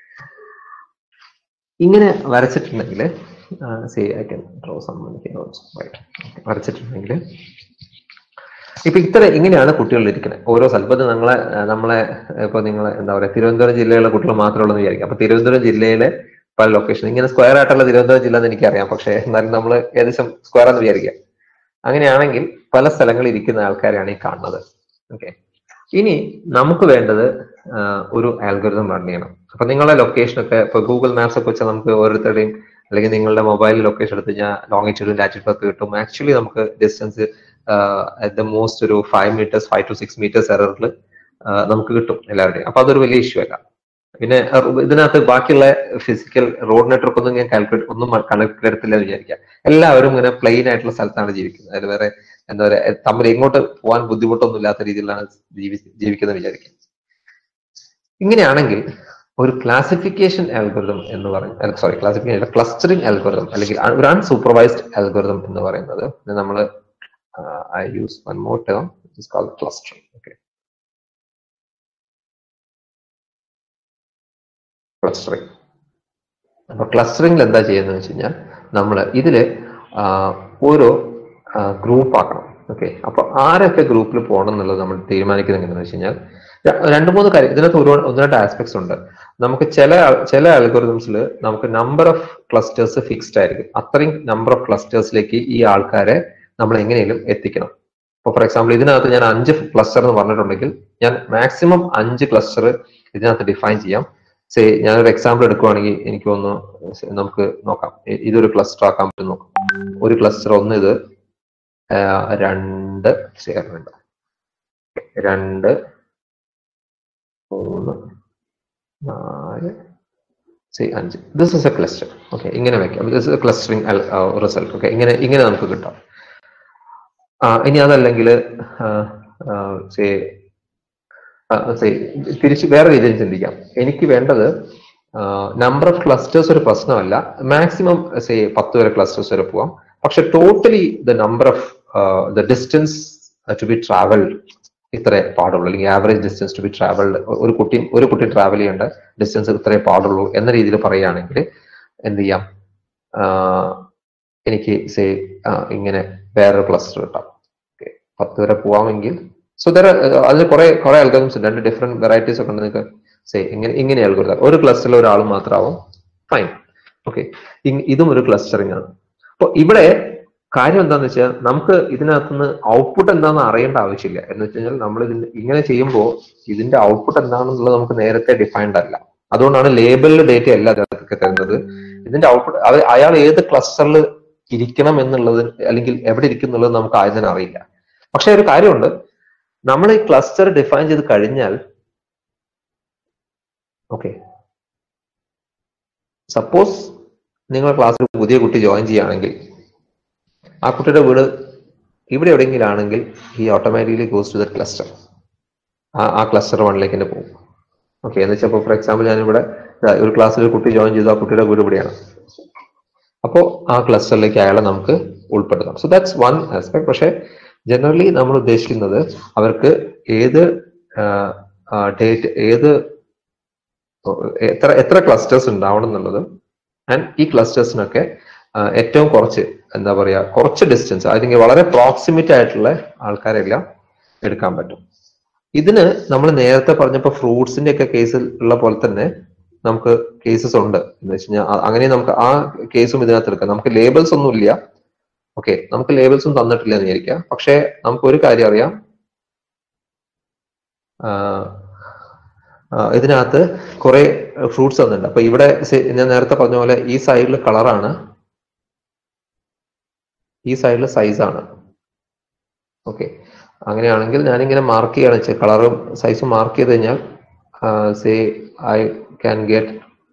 ഇങ്ങനെ വരച്ചിട്ടുണ്ടെങ്കിൽ say I can draw some വരച്ചിട്ടുണ്ടെങ്കിൽ ഇപ്പൊ ഇത്ര ഇങ്ങനെയാണ് കുട്ടികൾ ഇരിക്കുന്നത് ഓരോ സ്ഥലം ഇപ്പൊ ഇത് നിങ്ങളെ ആ, നമ്മളെ ഇപ്പൊ നിങ്ങളെ എന്താ പറയാ തിരുവനന്തപുരം ജില്ലയിലെ കുട്ടികൾ മാത്രമേ ഉള്ളൂ എന്ന് വിചാരിക്കാം അപ്പൊ തിരുവനന്തപുരം ജില്ലയിലെ പല ലൊക്കേഷൻ ഇങ്ങനെ സ്ക്വയർ ആയിട്ടുള്ള തിരുവനന്തപുരം ജില്ല എന്ന് എനിക്കറിയാം പക്ഷേ എന്നാലും നമ്മൾ ഏകദേശം സ്ക്വയർ എന്ന് വിചാരിക്കാം അങ്ങനെയാണെങ്കിൽ പല സ്ഥലങ്ങളിൽ ഇരിക്കുന്ന ആൾക്കാരെയാണ് ഈ കാണുന്നത് ഓക്കെ ഇനി നമുക്ക് വേണ്ടത് ആ, ഒരു ആൽഗോരിതം റൺ ചെയ്യണം അപ്പൊ നിങ്ങളുടെ ലൊക്കേഷൻ ഒക്കെ ഇപ്പൊ ഗൂഗിൾ മാപ്സ് ഒക്കെ വെച്ചാൽ നമുക്ക് ഓരോരുത്തരുടെയും അല്ലെങ്കിൽ നിങ്ങളുടെ മൊബൈൽ ലൊക്കേഷൻ എടുത്ത് കഴിഞ്ഞാൽ ലോങ്ങിറ്റ്യൂഡും ലാറ്റിറ്റ്യൂഡും ഒക്കെ കിട്ടും ആക്ച്വലി നമുക്ക് ഡിസ്റ്റൻസ് അറ്റ് ദ മോസ്റ്റ് ഒരു five metres five to six metres എററിൽ നമുക്ക് കിട്ടും എല്ലാവരുടെയും അപ്പൊ അതൊരു വലിയ ഇഷ്യൂ അല്ല പിന്നെ അഹ് ഇതിനകത്ത് ബാക്കിയുള്ള ഫിസിക്കൽ റോഡ് നെറ്റ്വർക്ക് ഒന്നും ഞാൻ കാൽക്കുലേറ്റ് ഒന്നും കണക്കിലെടുത്തില്ല വിചാരിക്കാം എല്ലാവരും ഇങ്ങനെ പ്ലെയിൻ ആയിട്ടുള്ള സ്ഥലത്താണ് ജീവിക്കുന്നത് അതിൽ വേറെ എന്താ പറയാ തമ്മിൽ എങ്ങോട്ട് പോകാൻ ബുദ്ധിമുട്ടൊന്നും ഇല്ലാത്ത രീതിയിലാണ് ജീവി ജീവിക്കുന്നത് വിചാരിക്കുക ഇങ്ങനെയാണെങ്കിൽ ഒരു ക്ലാസിഫിക്കേഷൻ അൽഗോരിതം എന്ന് പറയുന്നത് സോറി ക്ലാസിഫിക്കേഷൻ ക്ലസ്റ്ററിംഗ് അൽഗോരിതം അല്ലെങ്കിൽ അ- ഒരു അൺസൂപ്പർവൈസ്ഡ് അൽഗോരിതം എന്ന് പറയുന്നത് നമ്മൾ I use one more term is called clustering okay clustering അപ്പൊ ക്ലസ്റ്ററിംഗിൽ എന്താ ചെയ്യുന്നത് വെച്ച് കഴിഞ്ഞാൽ നമ്മൾ ഇതില് ആ, ഓരോ ഗ്രൂപ്പ് ആക്കണം ഓക്കെ അപ്പൊ ആരൊക്കെ ഗ്രൂപ്പിൽ പോകണം എന്നുള്ളത് നമ്മൾ തീരുമാനിക്കുന്നത് എങ്ങനെയാണെന്ന് വെച്ച് കഴിഞ്ഞാൽ ര- രണ്ട് മൂന്ന് കാര്യം ഇതിനകത്ത് ഒരുപാട് ഒന്ന് രണ്ട് ആസ്പെക്ട്സ് ഉണ്ട് നമുക്ക് ചില ആൾ- ചില അൽഗോറിതംസിൽ നമുക്ക് നമ്പർ ഓഫ് ക്ലസ്റ്റേഴ്സ് ഫിക്സ്ഡ് ആയിരിക്കും അത്രയും നമ്പർ ഓഫ് ക്ലസ്റ്റേഴ്സിലേക്ക് ഈ ആൾക്കാരെ നമ്മൾ എങ്ങനെയും എത്തിക്കണം ഇപ്പൊ ഫോർ എക്സാമ്പിൾ ഇതിനകത്ത് ഞാൻ അഞ്ച് ക്ലസ്റ്റർ എന്ന് പറഞ്ഞിട്ടുണ്ടെങ്കിൽ ഞാൻ മാക്സിമം അഞ്ച് ക്ലസ്റ്റർ ഇതിനകത്ത് ഡിഫൈൻ ചെയ്യാം സേ ഞാനൊരു എക്സാമ്പിൾ എടുക്കുവാണെങ്കിൽ എനിക്ക് ഒന്ന് നമുക്ക് നോക്കാം ഇ- ഇതൊരു ക്ലസ്റ്റർ ആക്കാൻ പറ്റും നോക്കാം ഒരു ക്ലസ്റ്റർ ഒന്ന് ഇത് ആ, രണ്ട് ശരി, രണ്ട് രണ്ട് മൂന്ന് നാല് സി അഞ്ച് this is a cluster okay ഇങ്ങനെ വെക്കാം this is clustering result okay ഇങ്ങനെ ഇങ്ങനെ നമുക്ക് കിട്ടാം ആ ഇനി അതല്ലെങ്കിൽ സേ സേ തിരിച്ച് വേറെ രീതിയിൽ ചിന്തിക്കാം എനിക്ക് വേണ്ടത് നമ്പർ ഓഫ് ക്ലസ്റ്റേഴ്സ് ഒരു പ്രശ്നമല്ല മാക്സിമം സേ പത്ത് വരെ ക്ലസ്റ്റേഴ്സ് വരെ പോവാം പക്ഷെ totally the number of the distance to be travelled ഇത്രേ പാടുള്ളൂ അല്ലെങ്കിൽ average distance to be travelled ഒരു കുട്ടി ഒരു കുട്ടി ട്രാവൽ ചെയ്യേണ്ട ഡിസ്റ്റൻസ് ഇത്രേ പാടുള്ളൂ എന്ന രീതിയിൽ പറയുകയാണെങ്കിൽ എന്ത് ചെയ്യാം ആഹ് എനിക്ക് സേ ഇങ്ങനെ വേറൊരു ക്ലസ്റ്റർ കിട്ടാം ഓക്കെ പത്ത് വരെ പോവാമെങ്കിൽ സോ ദർ അതിന് കുറെ കുറെ അൽഗോരിതംസ് ഉണ്ട് രണ്ട് ഡിഫറെന്റ് വെറൈറ്റീസ് ഒക്കെ ഉണ്ട് നിങ്ങൾക്ക് സേ ഇങ്ങനെ ഇങ്ങനെ അൽഗോരിതം ഒരു ക്ലസ്റ്ററിൽ ഒരാൾ മാത്രമാവും ഫൈൻ ഓക്കെ ഇതും ഒരു ക്ലസ്റ്ററിംഗ് ആണ് അപ്പൊ ഇവിടെ കാര്യം എന്താന്ന് വെച്ചാൽ നമുക്ക് ഇതിനകത്തുനിന്ന് ഔട്ട്പുട്ട് എന്താണെന്ന് അറിയേണ്ട ആവശ്യമില്ല എന്ന് വെച്ച് കഴിഞ്ഞാൽ നമ്മൾ ഇതിന് ഇങ്ങനെ ചെയ്യുമ്പോൾ ഇതിന്റെ ഔട്ട്പുട്ട് എന്താണെന്നുള്ളത് നമുക്ക് നേരത്തെ ഡിഫൈൻഡ് അല്ല അതുകൊണ്ടാണ് ലേബലിൽ ഡേറ്റ അല്ല അതിനകത്തൊക്കെ തരുന്നത് ഇതിന്റെ ഔട്ട്പുട്ട് അയാൾ ഏത് ക്ലസ്റ്ററിൽ ഇരിക്കണം എന്നുള്ളത് അല്ലെങ്കിൽ എവിടെ ഇരിക്കും എന്നുള്ളത് നമുക്ക് ആദ്യം തന്നെ അറിയില്ല പക്ഷെ ഒരു കാര്യമുണ്ട് നമ്മൾ ഈ ക്ലസ്റ്റർ ഡിഫൈൻ ചെയ്ത് കഴിഞ്ഞാൽ ഓക്കെ സപ്പോസ് നിങ്ങൾ ക്ലാസ്സിൽ പുതിയ കുട്ടി ജോയിൻ ചെയ്യുകയാണെങ്കിൽ ആ കുട്ടിയുടെ വീട് ഇവിടെ എവിടെയെങ്കിലും ആണെങ്കിൽ ഈ automatically goes to the cluster ആ ആ ക്ലസ്റ്റർ വണ്ണിലേക്ക് തന്നെ പോകും ഓക്കെ എന്ന് വെച്ചാൽ ഫോർ എക്സാമ്പിൾ ഞാനിവിടെ ദാ ഒരു ക്ലാസ്സിൽ ഒരു കുട്ടി ജോയിൻ ചെയ്തു ആ കുട്ടിയുടെ വീട് ഇവിടെയാണ് അപ്പോൾ ആ ക്ലസ്റ്ററിലേക്ക് അയാളെ നമുക്ക് ഉൾപ്പെടുത്താം സോ ദാറ്റ്സ് വൺ ആസ്പെക്ട് പക്ഷേ ജനറലി നമ്മൾ ഉദ്ദേശിക്കുന്നത് അവർക്ക് ഏത് ഡേറ്റ് ഏത് എത്ര എത്ര ക്ലസ്റ്റേഴ്സ് ഉണ്ടാവണം എന്നുള്ളത് ആൻഡ് ഈ ക്ലസ്റ്റേഴ്സിനൊക്കെ ഏറ്റവും കുറച്ച് എന്താ പറയാ കുറച്ച് ഡിസ്റ്റൻസ് അല്ലെങ്കിൽ വളരെ പ്രോക്സിമിറ്റി ആയിട്ടുള്ള ആൾക്കാരെല്ലാം എടുക്കാൻ പറ്റും ഇതിന് നമ്മൾ നേരത്തെ പറഞ്ഞപ്പോ ഫ്രൂട്ട്സിന്റെ ഒക്കെ കേസിൽ ഉള്ള പോലെ തന്നെ നമുക്ക് കേസസ് ഉണ്ട് എന്ന് വെച്ച് കഴിഞ്ഞാൽ അങ്ങനെ നമുക്ക് ആ കേസും ഇതിനകത്ത് എടുക്കാം നമുക്ക് ലേബൽസ് ഒന്നും ഇല്ല ഓക്കെ നമുക്ക് ലേബൽസും തന്നിട്ടില്ല എന്ന് വിചാരിക്കാം പക്ഷേ നമുക്ക് ഒരു കാര്യം അറിയാം ഇതിനകത്ത് കുറെ ഫ്രൂട്ട്സ് തന്നിട്ടുണ്ട് അപ്പൊ ഇവിടെ ഞാൻ നേരത്തെ പറഞ്ഞ പോലെ ഈ സൈഡിൽ കളറാണ് ഈ സൈഡിൽ സൈസാണ് ഓക്കെ അങ്ങനെയാണെങ്കിൽ ഞാനിങ്ങനെ മാർക്ക് ചെയ്യാണ് വെച്ചാൽ കളറും സൈസും മാർക്ക് ചെയ്ത് കഴിഞ്ഞാൽ say I can get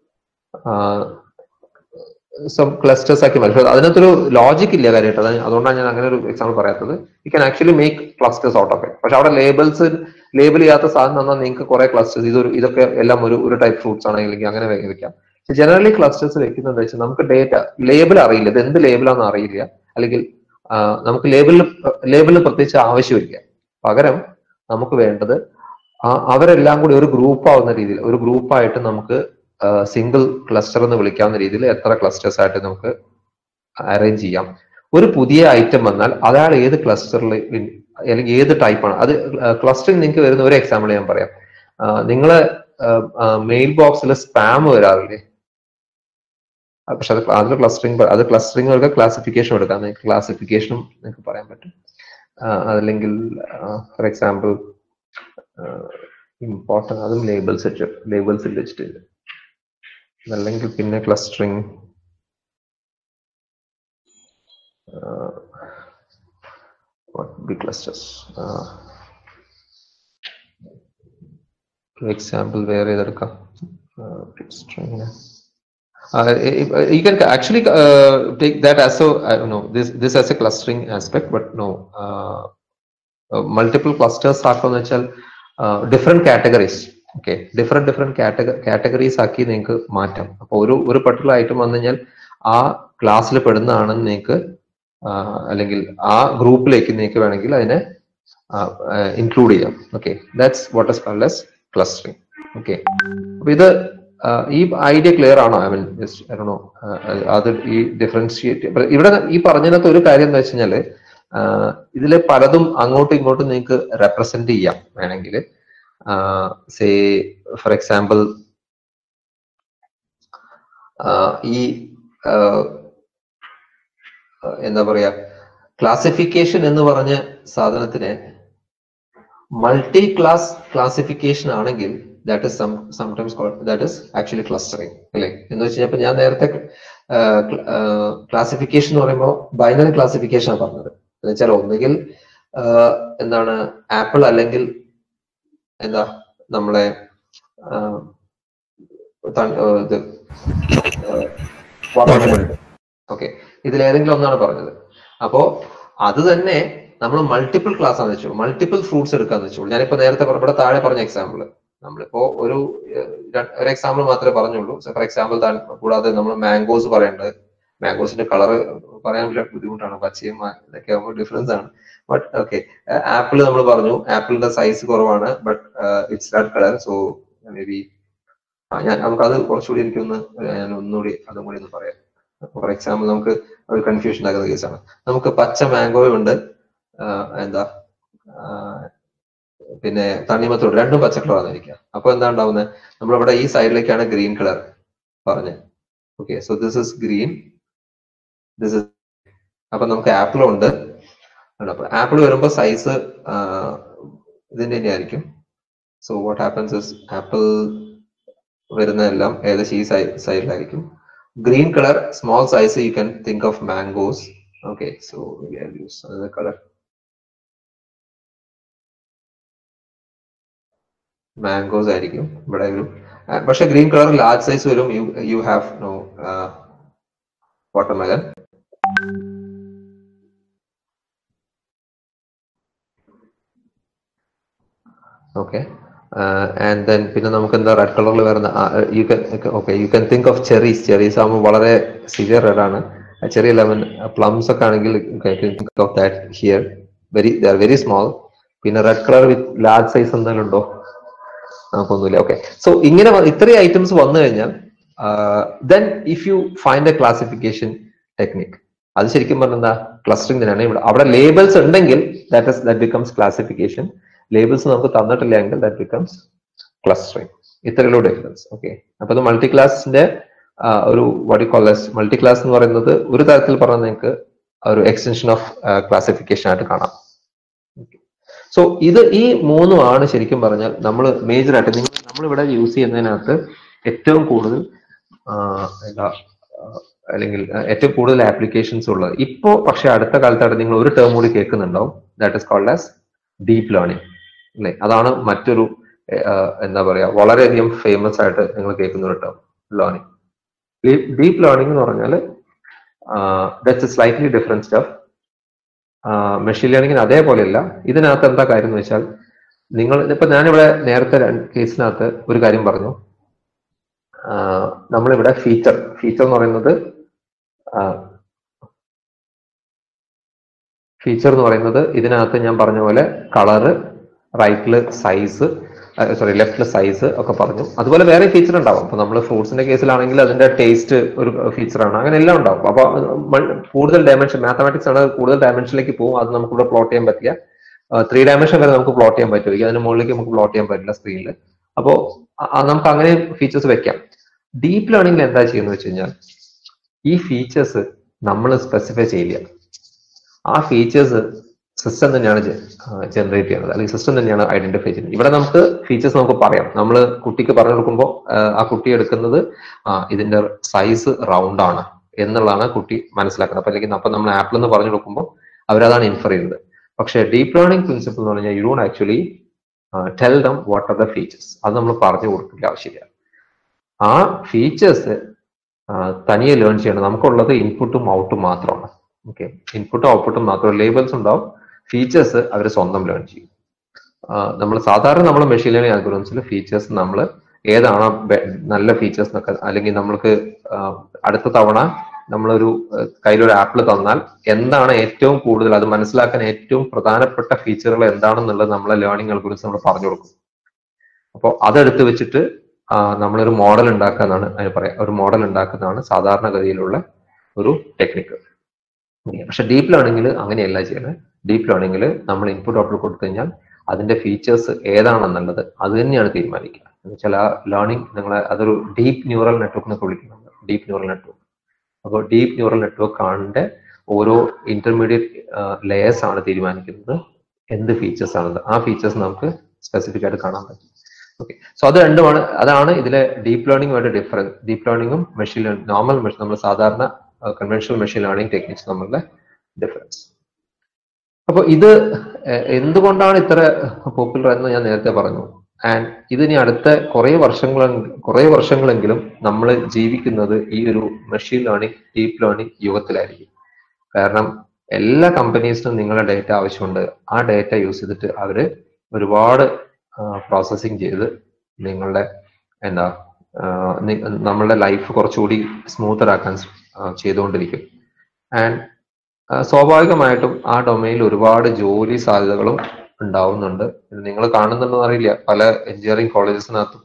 some clusters ആക്കി മാറ്റി അതിനകത്തൊരു ലോജിക് ഇല്ല കാര്യമായിട്ട് അത് അതുകൊണ്ടാണ് ഞാൻ അങ്ങനെ ഒരു എക്സാമ്പിൾ പറയാത്തത് you can actually make clusters out of it പക്ഷെ അവിടെ ലേബിൾസ് ലേബിൾ ചെയ്യാത്ത സാധനം തന്നാൽ നിങ്ങൾക്ക് കുറെ ക്ലസ്റ്റേഴ്സ് ഇതൊരു ഇതൊക്കെ എല്ലാം ഒരു ഒരു ടൈപ്പ് ഫ്രൂട്ട്സ് ആണെങ്കിൽ അങ്ങനെ വെക്കാം ജനറലി ക്ലസ്റ്റേഴ്സ് വെക്കുന്നത് വെച്ചാൽ നമുക്ക് ഡേറ്റ ലേബിൾ അറിയില്ല ഇത് എന്ത് ലേബിളാണെന്ന് അറിയില്ല അല്ലെങ്കിൽ നമുക്ക് ലേബിളിൽ ലേബിളിൽ പ്രത്യേകിച്ച് ആവശ്യമില്ല പകരം നമുക്ക് വേണ്ടത് അവരെല്ലാം കൂടി ഒരു ഗ്രൂപ്പ് ആവുന്ന രീതിയിൽ ഒരു ഗ്രൂപ്പായിട്ട് നമുക്ക് സിംഗിൾ ക്ലസ്റ്റർ എന്ന് വിളിക്കാവുന്ന രീതിയിൽ എത്ര ക്ലസ്റ്റേഴ്സ് ആയിട്ട് നമുക്ക് അറേഞ്ച് ചെയ്യാം ഒരു പുതിയ ഐറ്റം വന്നാൽ അയാൾ ഏത് ക്ലസ്റ്ററിൽ അല്ലെങ്കിൽ ഏത് ടൈപ്പാണ് അത് ക്ലസ്റ്ററിങ് നിങ്ങൾക്ക് വരുന്ന ഒരു എക്സാമ്പിൾ ഞാൻ പറയാം നിങ്ങളെ മെയിൽ ബോക്സിൽ സ്പാം വരാറില്ലേ പക്ഷെ അത് അതിൽ ക്ലസ്റ്ററിങ് അത് ക്ലസ്റ്ററിങ് ക്ലാസിഫിക്കേഷൻ എടുക്കാം നിങ്ങൾക്ക് ക്ലാസിഫിക്കേഷനും നിങ്ങൾക്ക് പറയാൻ പറ്റും അതല്ലെങ്കിൽ ഫോർ എക്സാമ്പിൾ ഇമ്പോർട്ടൻ്റ് അതും ലേബിൾസ് വെച്ച് ലേബിൾസിൽ വെച്ചിട്ടുണ്ട് അല്ലെങ്കിൽ പിന്നെ ക്ലസ്റ്ററിങ് ബി ക്ലസ്റ്റേഴ്സ് എക്സാമ്പിൾ വേറെ ഏതെടുക്കാം string Uh, you can actually uh, take that as so I don't know this this as a clustering aspect, but no uh, multiple clusters ആക്കുമെന്ന് വെച്ചാൽ different categories okay different different categories ആക്കി നിങ്ങൾക്ക് മാറ്റാം അപ്പൊ ഒരു ഒരു പർട്ടിക്കുലർ ഐറ്റം വന്നു കഴിഞ്ഞാൽ ആ ക്ലാസ്സിൽ പെടുന്നതാണെന്ന് നിങ്ങൾക്ക് അല്ലെങ്കിൽ ആ ഗ്രൂപ്പിലേക്ക് നിങ്ങൾക്ക് വേണമെങ്കിൽ അതിനെ ഇൻക്ലൂഡ് ചെയ്യാം okay that's what is called as clustering okay അപ്പൊ ഇത് ആ, ഈ ഐഡിയ ക്ലിയർ ആണോ ഐ മീൻ ജസ്റ്റ് നോ അത് ഈ ഡിഫറൻഷിയേറ്റ് ഇവിടെ ഈ പറഞ്ഞതിനകത്ത് ഒരു കാര്യം എന്താ വെച്ച് കഴിഞ്ഞാല് ഇതിലെ പലതും അങ്ങോട്ടും ഇങ്ങോട്ടും നിങ്ങൾക്ക് റെപ്രസെന്റ് ചെയ്യാം വേണമെങ്കിൽ സേ ഫോർ എക്സാമ്പിൾ ഈ ആ, എന്താ പറയാ ക്ലാസിഫിക്കേഷൻ എന്ന് പറഞ്ഞ സാധനത്തിന് മൾട്ടി ക്ലാസ് ക്ലാസിഫിക്കേഷൻ ആണെങ്കിൽ that is sometimes that is actually clustering അല്ലേ എന്ന് വെച്ച് കഴിഞ്ഞാൽ ഞാൻ നേരത്തെ ക്ലാസിഫിക്കേഷൻ എന്ന് പറയുമ്പോൾ ബൈനറി ക്ലാസിഫിക്കേഷൻ ആണ് പറഞ്ഞത് എന്ന് വെച്ചാൽ ഒന്നുകിൽ ആ, എന്താണ് ആപ്പിൾ അല്ലെങ്കിൽ എന്താ നമ്മളെ ആ, ത- ആ, ഇത് ഓക്കെ ഇതിലേതെങ്കിലും ഒന്നാണ് പറഞ്ഞത് അപ്പോ അത് തന്നെ നമ്മൾ മൾട്ടിപ്പിൾ ക്ലാസ് ആണെന്ന് വെച്ചോളൂ മൾട്ടിപ്പിൾ ഫ്രൂട്ട്സ് എടുക്കാന്ന് വെച്ചോളൂ ഞാനിപ്പോ നേരത്തെ പറഞ്ഞ- ഇവിടെ താഴെ പറഞ്ഞ എക്സാമ്പിൾ നമ്മളിപ്പോ ഒരു ഏഹ്, ര- ഒരു എക്സാമ്പിൾ മാത്രമേ പറഞ്ഞുള്ളൂ ഫോർ എക്സാമ്പിൾ കൂടാതെ നമ്മൾ മാംഗോസ് പറയേണ്ടത് മാംഗോസിന്റെ കളർ പറയാൻ വലിയ ബുദ്ധിമുട്ടാണ് പച്ചയും മ- ഇതൊക്കെ ആകുമ്പോൾ ഡിഫറൻസ് ആണ് ബട്ട് ഓക്കെ ആപ്പിൾ നമ്മൾ പറഞ്ഞു ആപ്പിളിന്റെ സൈസ് കുറവാണ് but it's red colour so maybe ഞാൻ നമുക്കത് കുറച്ചുകൂടി എനിക്കൊന്ന് ഞാൻ ഒന്നുകൂടി അതും കൂടി ഒന്ന് പറയാം ഫോർ എക്സാമ്പിൾ നമുക്ക് ഒരു കൺഫ്യൂഷൻ ആകുന്ന കേസാണ് നമുക്ക് പച്ച മാംഗോയും ഉണ്ട് ആ, എന്താ ആ, പിന്നെ തണ്ണിമത്തോട് രണ്ടും പച്ച കളറാണ് ഇരിക്കുക അപ്പൊ എന്താ ഉണ്ടാവുന്നത് നമ്മളിവിടെ ഈ സൈഡിലേക്കാണ് ഗ്രീൻ കളർ പറഞ്ഞത് okay so this is green this is അപ്പൊ നമുക്ക് ആപ്പിളും ഉണ്ട് അപ്പൊ ആപ്പിൾ വരുമ്പോൾ സൈസ് ഇതിന്റെ തന്നെ ആയിരിക്കും so what happens is apple വരുന്നതെല്ലാം ഏകദേശം ഈ സൈഡിലായിരിക്കും green color small size you can think of mangoes okay so we have used another color mangoes ആയിരിക്കും ഇവിടെ വരും ആ, പക്ഷെ ഗ്രീൻ കളർ ലാർജ് സൈസ് വരും you you have no watermelon okay and then പിന്നെ നമുക്ക് എന്താ റെഡ് കളറിൽ വരുന്ന you can okay you can think of cherries cherries ആകുമ്പോൾ വളരെ സിവിയർ റെഡ് ആണ് ചെറിയ ലെമൺ പ്ലംസ് ഒക്കെ ആണെങ്കിൽ think of that here very the are very small പിന്നെ red colour with large size എന്തെങ്കിലും ഉണ്ടോ നമുക്കൊന്നുമില്ല ഓക്കെ സോ ഇങ്ങനെ വ- ഇത്രയും ഐറ്റംസ് വന്നു കഴിഞ്ഞാൽ then if you find a classification technique അത് ശരിക്കും പറഞ്ഞാൽ എന്താ ക്ലസ്റ്ററിംഗ് തന്നെയാണ് ഇവിടെ അവിടെ ലേബിൾസ് ഉണ്ടെങ്കിൽ that is that becomes classification labels നമുക്ക് തന്നിട്ടില്ല എങ്കിൽ ദാറ്റ് ബിക്കംസ് ക്ലസ്റ്ററിംഗ് ഇത്രയുള്ളൂ ഡിഫറൻസ് ഓക്കെ അപ്പൊ ഇത് മൾട്ടി ക്ലാസിന്റെ ഒരു വടി കോളേജ് മൾട്ടി ക്ലാസ് എന്ന് പറയുന്നത് ഒരു തരത്തിൽ പറഞ്ഞാൽ നിങ്ങൾക്ക് ഒരു എക്സ്റ്റൻഷൻ ഓഫ് ക്ലാസിഫിക്കേഷൻ ആയിട്ട് കാണാം സോ ഇത് ഈ മൂന്നുമാണ് ശരിക്കും പറഞ്ഞാൽ നമ്മൾ മേജർ ആയിട്ട് നിങ്ങൾ നമ്മളിവിടെ യൂസ് ചെയ്യുന്നതിനകത്ത് ഏറ്റവും കൂടുതൽ ആ, എന്താ ആ, അല്ലെങ്കിൽ ആ, ഏറ്റവും കൂടുതൽ ആപ്ലിക്കേഷൻസ് ഉള്ളത് ഇപ്പോ പക്ഷെ അടുത്ത കാലത്തായിട്ട് നിങ്ങൾ ഒരു ടേം കൂടി കേൾക്കുന്നുണ്ടാവും that is called as deep learning അല്ലെ അതാണ് മറ്റൊരു ഏ, ആ, എന്താ പറയാ വളരെയധികം ഫേമസ് ആയിട്ട് നിങ്ങൾ കേൾക്കുന്ന ഒരു ടേം ലേണിംഗ് ഡീപ് ലേണിംഗ് എന്ന് പറഞ്ഞാൽ that's a slightly different stuff machine ലേണിംഗിന് അതേപോലെയല്ല ഇതിനകത്ത് എന്താ കാര്യം എന്ന് വെച്ചാൽ നിങ്ങൾ ഇപ്പൊ ഞാനിവിടെ നേരത്തെ രണ്ട് കേസിനകത്ത് ഒരു കാര്യം പറഞ്ഞു ആ, നമ്മളിവിടെ ഫീച്ചർ ഫീച്ചർ എന്ന് പറയുന്നത് ഫീച്ചർ എന്ന് പറയുന്നത് ഇതിനകത്ത് ഞാൻ പറഞ്ഞ പോലെ കളറ് റൈറ്റില് സൈസ് സോറി ലെഫ്റ്റില് സൈസ് ഒക്കെ പറഞ്ഞു അതുപോലെ വേറെ ഫീച്ചർ ഉണ്ടാവും അപ്പൊ നമ്മൾ ഫ്രൂട്ട്സിന്റെ കേസിലാണെങ്കിൽ അതിന്റെ ടേസ്റ്റ് ഒരു ഫീച്ചറാണ് അങ്ങനെ എല്ലാം ഉണ്ടാവും അപ്പൊ മൾ- കൂടുതൽ ഡയമെൻഷൻ മാത്തമാറ്റിക്സ് ആണ് കൂടുതൽ ഡയമെൻഷനിലേക്ക് പോകും അത് നമുക്ക് ഇവിടെ പ്ലോട്ട് ചെയ്യാൻ പറ്റില്ല ത്രീ ഡയമെൻഷൻ വരെ നമുക്ക് പ്ലോട്ട് ചെയ്യാൻ പറ്റുമായിരിക്കും അതിന് മുകളിലേക്ക് നമുക്ക് പ്ലോട്ട് ചെയ്യാൻ പറ്റില്ല സ്ക്രീനിൽ അപ്പോ അ- അ- നമുക്ക് അങ്ങനെ ഫീച്ചേഴ്സ് വെക്കാം ഡീപ്പ് ലേണിംഗിൽ എന്താ ചെയ്യുന്നത് വെച്ച് കഴിഞ്ഞാൽ ഈ ഫീച്ചേഴ്സ് നമ്മൾ സ്പെസിഫൈ ചെയ്യില്ല ആ ഫീച്ചേഴ്സ് സിസ്റ്റം തന്നെയാണ് ജനറേറ്റ് ചെയ്യുന്നത് അല്ലെങ്കിൽ സിസ്റ്റം തന്നെയാണ് ഐഡന്റിഫൈ ചെയ്യുന്നത് ഇവിടെ നമുക്ക് ഫീച്ചേഴ്സ് നമുക്ക് പറയാം നമ്മൾ കുട്ടിക്ക് പറഞ്ഞു കൊടുക്കുമ്പോൾ ആ കുട്ടി എടുക്കുന്നത് ആ ഇതിന്റെ സൈസ് റൗണ്ട് ആണ് എന്നുള്ളതാണ് കുട്ടി മനസ്സിലാക്കുന്നത് അപ്പൊ അല്ലെങ്കിൽ അപ്പൊ നമ്മൾ ആപ്പിൾ എന്ന് പറഞ്ഞു കൊടുക്കുമ്പോൾ അവരതാണ് ഇൻഫർ ചെയ്യുന്നത് പക്ഷേ ഡീപ് ലേണിംഗ് പ്രിൻസിപ്പിൾ എന്ന് പറഞ്ഞാൽ you don't actually tell them what are the features അത് നമ്മൾ പറഞ്ഞു കൊടുക്കേണ്ട ആവശ്യമില്ല ആ ഫീച്ചേഴ്സ് തനിയെ ലേൺ ചെയ്യണം നമുക്കുള്ളത് ഇൻപുട്ടും ഔട്ടും മാത്രമാണ് ഓക്കെ ഇൻപുട്ടും ഔട്ട്പുട്ടും മാത്രം ലേബിൾസ് ഉണ്ടാവും ഫീച്ചേഴ്സ് അവർ സ്വന്തം ലേൺ ചെയ്യും നമ്മൾ സാധാരണ നമ്മൾ മെഷീൻ ലേണിംഗ് അൽഗോറിതംസിൽ ഫീച്ചേഴ്സ് നമ്മൾ ഏതാണ് ബെ- നല്ല ഫീച്ചേഴ്സ് എന്നൊക്കെ അല്ലെങ്കിൽ നമ്മൾക്ക് ആ, അടുത്ത തവണ നമ്മളൊരു ആ, കയ്യിലൊരു ആപ്പിൾ തന്നാൽ എന്താണ് ഏറ്റവും കൂടുതൽ അത് മനസ്സിലാക്കാൻ ഏറ്റവും പ്രധാനപ്പെട്ട ഫീച്ചറുകൾ എന്താണെന്നുള്ളത് നമ്മളെ ലേണിംഗ് അൽഗോറിതംസ് നമ്മൾ പറഞ്ഞു കൊടുക്കും അപ്പോൾ അതെടുത്ത് വെച്ചിട്ട് ആ, നമ്മളൊരു മോഡൽ ഉണ്ടാക്കാന്നാണ് അതിന് പറയാം ഒരു മോഡൽ ഉണ്ടാക്കുന്നതാണ് സാധാരണഗതിയിലുള്ള ഒരു ടെക്നിക്ക് പക്ഷെ ഡീപ്പ് ലേണിംഗിൽ അങ്ങനെയല്ല ചെയ്യുന്നത് ഡീപ്പ് ലേണിംഗിൽ നമ്മൾ ഇൻപുട്ട് ഔട്ട്പുട്ട് കൊടുത്തു കഴിഞ്ഞാൽ അതിന്റെ ഫീച്ചേഴ്സ് ഏതാണെന്നുള്ളത് അത് തന്നെയാണ് തീരുമാനിക്കുക എന്ന് വെച്ചാൽ ആ ലേണിംഗ് നിങ്ങളെ അതൊരു ഡീപ്പ് ന്യൂറൽ നെറ്റ്വർക്ക് എന്നൊക്കെ വിളിക്കുന്നുണ്ട് ഡീപ്പ് ന്യൂറൽ നെറ്റ്വർക്ക് അപ്പോൾ ഡീപ്പ് ന്യൂറൽ നെറ്റ്വർക്ക് ആണിന്റെ ഓരോ ഇന്റർമീഡിയറ്റ് ലെയേഴ്സ് ആണ് തീരുമാനിക്കുന്നത് എന്ത് ഫീച്ചേഴ്സ് ആണെന്ന് ആ ഫീച്ചേഴ്സ് നമുക്ക് സ്പെസിഫിക് ആയിട്ട് കാണാൻ പറ്റും ഓക്കെ സോ അത് രണ്ടുമാണ് അതാണ് ഇതിലെ ഡീപ്പ് ലേണിംഗുമായിട്ട് ഡിഫറൻസ് ഡീപ്പ് ലേണിംഗും മെഷീൻ ലേണിംഗ് നോർമൽ മെഷീൻ നമ്മൾ സാധാരണ കൺവെൻഷണൽ മെഷീൻ ലേണിംഗ് ടെക്നിക്സ് തമ്മിലുള്ള ഡിഫറൻസ് അപ്പൊ ഇത് എ- എന്തുകൊണ്ടാണ് ഇത്ര പോപ്പുലർ എന്ന് ഞാൻ നേരത്തെ പറഞ്ഞു ആൻഡ് ഇതിനി അടുത്ത കുറെ വർഷങ്ങൾ കുറെ വർഷങ്ങളെങ്കിലും നമ്മൾ ജീവിക്കുന്നത് ഈ ഒരു മെഷീൻ ലേണിംഗ് ഡീപ്പ് ലേണിംഗ് യുഗത്തിലായിരിക്കും കാരണം എല്ലാ കമ്പനീസിനും നിങ്ങളുടെ ഡേറ്റ ആവശ്യമുണ്ട് ആ ഡേറ്റ യൂസ് ചെയ്തിട്ട് അവര് ഒരുപാട് പ്രോസസ്സിങ് ചെയ്ത് നിങ്ങളുടെ എന്താ ആ, നി- നമ്മളുടെ ലൈഫ് കുറച്ചുകൂടി സ്മൂത്തർ ആക്കാൻ സ്- ആ, ചെയ്തുകൊണ്ടിരിക്കും ആൻഡ് സ്വാഭാവികമായിട്ടും ആ ഡൊമൈനിൽ ഒരുപാട് ജോലി സാധ്യതകളും ഉണ്ടാവുന്നുണ്ട് നിങ്ങൾ കാണുന്നുണ്ടെന്ന് അറിയില്ല പല എഞ്ചിനീയറിംഗ് കോളേജസിനകത്തും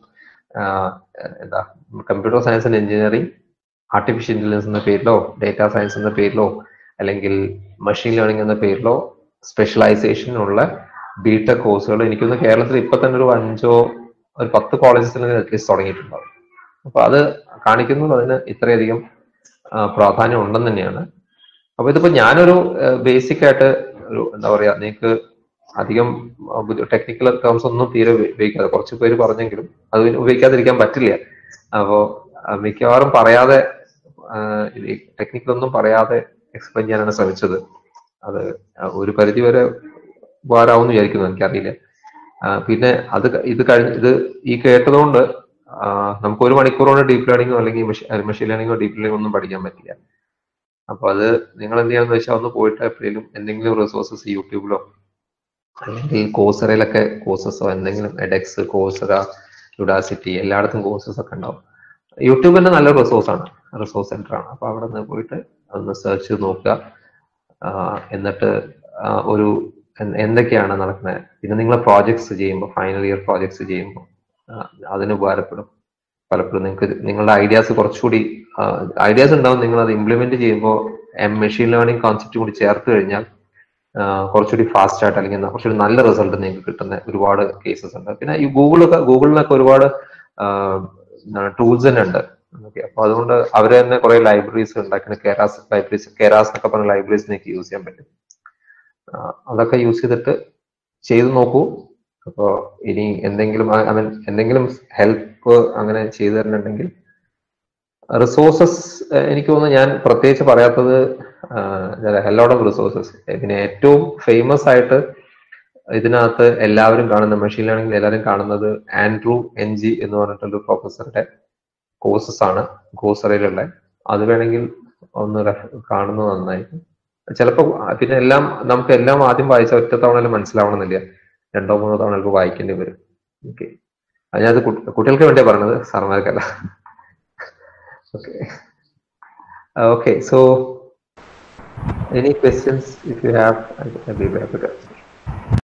എന്താ computer science and engineering artificial intelligence എന്ന പേരിലോ ഡേറ്റാ സയൻസ് എന്ന പേരിലോ അല്ലെങ്കിൽ മെഷീൻ ലേണിംഗ് എന്ന പേരിലോ സ്പെഷ്യലൈസേഷനുള്ള ബിടെക് കോഴ്സുകൾ എനിക്കൊന്ന് കേരളത്തിൽ ഇപ്പൊ തന്നെ ഒരു അഞ്ചോ ഒരു പത്ത് കോളേജസിൽ അറ്റ്ലീസ്റ്റ് തുടങ്ങിയിട്ടുണ്ടാവും അപ്പൊ അത് കാണിക്കുന്നത് അതിന് ഇത്രയധികം ആ, പ്രാധാന്യം ഉണ്ടെന്ന് തന്നെയാണ് അപ്പൊ ഇതിപ്പോ ഞാനൊരു ബേസിക് ആയിട്ട് ഒരു എന്താ പറയാ നിങ്ങൾക്ക് അധികം ടെക്നിക്കൽ ടേംസ് ഒന്നും തീരെ ഉപ- ഉപയോഗിക്കാതെ കുറച്ച് പേര് പറഞ്ഞെങ്കിലും അത് ഉപയോഗിക്കാതിരിക്കാൻ പറ്റില്ല അപ്പോ ആ, മിക്കവാറും പറയാതെ ടെക്നിക്കൽ ഒന്നും പറയാതെ എക്സ്പ്ലെയിൻ ചെയ്യാനാണ് ശ്രമിച്ചത് അത് ഒരു പരിധി വരെ ഉപകാരാവുമെന്ന് വിചാരിക്കുന്നു എനിക്കറിയില്ല ആ, പിന്നെ അത് ക- ഇത് കഴിഞ്ഞ് ഇത് ഈ കേട്ടതുകൊണ്ട് ആ, നമുക്ക് ഒരു മണിക്കൂർ കൊണ്ട് ഡീപ്പ് ലേണിംഗോ അല്ലെങ്കിൽ മെഷീൻ ലേണിംഗോ ഡീപ്പ് ലേണിംഗോ ഒന്നും പഠിക്കാൻ പറ്റില്ല അപ്പൊ അത് നിങ്ങൾ എന്ത് ചെയ്യാന്ന് വെച്ചാൽ ഒന്ന് പോയിട്ട് എപ്പോഴേലും എന്തെങ്കിലും റിസോഴ്സസ് യൂട്യൂബിലോ അല്ലെങ്കിൽ കോഴ്സറയിലൊക്കെ കോഴ്സസോ എന്തെങ്കിലും എഡെക്സ് കോഴ്സറ യുഡാസിറ്റി എല്ലായിടത്തും കോഴ്സസ് ഒക്കെ ഉണ്ടാവും യൂട്യൂബ് തന്നെ നല്ല റിസോഴ്സ് ആണ് റിസോഴ്സ് സെന്റർ ആണ് അപ്പൊ അവിടെ നിന്ന് പോയിട്ട് ഒന്ന് സെർച്ച് ചെയ്ത് നോക്കുക ആ, എന്നിട്ട് ആ, ഒരു എന്ത് എന്തൊക്കെയാണ് നടക്കുന്നത് പിന്നെ നിങ്ങൾ പ്രോജക്ട്സ് ചെയ്യുമ്പോൾ ഫൈനൽ ഇയർ പ്രോജക്ട്സ് ചെയ്യുമ്പോൾ അതിന് ഉപകാരപ്പെടും പലപ്പോഴും നിങ്ങൾക്ക് നിങ്ങളുടെ ഐഡിയാസ് കുറച്ചുകൂടി ഐഡിയാസ് ഉണ്ടാവും നിങ്ങൾ അത് ഇംപ്ലിമെന്റ് ചെയ്യുമ്പോൾ മെഷീൻ ലേണിംഗ് കോൺസെപ്റ്റ് കൂടി ചേർത്ത് കഴിഞ്ഞാൽ ആ, കുറച്ചുകൂടി ഫാസ്റ്റ് ആയിട്ട് അല്ലെങ്കിൽ എന്നാ കുറച്ചുകൂടി നല്ല റിസൾട്ട് നിങ്ങൾക്ക് കിട്ടുന്ന ഒരുപാട് കേസസ് ഉണ്ട് പിന്നെ ഈ ഗൂഗിളൊക്കെ ഗൂഗിളിനൊക്കെ ഒരുപാട് ടൂൾസ് തന്നെ ഉണ്ട് ഓക്കെ അപ്പൊ അതുകൊണ്ട് അവർ തന്നെ കുറെ ലൈബ്രറീസ് ഉണ്ടാക്കുന്ന കെറാസ് ലൈബ്രറീസ് കെറാസ് എന്നൊക്കെ പറഞ്ഞ ലൈബ്രറീസ് നിങ്ങൾക്ക് യൂസ് ചെയ്യാൻ പറ്റും ആ, അതൊക്കെ യൂസ് ചെയ്തിട്ട് ചെയ്തു നോക്കൂ അപ്പോ ഇനി എന്തെങ്കിലും ഐ മീൻ എന്തെങ്കിലും ഹെൽപ്പ് അങ്ങനെ ചെയ്തു തരുന്നുണ്ടെങ്കിൽ റിസോഴ്സസ് എനിക്ക് തോന്നുന്നു ഞാൻ പ്രത്യേകിച്ച് പറയാത്തത് ഹെല്ലോഡ് ഓഫ് റിസോഴ്സസ് പിന്നെ ഏറ്റവും ഫേമസ് ആയിട്ട് ഇതിനകത്ത് എല്ലാവരും കാണുന്ന മെഷീൻ ലേണിംഗിൽ എല്ലാവരും കാണുന്നത് ആൻഡ്രൂ എൻ ജി എന്ന് പറഞ്ഞിട്ടുള്ള പ്രൊഫസറുടെ കോഴ്സസ് ആണ് കോഴ്സറയിലുള്ള അത് വേണമെങ്കിൽ ഒന്ന് റെഫ്- കാണുന്നത് നന്നായിരിക്കും ചിലപ്പോൾ പിന്നെ എല്ലാം നമുക്ക് എല്ലാം ആദ്യം വായിച്ച ഒറ്റ തവണയിൽ മനസ്സിലാവണമെന്നില്ല രണ്ടോ മൂന്നോ തവണ ചിലപ്പോൾ വായിക്കേണ്ടി വരും ഓക്കെ അതിനകത്ത് കുട്ടി- കുട്ടികൾക്ക് വേണ്ടിയാ പറഞ്ഞത് സാർമാർക്കല്ല okay okay so any questions if you have I'll be happy to answer.